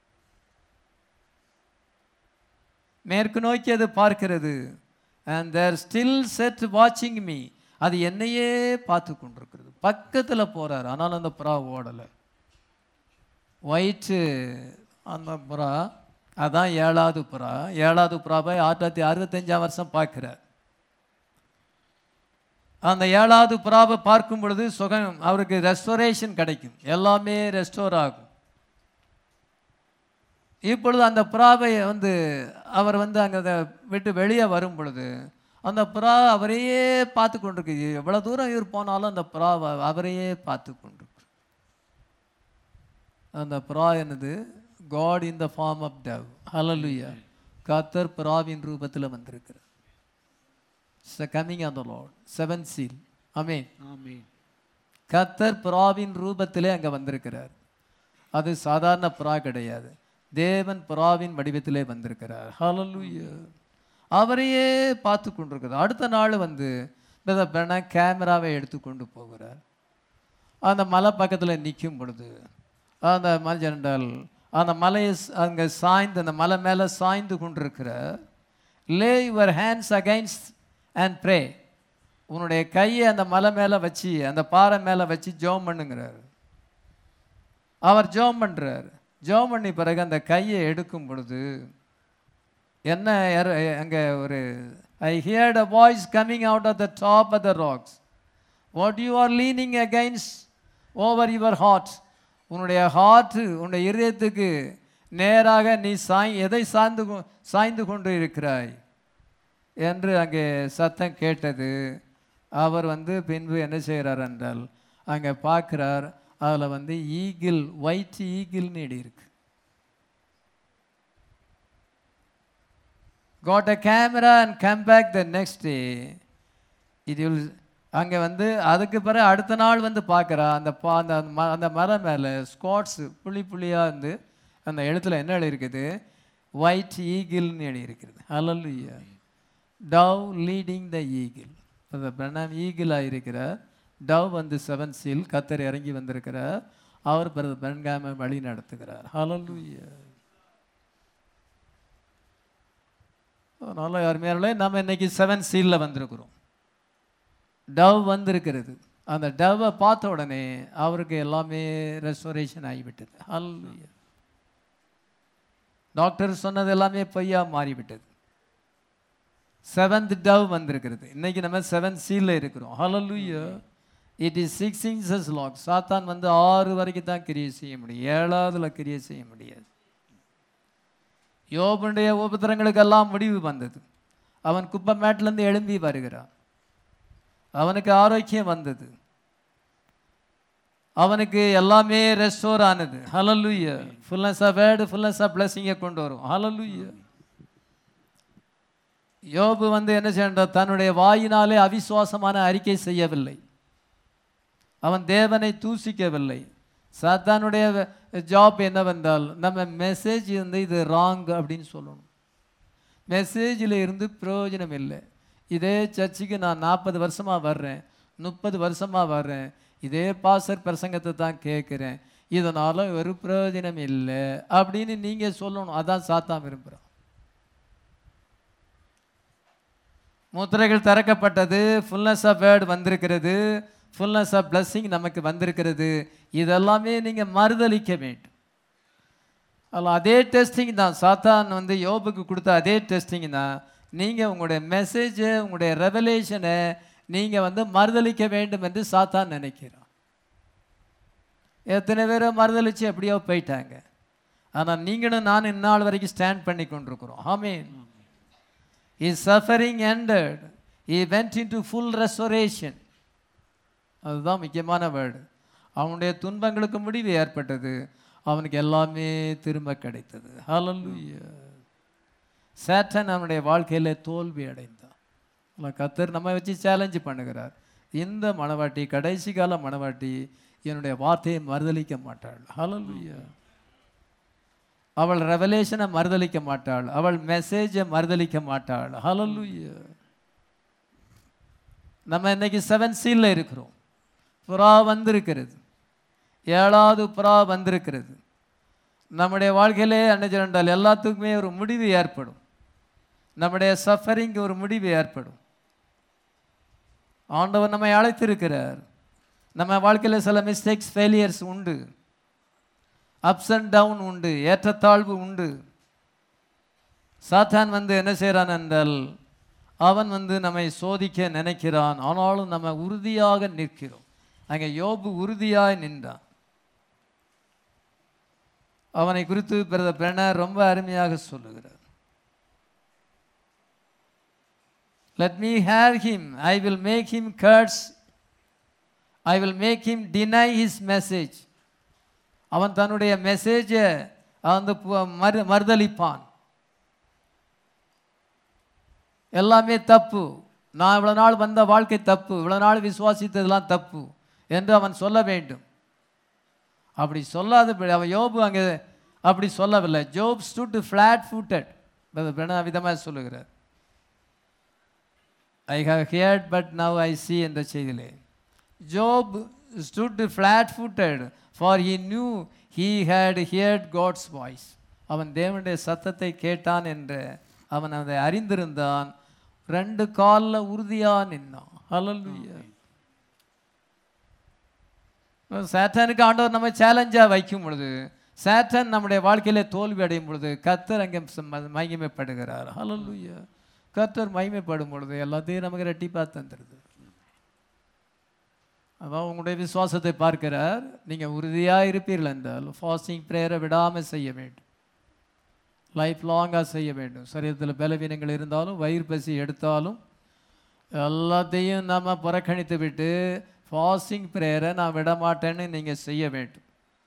மேற்கு நோக்கி அது பார்க்கிறது அண்ட் தேர் ஸ்டில் செட் வாட்சிங் மீ அது என்னையே பார்த்து கொண்டிருக்கிறது பக்கத்தில் போறார் ஆனால் அந்த புறா ஓடலை ஒயிட்டு அந்த புறா அதான் ஏழாவது புறா ஏழாவது புறாவை ஆயிரத்தி தொள்ளாயிரத்தி அறுபத்தஞ்சாம் வருஷம் பார்க்கிறார் அந்த ஏழாவது புறாவை பார்க்கும் பொழுது சுகம் அவருக்கு ரெஸ்டோரேஷன் கிடைக்கும் எல்லாமே ரெஸ்டோர் ஆகும் இப்பொழுது அந்த புறாவை வந்து அவர் வந்து அங்கே விட்டு வெளியே வரும் பொழுது அந்த புறா அவரையே பார்த்து கொண்டிருக்கு எவ்வளோ தூரம் இவர் போனாலும் அந்த புறா அவரையே பார்த்து கொண்டிருக்கு அந்த புறா என்னது God in the form of dove ஹalleluya கத்தர் புறாவின் ரூபத்தில் வந்திருக்கிறார் coming on the Lord seven seal ஆமென் ஆமென் கத்தர் புறாவின் ரூபத்திலே அங்கே வந்திருக்கிறார் அது சாதாரண புறா கிடையாது தேவன் புறாவின் வடிவத்திலே வந்திருக்கிறார் ஹalleluya அவரையே பார்த்து கொண்டிருக்கிறார் அடுத்த நாள் வந்து பெண்ணா கேமராவை எடுத்து கொண்டு போகிறார் அந்த மலை பக்கத்தில் நிற்கும் பொழுது அந்த மஞ்சள் அந்த மலையை ஸ்- அங்கே சாய்ந்து அந்த மலை மேலே சாய்ந்து கொண்டிருக்கிற lay your hands against and pray உன்னுடைய கையை அந்த மலை மேலே வச்சு அந்த பாறை மேலே வச்சு ஜோம் பண்ணுங்கிறார் அவர் ஜோம் பண்றார் ஜோம் பண்ணி பிறகு அந்த கையை எடுக்கும் பொழுது என்ன எர- அங்கே ஒரு I heard a voice coming out of the top of the rocks what you are leaning against over your heart உன்னுடைய ஹார்ட் உன்னுடைய இதயத்துக்கு நேராக நீ சாய் எதை சாய்ந்து கொ- சாய்ந்து கொண்டு இருக்கிறாய் என்று அங்கே சத்தம் கேட்டது அவர் வந்து பின்பு என்ன செய்கிறார் என்றால் அங்கே பார்க்கிறார் அதில் வந்து ஈகிள் ஒயிட் ஈகிள்னு எழுதி இருக்கு got a camera and come back the next day it will அங்கே வந்து அதுக்கு பிறகு அடுத்த நாள் வந்து பார்க்குறா அந்த பா அந்த ம அந்த மரம் மேலே ஸ்காட்ஸ் புள்ளி புள்ளியாக வந்து அந்த எழுத்துல என்ன எழுதியிருக்குது ஒயிட் ஈகிள்னு எழுதியிருக்கிறது ஹalleluya டவ் லீடிங் த ஈகிள் அந்த பிரணாம் ஈகிளாக இருக்கிறார் டவ் வந்து செவன் சீல் கத்தர் இறங்கி வந்திருக்கிறார் அவர் பிறகு பெண்காம வழி நடத்துகிறார் ஹalleluya அதனால் அருமையானே நம்ம இன்னைக்கு செவன் சீலில் வந்திருக்கிறோம் டவ் வந்திருக்கிறது அந்த டவ்வை பார்த்த உடனே அவருக்கு எல்லாமே ரெஸ்டோரேஷன் ஆகிவிட்டது ஹalleluya டாக்டர் சொன்னது எல்லாமே பொய்யா மாறிவிட்டது செவன்த் டவ் வந்திருக்கிறது இன்னைக்கு நம்ம செவன் சீலில் இருக்கிறோம் ஹalleluya it is six inches long சாத்தான் வந்து ஆறு வரைக்கும் தான் கிரியை செய்ய முடியும் ஏழாவதுல கிரியை செய்ய முடியாது யோபனுடைய உபத்திரங்களுக்கெல்லாம் முடிவு வந்தது அவன் குப்பை மேட்டிலேருந்து எழும்பி வருகிறான் அவனுக்கு ஆரோக்கியம் வந்தது அவனுக்கு எல்லாமே ரெஸ்டோர் ஆனது ஹalleluya fullness of word fullness of பிளஸிங்கை கொண்டு வரும் ஹalleluya யோபு வந்து என்ன செய்யறான் தன்னுடைய வாயினாலே அவிசுவாசமான அறிக்கை செய்யவில்லை அவன் தேவனை தூசிக்கவில்லை சாத்தானுடைய ஜாப் என்னவென்றால் நம்ம மெசேஜ் வந்து இது ராங் அப்படின்னு சொல்லணும் மெசேஜில் இருந்து பிரயோஜனம் இல்லை இதே சர்ச்சுக்கு நான் நாற்பது வருஷமாக வர்றேன் முப்பது வருஷமாக வர்றேன் இதே பாசர் பிரசங்கத்தை தான் கேட்குறேன் இதனால் ஒரு பிரயோஜனம் இல்லை அப்படின்னு நீங்கள் சொல்லணும் அதான் சாத்தான் விரும்புகிறான் முத்திரைகள் திறக்கப்பட்டது ஃபுல்னஸ் ஆஃப் வேர்டு வந்திருக்கிறது ஃபுல்னஸ் ஆஃப் blessing நமக்கு வந்திருக்கிறது இதெல்லாமே நீங்கள் மறுதலிக்க வேண்டும் அதில் அதே டெஸ்டிங் தான் சாத்தான் வந்து யோபுக்கு கொடுத்த அதே டெஸ்டிங் தான் நீங்கள் உங்களுடைய மெசேஜை உங்களுடைய ரெவலேஷனை நீங்கள் வந்து மறுதலிக்க வேண்டும் என்று சாத்தான் நினைக்கிறான் எத்தனை பேரை மறுதலிச்சு எப்படியோ போயிட்டாங்க ஆனால் நீங்களும் நான் இந்நாள் வரைக்கும் ஸ்டாண்ட் பண்ணி கொண்டிருக்கிறோம் ஆமீன் is suffering ended he went into full restoration அதுதான் முக்கியமான வேர்டு அவனுடைய துன்பங்களுக்கு முடிவு ஏற்பட்டது அவனுக்கு எல்லாமே திரும்ப கிடைத்தது ஹalleluya சேட்டன் அவனுடைய வாழ்க்கையில தோல்வி அடைந்தான் ஆனால் கத்தர் நம்ம வச்சு சேலஞ்சு பண்ணுகிறார் இந்த மணவாட்டி கடைசி கால மணவாட்டி என்னுடைய வார்த்தையை மறுதலிக்க மாட்டாள் ஹalleluya அவள் ரெவலேஷனை மறுதலிக்க மாட்டாள் அவள் மெசேஜை மறுதலிக்க மாட்டாள் ஹalleluya நம்ம இன்னைக்கு செவன் சீல்ல இருக்கிறோம் புறா வந்திருக்கிறது ஏழாவது புறா வந்திருக்கிறது நம்முடைய வாழ்க்கையிலே அன்னைச்சிரண்டால் எல்லாத்துக்குமே ஒரு முடிவு ஏற்படும் நம்முடைய சஃபரிங் ஒரு முடிவு ஏற்படும் ஆண்டவர் நம்மை அழைத்திருக்கிறார் நம்ம வாழ்க்கையில் சில மிஸ்டேக்ஸ் ஃபெயிலியர்ஸ் உண்டு அப்ஸ் அண்ட் டவுன் உண்டு ஏற்றத்தாழ்வு உண்டு சாத்தான் வந்து என்ன செய்கிறான் என்றால் அவன் வந்து நம்மை சோதிக்க நினைக்கிறான் ஆனாலும் நம்ம உறுதியாக நிற்கிறோம் அங்கே யோபு உறுதியாய் நின்றான் அவனை குறித்து பிரதர் பிரணர் ரொம்ப அருமையாக சொல்லுகிறார் let me have him I will make him curse I will make him deny his message அவன் தன்னுடைய மெசேஜை வந்து பு- மறு மறுதலிப்பான் எல்லாமே தப்பு நான் இவ்வளோ நாள் வந்த வாழ்க்கை தப்பு இவ்வளோ நாள் விசுவாசித்ததெல்லாம் தப்பு என்று அவன் சொல்ல வேண்டும் அப்படி சொல்லாத அவன் யோபு அங்கே அப்படி சொல்லவில்லை ஜோப் ஸ்டுட் ஃப்ளாட் ஃபுட்டட் விதமாக சொல்லுகிறார் I have heard but now I see என்ற செய்தியிலே Job stood flat footed for he knew he had heard God's voice அவன் தேவனுடைய சத்தத்தை கேட்டான் என்று அவன் அதை அறிந்திருந்தான் ரெண்டு காலில் உறுதியாக நின்னான் ஹalleluya சேட்டனுக்கு ஆண்டவர் நம்ம சேலஞ்சாக வைக்கும் பொழுது சேட்டன் நம்முடைய வாழ்க்கையில தோல்வி அடையும் பொழுது கத்தர் அங்கே சம்ம- மகிமைப்படுகிறார் ஹalleluya கத்தர் மகிமைப்படும் பொழுது எல்லாத்தையும் நமக்கு ரெட்டிப்பாக தந்துடுது அதான் உங்களுடைய விசுவாசத்தை பார்க்கிறார் நீங்கள் உறுதியாக இருப்பீர்கள் என்றால் ஃபாஸ்டிங் ப்ரேயரை விடாமல் செய்ய வேண்டும் லைஃப் லாங்காக செய்ய வேண்டும் சரீரத்தில் பலவீனங்கள் இருந்தாலும் வயிறு பசி எடுத்தாலும் எல்லாத்தையும் நம்ம புறக்கணித்து விட்டு ஃபாஸ்டிங் ப்ரேயரை நான் விட மாட்டேன்னு நீங்கள் செய்ய வேண்டும்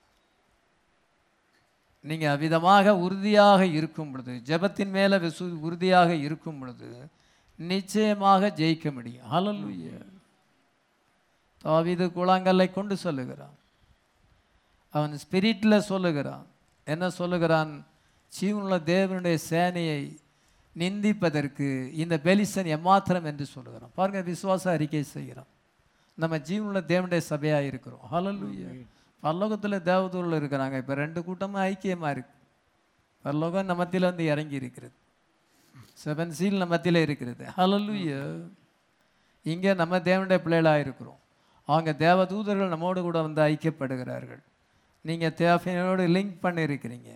நீங்கள் அவ்விதமாக உறுதியாக இருக்கும் பொழுது ஜெபத்தின் மேலே விசு உறுதியாக இருக்கும் பொழுது நிச்சயமாக ஜெயிக்க முடியும் ஹalleluya தாவீது கூழாங்கல்லை கொண்டு சொல்லுகிறான் அவன் ஸ்பிரிட்டில் சொல்லுகிறான் என்ன சொல்லுகிறான் ஜீவனுள்ள தேவனுடைய சேனையை நிந்திப்பதற்கு இந்த பெலிசன் எம்மாத்திரம் என்று சொல்லுகிறான் பாருங்க விசுவாச அறிக்கை செய்கிறான் நம்ம ஜீவனுள்ள தேவனுடைய சபையாக இருக்கிறோம் ஹalleluya பரலோகத்தில் தேவதூரில் இருக்கிறாங்க இப்போ ரெண்டு கூட்டமும் ஐக்கியமாக இருக்கு பரலோகம் நம்ம மத்தியில் வந்து இறங்கி இருக்கிறது செவன் சீல் நம்ம மத்தியில் இருக்கிறது ஹalleluya இங்கே நம்ம தேவனுடைய பிள்ளைகளாக இருக்கிறோம் அவங்க தேவதூதர்கள் நம்மோடு கூட வந்து ஐக்கியப்படுகிறார்கள் நீங்கள் தேவையோடு லிங்க் பண்ணியிருக்கிறீங்க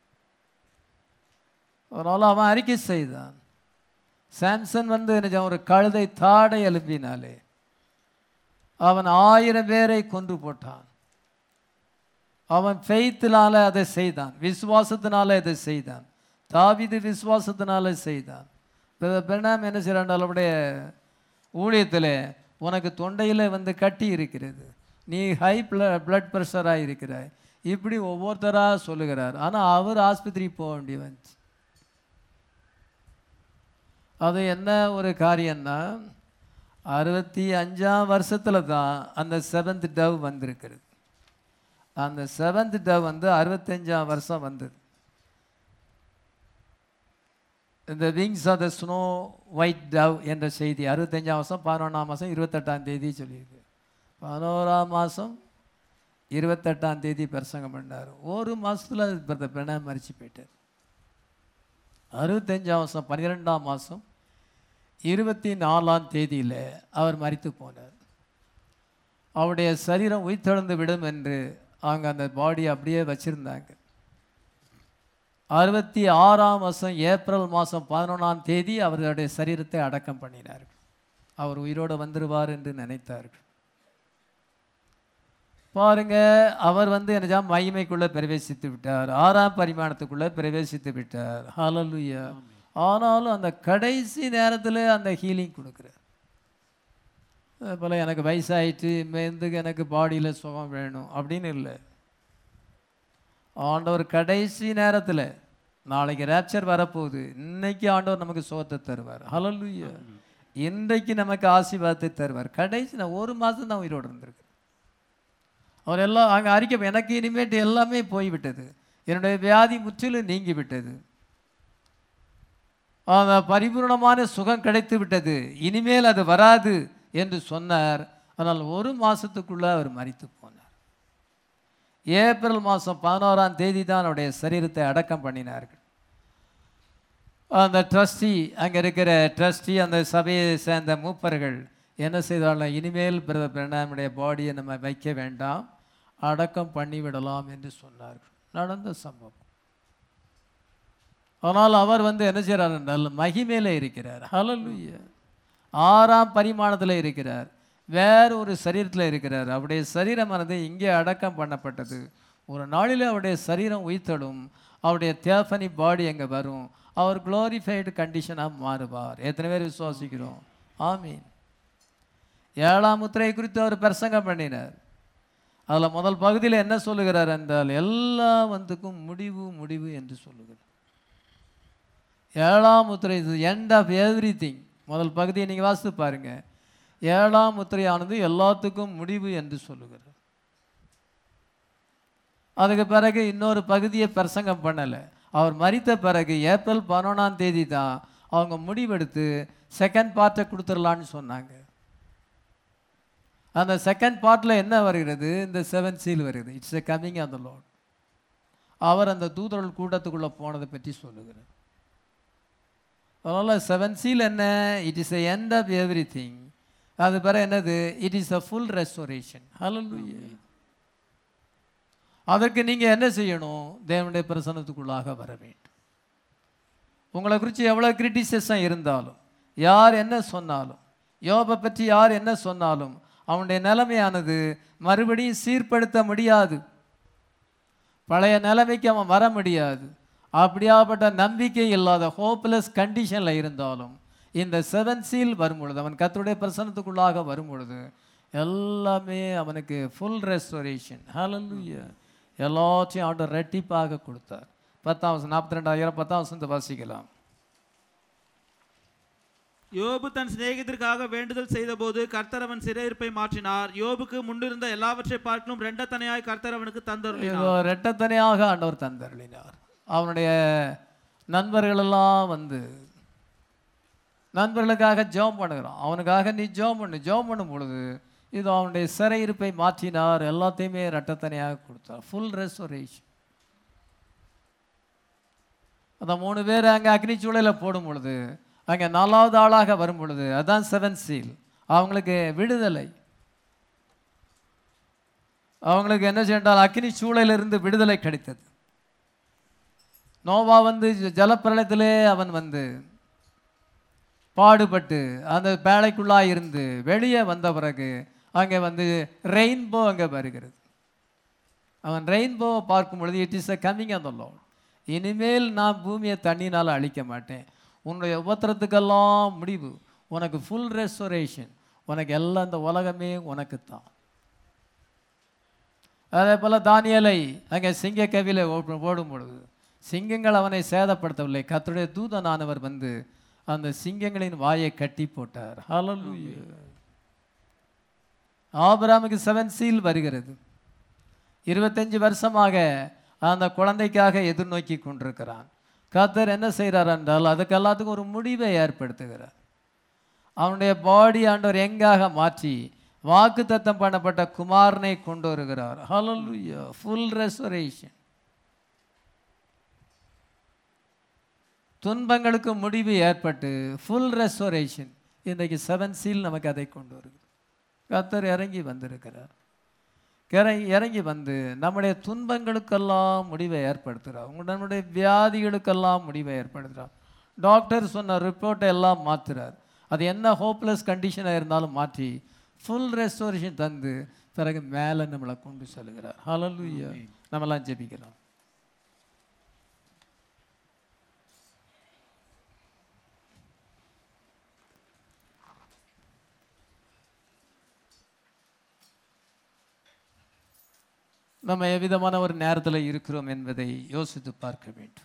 ஒரு நாள் அவன் அறிக்கை செய்தான் சாம்சன் வந்து என்ன செய்வான்? ஒரு கழுதை தாடை எழுப்பினாலே அவன் ஆயிரம் பேரை கொன்று போட்டான் அவன் ஃபெய்த்தினால அதை செய்தான் விசுவாசத்தினால இதை செய்தான் தாவீது விசுவாசத்தினால செய்தான் பெண்ணாம் என்ன செய்கிறான் அவருடைய ஊழியத்தில் உனக்கு தொண்டையில் வந்து கட்டி இருக்கிறது நீ ஹை பிளட் ப்ரெஷராக இருக்கிறாய் இப்படி ஒவ்வொருத்தராக சொல்லுகிறார் ஆனால் அவர் ஆஸ்பத்திரி போக வேண்டி வந்துச்சு அது என்ன ஒரு காரியம்னா அறுபத்தி அஞ்சாம் வருஷத்தில் தான் அந்த செவன்த் டவ் வந்திருக்கிறது அந்த செவன்த் டவ் வந்து அறுபத்தஞ்சாம் வருஷம் வந்தது இந்த wings of the snow white dove என்ற செய்தி அறுபத்தஞ்சாம் மாதம் பதினொன்றாம் மாதம் இருபத்தெட்டாம் தேதி சொல்லியிருக்கு பதினோராம் மாதம் இருபத்தெட்டாம் தேதி பிரசங்கம் பண்ணார் ஒரு மாதத்தில் பிரதர் பிரணாம் மறிச்சு போயிட்டார் அறுபத்தஞ்சாம் மாதம் பன்னிரெண்டாம் மாதம் இருபத்தி நாலாம் தேதியில் அவர் மறித்து போனார் அவருடைய சரீரம் உயிர்த்தெழுந்து விடும் என்று அவங்க அந்த பாடி அப்படியே வச்சுருந்தாங்க அறுபத்தி ஆறாம் வருஷம் ஏப்ரல் மாதம் பதினொன்றாம் தேதி அவர்களுடைய சரீரத்தை அடக்கம் பண்ணினார்கள் அவர் உயிரோடு வந்துடுவார் என்று நினைத்தார்கள் பாருங்க அவர் வந்து என்ன மகிமைக்குள்ளே பிரவேசித்து விட்டார் ஆறாம் பரிமாணத்துக்குள்ளே பிரவேசித்து விட்டார் ஹalleluya ஆனாலும் அந்த கடைசி நேரத்தில் அந்த ஹீலிங் கொடுக்குறார் போல் எனக்கு வயசாயிட்டு மேந்துக்கு எனக்கு பாடியில் சுகம் வேணும் அப்படின்னு இல்லை ஆண்டவர் கடைசி நேரத்தில் நாளைக்கு ரேப்சர் வரப்போகுது இன்னைக்கு ஆண்டவர் நமக்கு சுகத்தை தருவார் ஹalleluya இன்றைக்கு நமக்கு ஆசீர்வாதத்தை தருவார் கடைசி நான் ஒரு மாதம் தான் உயிரோடு இருந்திருக்கு அவர் எல்லாம் அங்கே அறிக்கை எனக்கு இனிமேட்டு எல்லாமே போய்விட்டது என்னுடைய வியாதி முற்றிலும் நீங்கி விட்டது அந்த பரிபூர்ணமான சுகம் கிடைத்து விட்டது இனிமேல் அது வராது என்று சொன்னார் ஆனால் ஒரு மாதத்துக்குள்ளே அவர் மறித்து போனார் ஏப்ரல் மாதம் பதினோராம் தேதி தான் அவருடைய சரீரத்தை அடக்கம் பண்ணினார்கள் அந்த ட்ரஸ்டி அங்கே இருக்கிற ட்ரஸ்டி அந்த சபையை சேர்ந்த மூப்பர்கள் என்ன செய்தாலும் இனிமேல் பிரதர் பிரணாமுடைய பாடியை நம்ம வைக்க வேண்டாம் அடக்கம் பண்ணிவிடலாம் என்று சொன்னார்கள் நடந்த சம்பவம் ஆனால் அவர் வந்து என்ன செய்கிறார் என்றால் மகிமையில் இருக்கிறார் ஹalleluya ஆறாம் பரிமாணத்தில் இருக்கிறார் வேற ஒரு சரீரத்தில் இருக்கிறார் அவருடைய சரீரமானது இங்கே அடக்கம் பண்ணப்பட்டது ஒரு நாளில் அவருடைய சரீரம் உயிர்த்தடும் அவருடைய தேஃபனி பாடி அங்கே வரும் அவர் குளோரிஃபைடு கண்டிஷனாக மாறுவார் எத்தனை பேர் விசுவாசிக்கிறோம் ஆமீன் ஏழாம் முத்திரை குறித்து அவர் பிரசங்கம் பண்ணினார் அதில் முதல் பகுதியில் என்ன சொல்லுகிறார் என்றால் எல்லா வந்துக்கும் முடிவு முடிவு என்று சொல்லுகிறார் ஏழாம் முத்திரை எண்ட் ஆஃப் எவ்ரி திங் முதல் பகுதியை நீங்கள் வாசித்து பாருங்க ஏழாம் முத்திரையானது எல்லாத்துக்கும் முடிவு என்று சொல்லுகிறார் அதுக்கு பிறகு இன்னொரு பகுதியை பிரசங்கம் பண்ணலை அவர் மறித்த பிறகு ஏப்ரல் பதினொன்றாம் தேதி தான் அவங்க முடிவெடுத்து செகண்ட் பார்ட்டை கொடுத்துடலான்னு சொன்னாங்க அந்த செகண்ட் பார்ட்டில் என்ன வருகிறது இந்த செவன் சீல் வருகிறது it's a coming on the Lord அவர் அந்த தூதர்கள் கூட்டத்துக்குள்ளே போனதை பற்றி சொல்லுகிறார் அதனால் செவன் சீல் என்ன it is a end of everything அது பிறகு என்னது it is a full restoration ஹalleluya அதற்கு நீங்கள் என்ன செய்யணும் தேவனுடைய பிரசன்னத்துக்குள்ளாக வர வேண்டும் உங்களை குறித்து எவ்வளோ கிரிட்டிசிசம் இருந்தாலும் யார் என்ன சொன்னாலும் யோபை பற்றி யார் என்ன சொன்னாலும் அவனுடைய நிலைமையானது மறுபடியும் சீர்படுத்த முடியாது பழைய நிலைமைக்கு அவன் வர முடியாது அப்படியாப்பட்ட நம்பிக்கை இல்லாத ஹோப்லெஸ் கண்டிஷனில் இருந்தாலும் இந்த செவன் சீல் வரும் பொழுது அவன் கர்த்தருடைய பிரசனத்துக்குள்ளாக வரும் பொழுது எல்லாமே அவனுக்கு ஃபுல் ரெஸ்டோரேஷன் ஹalleluya எல்லாத்தையும் ஆர்டர் ரெட்டிப்பாக கொடுத்தார் பத்தாம் வருஷம் நாற்பத்தி ரெண்டாயிரம் பத்தாம் வருஷத்தை வாசிக்கலாம் யோபு தன் சிநேகிதருக்காக வேண்டுதல் செய்தபோது கர்த்தர் அவன் சிறையிருப்பை மாற்றினார் யோபுக்கு முன்னிருந்த எல்லாவற்றை பார்க்கலும் ரெண்டத்தனையாய் கர்த்தர் அவனுக்கு தந்தருளினார் இதோ ரெட்டத்தனையாக ஆண்டவர் தந்தருளினார் அவனுடைய நண்பர்களெல்லாம் வந்து நண்பர்களுக்காக ஜெபம் பண்ணுகிறான் அவனுக்காக நீ ஜெபம் பண்ணு ஜெபம் பண்ணும் பொழுது இது அவனுடைய சிறையிருப்பை மாற்றினார் எல்லாத்தையுமே ரெட்டத்தனையாக கொடுத்தார் ஃபுல் ரெஸ்டோரேஷன் அந்த மூணு பேர் அங்கே அக்னிச்சூளையில் போடும் பொழுது அங்கே நாலாவது ஆளாக வரும் பொழுது அதான் செவன் சீல் அவங்களுக்கு விடுதலை அவங்களுக்கு என்ன செய்தால் அக்னி சூளையிலிருந்து விடுதலை கிடைத்தது நோவா வந்து ஜலப்பிரளயத்திலே அவன் வந்து பாடுபட்டு அந்த பேழைக்குள்ளாக இருந்து வெளியே வந்த பிறகு அங்கே வந்து ரெயின்போ அங்கே வருகிறது அவன் ரெயின்போவை பார்க்கும் பொழுது இட் இஸ் அ கம்மிங் அந்த லார்ட் இனிமேல் நான் பூமியை தண்ணினால் அழிக்க மாட்டேன் உன்னுடைய உபத்திரத்துக்கெல்லாம் முடிவு உனக்கு ஃபுல் ரெஸ்டோரேஷன் உனக்கு எல்லாம் இந்த உலகமே உனக்கு தான் அதே போல் தானியலை அங்கே சிங்க கவியில் ஓடும் பொழுது சிங்கங்கள் அவனை சேதப்படுத்தவில்லை கர்த்தருடைய தூதனானவர் வந்து அந்த சிங்கங்களின் வாயை கட்டி போட்டார் ஹalleluya ஆபிரகாமுக்கு செவன் சீல் வருகிறது இருபத்தஞ்சு வருஷமாக அந்த குழந்தைக்காக எதிர்நோக்கி கொண்டிருக்கிறான் கர்த்தர் என்ன செய்கிறார் என்றால் அதுக்கு எல்லாத்துக்கும் ஒரு முடிவை ஏற்படுத்துகிறார் அவனுடைய பாடி ஆண்டவர் எங்காக மாற்றி வாக்குத்தத்தம் பண்ணப்பட்ட குமாரனை கொண்டு வருகிறார் ஹalleluya ஃபுல் ரெஸ்டரேஷன் துன்பங்களுக்கு முடிவு ஏற்பட்டு ஃபுல் ரெஸ்டோரேஷன் இன்றைக்கு செவன் சீல் நமக்கு அதை கொண்டு வருகிறது கர்த்தர் இறங்கி வந்திருக்கிறார் இறங்கி இறங்கி வந்து நம்முடைய துன்பங்களுக்கெல்லாம் முடிவை ஏற்படுத்துகிறார் உங்க- நம்முடைய வியாதிகளுக்கெல்லாம் முடிவை ஏற்படுத்துகிறார் டாக்டர் சொன்ன ரிப்போர்ட்டை எல்லாம் மாற்றுறார் அது என்ன ஹோப்லெஸ் கண்டிஷனாக இருந்தாலும் மாற்றி ஃபுல் ரெஸ்டோரேஷன் தந்து பிறகு மேலே நம்மளை கொண்டு செல்கிறார் ஹalleluya நம்மலாம் ஜெபிக்கலாம் நம்ம எவ்விதமான ஒரு நேரத்தில் இருக்கிறோம் என்பதை யோசித்து பார்க்க வேண்டும்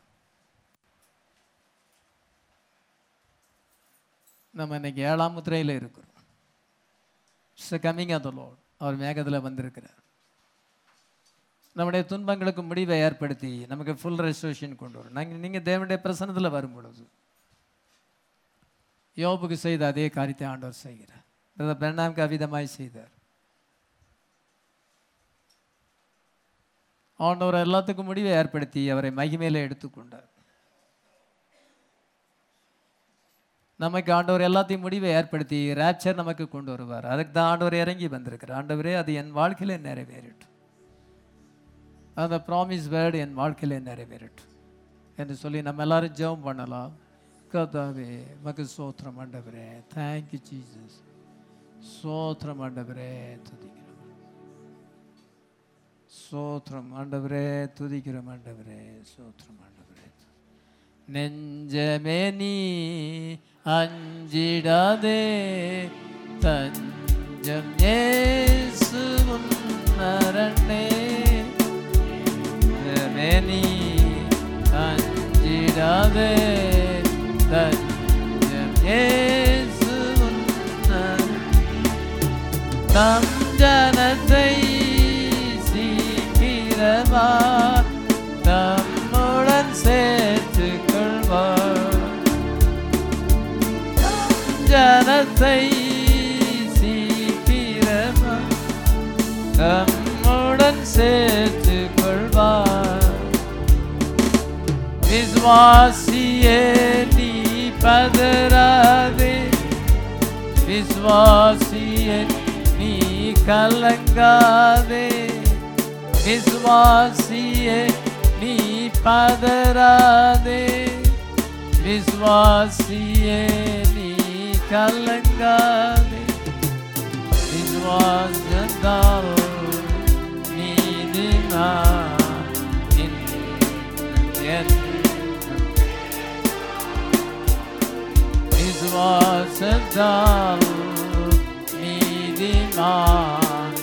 நம்ம இன்னைக்கு ஏழாம் முத்திரையில் இருக்கிறோம் கம்மிங் ஆஃப் த லார்ட் அவர் மேகத்தில் வந்திருக்கிறார் நம்முடைய துன்பங்களுக்கு முடிவை ஏற்படுத்தி நமக்கு ஃபுல் ரெஸ்டரேஷன் கொண்டு வரும் நாங்கள் நீங்கள் தேவனுடைய பிரசனத்தில் வரும் பொழுது யோபுக்கு செய்த அதே காரியத்தை ஆண்டவர் செய்கிறார் பிரதர் பெர்னாம்க்கு அவிதமாய் செய்தார் ஆண்டவர் எல்லாத்துக்கும் முடிவை ஏற்படுத்தி அவரை மகிமையில எடுத்துக்கொண்டார் நமக்கு ஆண்டவர் எல்லாத்தையும் முடிவை ஏற்படுத்தி ரேப்சர் நமக்கு கொண்டு வருவார் அதுக்கு தான் ஆண்டவர் இறங்கி வந்திருக்கிறார் ஆண்டவரே அது என் வாழ்க்கையில நிறைவேறட்டும் அந்த ப்ராமிஸ் வேர்டு என் வாழ்க்கையில நிறைவேறட்டும் என்று சொல்லி நம்ம எல்லாரும் ஜெபம் பண்ணலாம் கர்த்தாவே மக்கு சோத்திரம் ஆண்டவரே தேங்க்யூ ஜீசஸ் சோத்திரம் ஆண்டவரே துதிக்கிறோம் சோத்திரம் ஆண்டவரே துதிக்கிறோம் ஆண்டவரே சோத்திரம் ஆண்டவரே நெஞ்சமே நீ அஞ்சிடாதே தஞ்சம் இயேசுவும் நரண்டே நெஞ்சமே நீ அஞ்சிடாதே தஞ்சம் இயேசுவும் நரண்டே தம் ஜனத்தை சீக்கிரமா தம்முடன் சேர்த்து கொள்வார் தம் ஜனத்தை சீக்கிரமா தம்முடன் சேர்த்து கொள்வார் விஸ்வாசியே நீ பதறாதே விஸ்வாசியே நீ கலங்காதே விஸ்வாசியே நீ பதறாதே விஸ்வாசியே நீ கலங்காதே விஸ்வாசத்தால் நீதிமா விசுவாசத்தால் நீதிமான்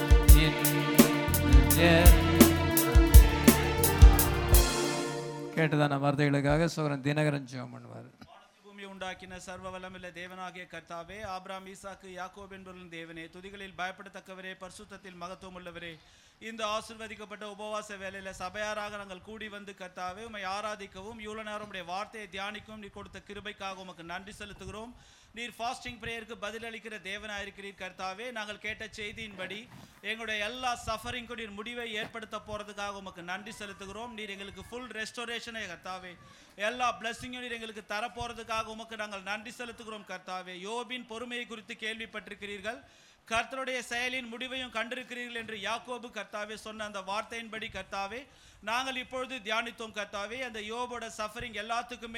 கேட்டதான வார்த்தைகளுக்காக சோரன் தினகரன் ஜெபம் பண்ணுவார் பூமியை உண்டாக்கின சர்வ வல்லமுள்ள தேவனாகிய கர்த்தாவே ஆபிராம் ஈசாக்கு யாக்கோப் என்பவர்களின் தேவனே துதிகளில் பயப்படத்தக்கவரே பரிசுத்தத்தில் மகத்துவம் உள்ளவரே இந்த ஆசிர்வதிக்கப்பட்ட உபவாச வேலையில சபையாராக நாங்கள் கூடி வந்து கர்த்தாவே உம்மை ஆராதிக்கவும் இவ்வளவு நேரம் உடைய வார்த்தையை தியானிக்கவும் நீர் கொடுத்த கிருபைக்காக உமக்கு நன்றி செலுத்துகிறோம் நீர் ஃபாஸ்டிங் பிரேயருக்கு பதிலளிக்கிற தேவனாக இருக்கிறீர் கர்த்தாவே நாங்கள் கேட்ட செய்தியின்படி எங்களுடைய எல்லா சஃபரிங்க்கும் நீர் முடிவை ஏற்படுத்த போறதுக்காக உமக்கு நன்றி செலுத்துகிறோம் நீர் எங்களுக்கு ஃபுல் ரெஸ்டோரேஷனை கர்த்தாவே எல்லா பிளஸ்ஸிங்கும் நீர் எங்களுக்கு தரப்போறதுக்காக உமக்கு நாங்கள் நன்றி செலுத்துகிறோம் கர்த்தாவே யோபின் பொறுமையை குறித்து கேள்விப்பட்டிருக்கிறீர்கள் கர்த்தருடைய செயலின் முடிவையும் கண்டிருக்கிறீர்கள் என்று யாக்கோபு கர்த்தாவே சொன்ன அந்த வார்த்தையின்படி கர்த்தாவே நாங்கள் இப்பொழுது தியானித்தோம் கர்த்தாவே அந்த யோபோட சஃபரிங் எல்லாத்துக்குமே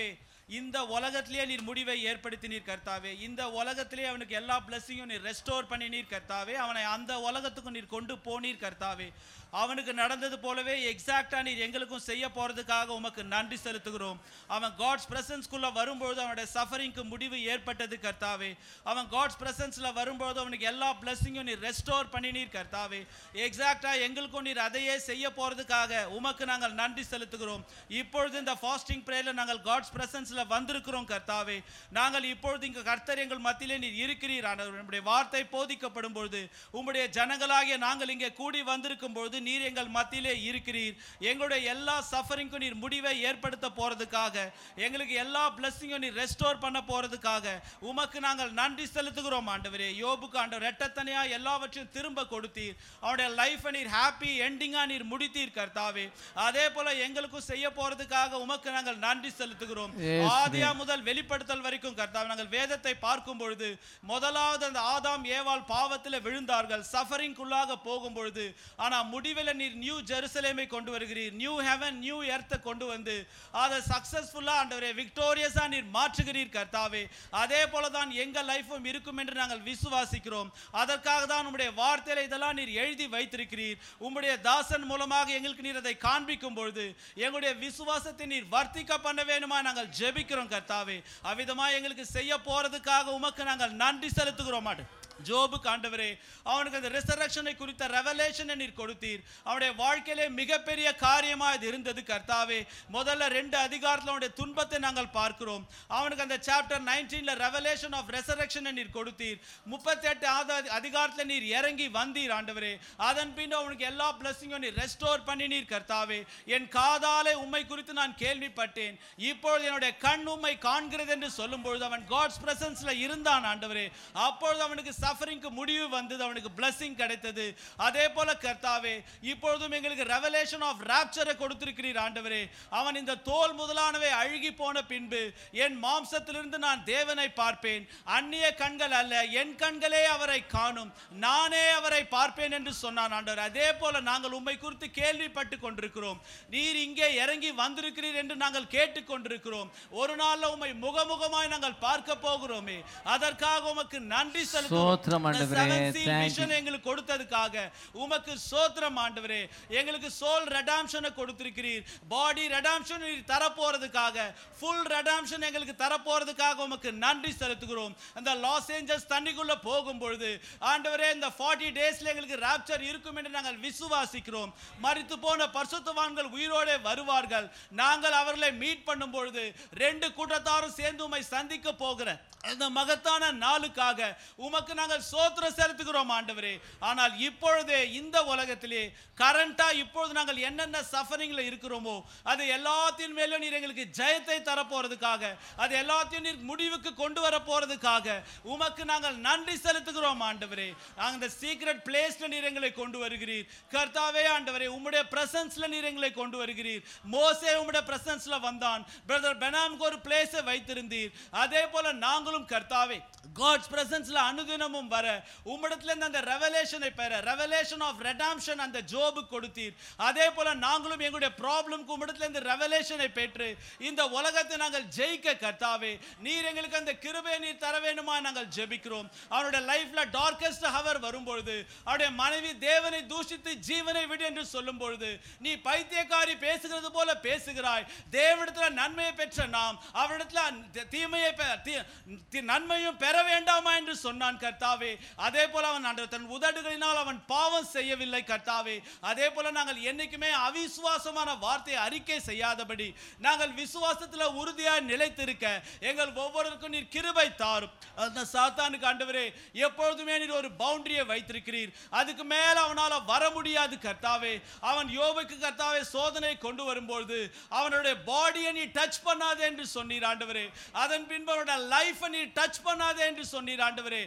இந்த உலகத்திலேயே நீர் முடிவை ஏற்படுத்தினீர் கர்த்தாவே இந்த உலகத்திலே அவனுக்கு எல்லா பிளஸ்ஸிங்கும் நீர் ரெஸ்டோர் பண்ணினீர் கர்த்தாவே அவனை அந்த உலகத்துக்கும் நீர் கொண்டு போனீர் கர்த்தாவே அவனுக்கு நடந்தது போலவே எக்ஸாக்டா நீர் எங்களுக்கும் செய்ய போறதுக்காக உமக்கு நன்றி செலுத்துகிறோம் அவன் காட்ஸ் பிரசன்ஸ்குள்ள வரும்பொழுது அவனுடைய சஃபரிங்க்கு முடிவு ஏற்பட்டது கர்த்தாவே அவன் காட்ஸ் பிரசன்ஸ்ல வரும்பொழுது அவனுக்கு எல்லா பிளஸ்ஸிங்கும் நீர் ரெஸ்டோர் பண்ணினீர் கர்த்தாவே எக்ஸாக்டா எங்களுக்கும் நீர் அதையே செய்ய போறதுக்காக உமக்கு நாங்கள் நன்றி செலுத்துகிறோம் இப்பொழுது இந்த ஃபாஸ்டிங் பிரேயர்ல நாங்கள் காட்ஸ் பிரசன்ஸ்ல வந்திருக்கிறோம் கர்த்தாவே நாங்கள் இப்பொழுது இங்க கர்த்தர் எங்கள் மத்தியிலே நீர் இருக்கிறீர் ஆண்டவரே. உம்முடைய வார்த்தை போதிக்கப்படும் பொழுது உம்முடைய ஜனங்களாகிய நாங்கள் இங்கே கூடி வந்திருக்கும் பொழுது நீர் எங்கள் மத்தியிலே இருக்கிறீர் எங்களுடைய எல்லா சஃபரிங்க்கும் நீர் முடிவை ஏற்படுத்த போறதுக்காக எங்களுக்கு எல்லா பிளஸ்ஸிங்கும் நீர் ரெஸ்டோர் பண்ண போறதுக்காக உமக்கு நாங்கள் நன்றி செலுத்துகிறோம் ஆண்டவரே யோபுக்கு ஆண்டவர் ரெட்டத்தனையா எல்லாவற்றையும் திரும்ப கொடுத்தீர் அவனுடைய லைஃபை நீர் ஹாப்பி எண்டிங்கா நீர் முடித்தீர் கர்த்தாவே அதே போல எங்களுக்கும் செய்ய போறதுக்காக உமக்கு நாங்கள் நன்றி செலுத்துகிறோம் Yes, ஆதியா முதல் வெளிப்படுத்தல் வரைக்கும் கர்த்தாவே நாங்கள் வேதத்தை பார்க்கும் பொழுது முதலாவது அந்த ஆதாம் ஏவாள் பாவத்தில் விழுந்தார்கள் சஃபரிங்குள்ளாக போகும் பொழுது ஆனா முடிவில் நீர் நியூ ஜெருசலேமை கொண்டு வருகிறீர் நியூ ஹெவன் நியூ எர்த்தை கொண்டு வந்து அதை சக்சஸ்ஃபுல்லா ஆண்டவரே விக்டோரியஸா நீர் மாற்றுகிறீர் கர்த்தாவே அதே போல தான் எங்க லைஃபும் இருக்கும் என்று நாங்கள் விசுவாசிக்கிறோம் அதற்காக தான் உம்முடைய வார்த்தையில இதெல்லாம் நீர் எழுதி வைத்திருக்கிறீர் உம்முடைய தாசன் மூலமாக எங்களுக்கு நீர் அதை காண்பிக்கும் பொழுது எங்களுடைய விசுவாசத்தை நீர் வர்த்திக்க பண்ண வேணுமா நாங்கள் ஜெபிக்கிறோம் கர்த்தாவே அவ்விதமா எங்களுக்கு செய்ய போறதுக்காக உமக்கு நாங்கள் நன்றி செலுத்துகிறோம் மாட்டு ஜோபுக்கு ஆண்டவரே அவனுக்கு அந்த ரிசரக்ஷனை குறித்த ரெவலேஷனை நீர் கொடுத்தீர் அவனுடைய வாழ்க்கையிலே மிகப்பெரிய காரியமா இது இருந்தது கர்த்தாவே முதல்ல ரெண்டு அதிகாரத்தில் அவனுடைய துன்பத்தை நாங்கள் பார்க்கிறோம் அவனுக்கு அந்த சாப்டர் நைன்டீன்ல ரெவலேஷன் ஆஃப் ரெசரக்ஷனை நீர் கொடுத்தீர் முப்பத்தெட்டு ஆத அதிகாரத்தில் நீர் இறங்கி வந்தீர் ஆண்டவரே அதன் பின் அவனுக்கு எல்லா பிளஸிங்கும் நீர் ரெஸ்டோர் பண்ணினீர் கர்த்தாவே என் காதாலே உம்மை குறித்து நான் கேள்விப்பட்டேன் இப்பொழுது என்னுடைய கண் உம்மை காண்கிறது என்று சொல்லும் பொழுது அவன் காட்ஸ் பிரசன்ஸ்ல இருந்தான் ஆண்டவரே அப்பொழுது அவனுக்கு சஃபரிங்க்கு முடிவு வந்தது அவனுக்கு பிளஸிங் கிடைத்தது அதே போல கர்த்தாவே இப்பொழுதும் எங்களுக்கு ரெவலேஷன் ஆஃப் ராப்சரை கொடுத்திருக்கிறீர் ஆண்டவரே அவன் இந்த தோல் முதலானவை அழுகி போன பின்பு என் மாம்சத்திலிருந்து நான் தேவனை பார்ப்பேன் அந்நிய கண்கள் அல்ல என் கண்களே அவரை காணும் நானே அவரை பார்ப்பேன் என்று சொன்னான் ஆண்டவர் அதே போல நாங்கள் உம்மை குறித்து கேள்விப்பட்டு கொண்டிருக்கிறோம் நீர் இங்கே இறங்கி வந்திருக்கிறீர் என்று நாங்கள் கேட்டுக்கொண்டிருக்கிறோம் ஒரு நாள்ல உம்மை முகமுகமாய் நாங்கள் பார்க்க போகிறோமே அதற்காக உமக்கு நன்றி செலுத்துகிறோம் ஸ்தோத்திரம் ஆண்டவரே. The seven seal Thank vision எங்களுக்கு கொடுத்ததுக்காக உமக்கு சோத்திரம் ஆண்டவரே எங்களுக்கு சோல் ரெடாம்ஷனை கொடுத்திருக்கிறீர் பாடி ரெடாம்ஷன் நீர் தரப்போறதுக்காக ஃபுல் ரெடாம்ஷன் எங்களுக்கு தரப்போறதுக்காக உமக்கு நன்றி செலுத்துகிறோம் அந்த லாஸ் ஏஞ்சல்ஸ் தண்ணிக்குள்ள போகும் பொழுது ஆண்டவரே இந்த 40 டேஸ்ல எங்களுக்கு ராப்சர் இருக்கும் என்று நாங்கள் விசுவாசிக்கிறோம் மரித்து போன பரிசுத்தவான்கள் உயிரோடே வருவார்கள் நாங்கள் அவர்களை மீட் பண்ணும் பொழுது ரெண்டு கூட்டத்தாரும் சேர்ந்து உம்மை சந்திக்க போகிற அந்த மகத்தான நாளுக்காக உமக்கு நாங்கள் சோத்திரம் செலுத்துகிறோம் ஆண்டவரே ஆனால் இப்பொழுதே இந்த உலகத்திலே கரண்டா இப்பொழுது நாங்கள் என்னென்ன சஃபரிங்ல இருக்கிறோமோ அது எல்லாத்தின் மேலும் நீர் எங்களுக்கு ஜெயத்தை தரப்போறதுக்காக அது எல்லாத்தையும் நீர் முடிவுக்கு கொண்டு வர போறதுக்காக உமக்கு நாங்கள் நன்றி செலுத்துகிறோம் ஆண்டவரே அந்த சீக்ரெட் பிளேஸ்ல நீர் எங்களை கொண்டு வருகிறீர் கர்த்தாவே ஆண்டவரே உம்முடைய பிரசன்ஸ்ல நீர் எங்களை கொண்டு வருகிறீர் மோசே உம்முடைய பிரசன்ஸ்ல வந்தான் பிரதர் பெனாமுக்கு ஒரு பிளேஸை வைத்திருந்தீர் அதே போல நாங்களும் கர்த்தாவே காட்ஸ் பிரசன்ஸ்ல அனுதினமும் வர உம்மிடத்துல இருந்து அந்த ரெவலேஷனை பெற ரெவலேஷன் ஆஃப் ரெடாம்ஷன் அந்த ஜோபு கொடுத்தீர் அதே போல நாங்களும் எங்களுடைய ப்ராப்ளம்க்கு உம்மிடத்துல இருந்து ரெவலேஷனை பெற்று இந்த உலகத்தை நாங்கள் ஜெயிக்க கர்த்தாவே நீர் எங்களுக்கு அந்த கிருபையை நீர் தர வேண்டுமா நாங்கள் ஜெபிக்கிறோம் அவனுடைய லைஃப்ல டார்க்கஸ்ட் ஹவர் வரும்பொழுது அவருடைய மனைவி தேவனை தூஷித்து ஜீவனை விடு என்று சொல்லும் பொழுது நீ பைத்தியக்காரி பேசுகிறது போல பேசுகிறாய் தேவனிடத்துல நன்மையை பெற்ற நாம் அவரிடத்துல தி- தீமையை பெ- தி- தி- நன்மையும் பெற வேண்டாமா என்று சொன்னான் கர்த்தாவே அதே போல அவன் ஆண்டவர் தன் உதடுகளினால் அவன் பாவம் செய்யவில்லை கர்த்தாவே அதே போல நாங்கள் என்னைக்குமே அவிசுவாசமான வார்த்தையை அறிக்கை செய்யாதபடி நாங்கள் விசுவாசத்துல உறுதியாய் நிலைத்திருக்க எங்கள் ஒவ்வொருவருக்கும் நீர் கிருபை தாரும் அந்த சாத்தானுக்கு ஆண்டவரே எப்பொழுதுமே நீர் ஒரு பவுண்டரியை வைத்திருக்கிறீர் அதுக்கு மேல அவனால வர முடியாது கர்த்தாவே அவன் யோபுக்கு கர்த்தாவே சோதனை கொண்டு வரும்பொழுது அவனுடைய பாடியை நீ டச் பண்ணாதே என்று சொன்னீர் ஆண்டவரே அதன் பின்பு அவனுடைய லைஃபை நீ டச் பண்ணாதே என்று சொன்னீர் ஆண்டவரே அதே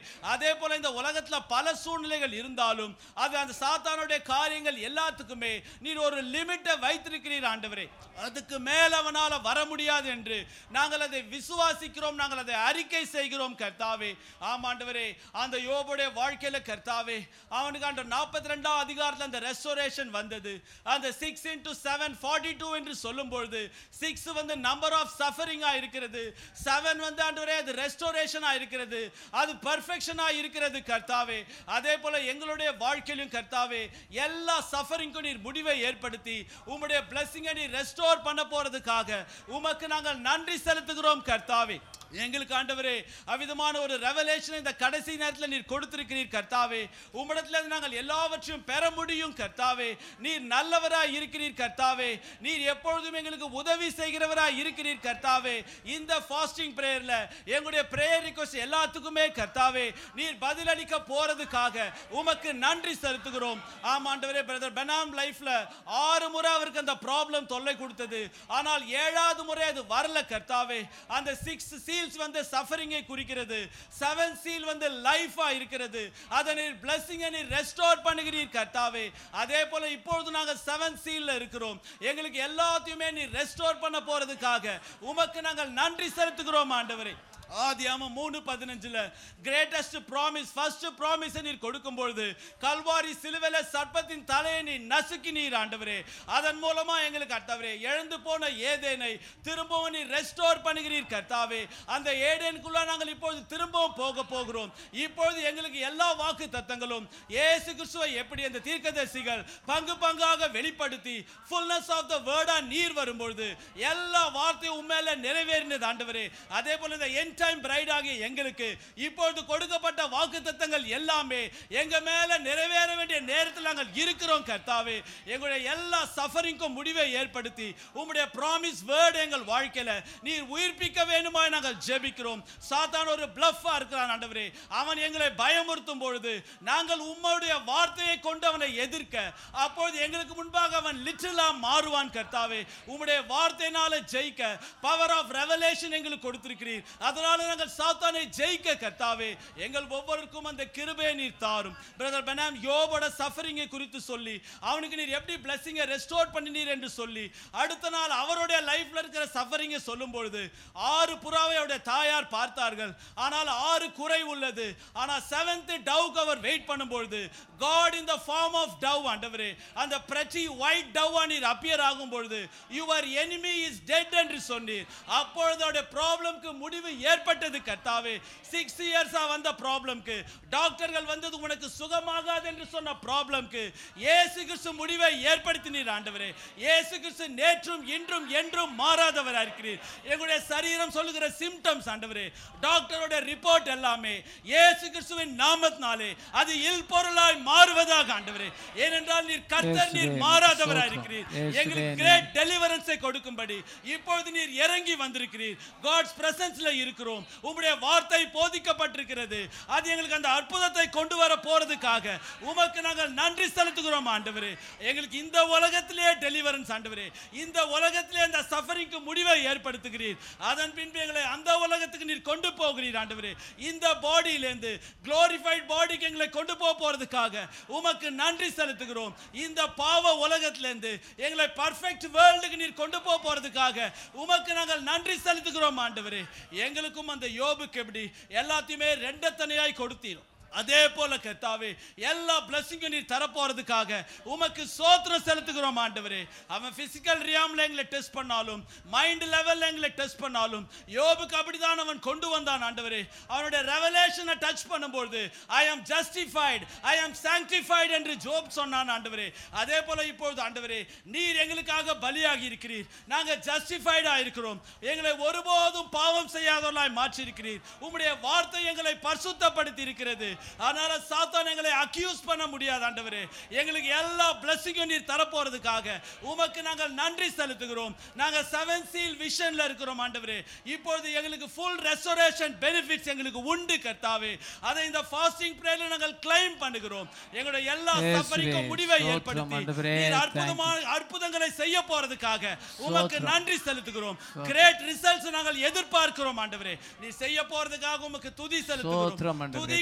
அதே போல இந்த உலகத்துல பல சூழ்நிலைகள் இருந்தாலும் அது அந்த சாத்தானுடைய காரியங்கள் எல்லாத்துக்குமே நீர் ஒரு லிமிட்டை வைத்திருக்கிறீர் ஆண்டவரே அதுக்கு மேல அவனால வர முடியாது என்று நாங்கள் அதை விசுவாசிக்கிறோம் நாங்கள் அதை அறிக்கை செய்கிறோம் கர்த்தாவே ஆமாண்டவரே அந்த யோபுடைய வாழ்க்கையில கர்த்தாவே அவனுக்கு அந்த நாற்பத்தி ரெண்டாம் அதிகாரத்தில் அந்த ரெஸ்டோரேஷன் வந்தது அந்த six into seven forty two என்று சொல்லும் பொழுது சிக்ஸ் வந்து நம்பர் ஆஃப் சஃபரிங்கா இருக்கிறது செவன் வந்து ஆண்டவரே அது ரெஸ்டோரேஷனா இருக்கிறது அது பர்ஃபெக்ஷனா இருக்கிறது கர்த்தாவே அதே போல எங்களுடைய வாழ்க்கையிலும் கர்த்தாவே எல்லா சஃபரிங்க்கும் நீர் முடிவை ஏற்படுத்தி உம்முடைய பிளஸ்ஸிங்கை நீர் ரெஸ்டோர் பண்ண போறதுக்காக உமக்கு நாங்கள் நன்றி செலுத்துகிறோம் கர்த்தாவே எங்களுக்கு ஆண்டவரே அவ்விதமான ஒரு ரெவலேஷன் இந்த கடைசி நேரத்தில் நீர் கொடுத்திருக்கிறீர் கர்த்தாவே உம்மிடத்துல இருந்து நாங்கள் எல்லாவற்றையும் பெற முடியும் கர்த்தாவே நீர் நல்லவராய் இருக்கிறீர் கர்த்தாவே நீர் எப்பொழுதும் எங்களுக்கு உதவி செய்கிறவராய் இருக்கிறீர் கர்த்தாவே இந்த ஃபாஸ்டிங் பிரேயர்ல எங்களுடைய பிரேயர் ரிக்வஸ்ட் எல்லாத்துக்குமே கர்த்தாவே நீர் பதிலளிக்க போறதுக்காக உமக்கு நன்றி செலுத்துகிறோம் ஆமாண்டவரே பிரதர் பெனாம் லைஃப்ல ஆறு முறை அவருக்கு அந்த ப்ராப்ளம் தொல்லை கொடுத்தது ஆனால் ஏழாவது முறை அது வரல கர்த்தாவே அந்த சிக்ஸ் சீல்ஸ் வந்து சஃபரிங்கை குறிக்கிறது செவன் சீல் வந்து லைஃபா இருக்கிறது அதை நீர் பிளஸ்ஸிங்கை நீர் ரெஸ்டோர் பண்ணுகிறீர் கர்த்தாவே அதே போல இப்பொழுது நாங்கள் செவன் சீல்ல இருக்கிறோம் எங்களுக்கு எல்லாத்தையுமே நீர் ரெஸ்டோர் பண்ண போறதுக்காக உமக்கு நாங்கள் நன்றி செலுத்துகிறோம் ஆண்டவரே ஆதியாமம் மூணு பதினஞ்சுல கிரேட்டஸ்ட் ப்ராமிஸ் ஃபர்ஸ்ட் ப்ராமிஸ் நீர் கொடுக்கும் பொழுது கல்வாரி சிலுவையில சர்ப்பத்தின் தலையை நீ நசுக்கி நீர் ஆண்டவரே அதன் மூலமா எங்களுக்கு கர்த்தாவரே எழுந்து போன ஏதேனை திரும்பவும் நீர் ரெஸ்டோர் பண்ணுகிறீர் கர்த்தாவே அந்த ஏதேனுக்குள்ள நாங்கள் இப்பொழுது திரும்பவும் போக போகிறோம் இப்பொழுது எங்களுக்கு எல்லா வாக்கு தத்தங்களும் இயேசு கிறிஸ்துவை எப்படி அந்த தீர்க்கதரிசிகள் பங்கு பங்காக வெளிப்படுத்தி ஃபுல்னஸ் ஆஃப் த வேர்டா நீர் வரும்பொழுது எல்லா வார்த்தையும் உண்மையில நிறைவேறினது ஆண்டவரே அதே போல இந்த என் டைம் பிரைட் ஆகிய எங்களுக்கு இப்பொழுது கொடுக்கப்பட்ட வாக்கு தத்தங்கள் எல்லாமே எங்க மேல நிறைவேற வேண்டிய நேரத்தில் நாங்கள் இருக்கிறோம் கர்த்தாவே எங்களுடைய எல்லா சஃபரிங்க்கும் முடிவை ஏற்படுத்தி உம்முடைய ப்ராமிஸ் வேர்டு எங்கள் வாழ்க்கையில நீர் உயிர்ப்பிக்க வேண்டுமா நாங்கள் ஜெபிக்கிறோம் சாத்தான் ஒரு பிளஃபா இருக்கிறான் ஆண்டவரே அவன் எங்களை பயமுறுத்தும் பொழுது நாங்கள் உம்முடைய வார்த்தையை கொண்டு அவனை எதிர்க்க அப்பொழுது எங்களுக்கு முன்பாக அவன் லிட்டிலா மாறுவான் கர்த்தாவே உம்முடைய வார்த்தையினால ஜெயிக்க பவர் ஆஃப் ரெவலேஷன் எங்களுக்கு கொடுத்திருக்கிறீர் அதனால நாங்கள் சாத்தானை ஜெயிக்க கர்த்தாவே எங்கள் ஒவ்வொருக்கும் அந்த கிருபையை நீர் தாரும் பிரதர் பெனாம் யோபோட சஃபரிங்கை குறித்து சொல்லி அவனுக்கு நீர் எப்படி பிளஸிங்கை ரெஸ்டோர் பண்ணினீர் என்று சொல்லி அடுத்த நாள் அவருடைய லைஃப்ல இருக்கிற சஃபரிங்கை சொல்லும் பொழுது ஆறு புறாவை அவருடைய தாயார் பார்த்தார்கள் ஆனால் ஆறு குறை உள்ளது ஆனால் செவன்த் டவுக்கு அவர் வெயிட் பண்ணும்பொழுது God in the form of dove ஆண்டவரே அந்த பிரச்சி ஒயிட் டவ் நீர் அப்பியர் ஆகும் பொழுது யுவர் enemy இஸ் டெட் என்று சொன்னீர் அப்பொழுது அவருடைய ப்ராப்ளம்க்கு முடிவு ஏற்பட்டது கர்த்தாவே சிக்ஸ் இயர்ஸா வந்த ப்ராப்ளம்க்கு டாக்டர்கள் வந்தது உனக்கு சுகமாகாது என்று சொன்ன ப்ராப்ளம்க்கு இயேசு கிறிஸ்து முடிவை ஏற்படுத்தினீர் ஆண்டவரே இயேசு கிறிஸ்து நேற்றும் இன்றும் என்றும் மாறாதவரா இருக்கிறீர் எங்களுடைய சரீரம் சொல்லுகிற சிம்டம்ஸ் ஆண்டவரே டாக்டரோட ரிப்போர்ட் எல்லாமே இயேசு கிறிஸ்துவின் நாமத்தினாலே அது இல் பொருளாய் மாறுவதாக ஆண்டவரே ஏனென்றால் நீர் கர்த்தர் நீர் இயேசுவே, மாறாதவரா ஸ்தோத்திரம். இருக்கிறீர் இயேசுவே, எங்களுக்கு நன்றி. கிரேட் டெலிவரன்ஸை கொடுக்கும்படி இப்பொழுது நீர் இறங்கி வந்திருக்கிறீர் காட்ஸ் பிரசன்ஸ்ல இருக்கிறோம் உம்முடைய வார்த்தை போதிக்கப்பட்டிருக்கிறது அது எங்களுக்கு அந்த அற்புதத்தை கொண்டு வர போறதுக்காக உமக்கு நாங்கள் நன்றி செலுத்துகிறோம் ஆண்டவரே எங்களுக்கு இந்த உலகத்திலே டெலிவரன்ஸ் ஆண்டவரே இந்த உலகத்திலே அந்த சஃபரிங்க்கு முடிவை ஏற்படுத்துகிறீர் அதன் பின்பு எங்களை அந்த உலகத்துக்கு நீர் கொண்டு போகிறீர் ஆண்டவரே இந்த பாடியிலேருந்து குளோரிஃபைட் பாடிக்கு எங்களை கொண்டு போக போறதுக்காக உமக்கு நன்றி செலுத்துகிறோம் இந்த பாவ உலகத்திலேருந்து எங்களை பர்ஃபெக்ட் வேர்ல்டுக்கு நீர் கொண்டு போக போறதுக்காக உமக்கு நாங்கள் நன்றி செலுத்துகிறோம் ஆண்டவரே எங்களுக்கும் அந்த யோபுக்கு எப்படி எல்லாத்தையுமே ரெண்டத்தனையாய் கொடுத்தீரும் அதே போல கர்த்தாவே எல்லா பிளஸிங்கும் நீர் தரப்போறதுக்காக உமக்கு சோத்திரம் செலுத்துகிறோம் ஆண்டவரே அவன் பிசிக்கல் ரியாம்ல எங்களை டெஸ்ட் பண்ணாலும் மைண்ட் லெவல்ல எங்களை டெஸ்ட் பண்ணாலும் யோபுக்கு அப்படிதான் அவன் கொண்டு வந்தான் ஆண்டவரே அவனுடைய ரெவலேஷனை டச் பண்ணும்போது ஐ ஆம் ஜஸ்டிஃபைட் ஐ ஆம் சாங்டிஃபைட் என்று ஜோப் சொன்னான் ஆண்டவரே அதே போல இப்பொழுது ஆண்டவரே நீர் எங்களுக்காக பலியாகி இருக்கிறீர் நாங்க ஜஸ்டிஃபைடா இருக்கிறோம் எங்களை ஒருபோதும் பாவம் செய்யாதவர்களாய் மாற்றி இருக்கிறீர் உம்முடைய வார்த்தை எங்களை பரிசுத்தப்படுத்தி இருக்கிறது அதனால சாத்தான் எங்களை அக்யூஸ் பண்ண முடியாது ஆண்டவரே எங்களுக்கு எல்லா பிளஸிங்கும் நீர் தரப்போறதுக்காக உமக்கு நாங்கள் நன்றி செலுத்துகிறோம் நாங்க செவன் சீல் விஷன்ல இருக்கிறோம் ஆண்டவரே இப்பொழுது எங்களுக்கு ஃபுல் ரெஸ்டோரேஷன் பெனிஃபிட்ஸ் எங்களுக்கு உண்டு கர்த்தாவே அதை இந்த ஃபாஸ்டிங் பிரேயர்ல நாங்கள் கிளைம் பண்ணுகிறோம் எங்களுடைய எல்லா இயேசுவே, சஃபரிங்கும் முடிவை ஸ்தோத்திரம் ஏற்படுத்தி ஆண்டவரே, நீர் thank அற்புதமான அற்புதங்களை செய்ய போறதுக்காக உமக்கு ஸ்தோத்திரம். நன்றி செலுத்துகிறோம் கிரேட் ரிசல்ட்ஸ் நாங்கள் எதிர்பார்க்கிறோம் ஆண்டவரே நீ செய்ய போறதுக்காக உமக்கு துதி ஸ்தோத்திரம் செலுத்துகிறோம் ஆண்டவரே. துதிகளை Thank you,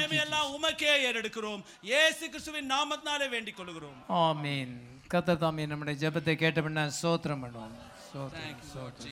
மகிமையெல்லாம் உமக்கே ஏறெடுக்கிறோம் இயேசு கிறிஸ்துவின் நாமத்தினாலே வேண்டிக் கொள்கிறோம் ஆமீன் கத்தர் தாமே நம்முடைய ஜெபத்தை கேட்டபின்ன சோத்திரம் பண்ணுவோம் சோத்திரம் சோத்திரம்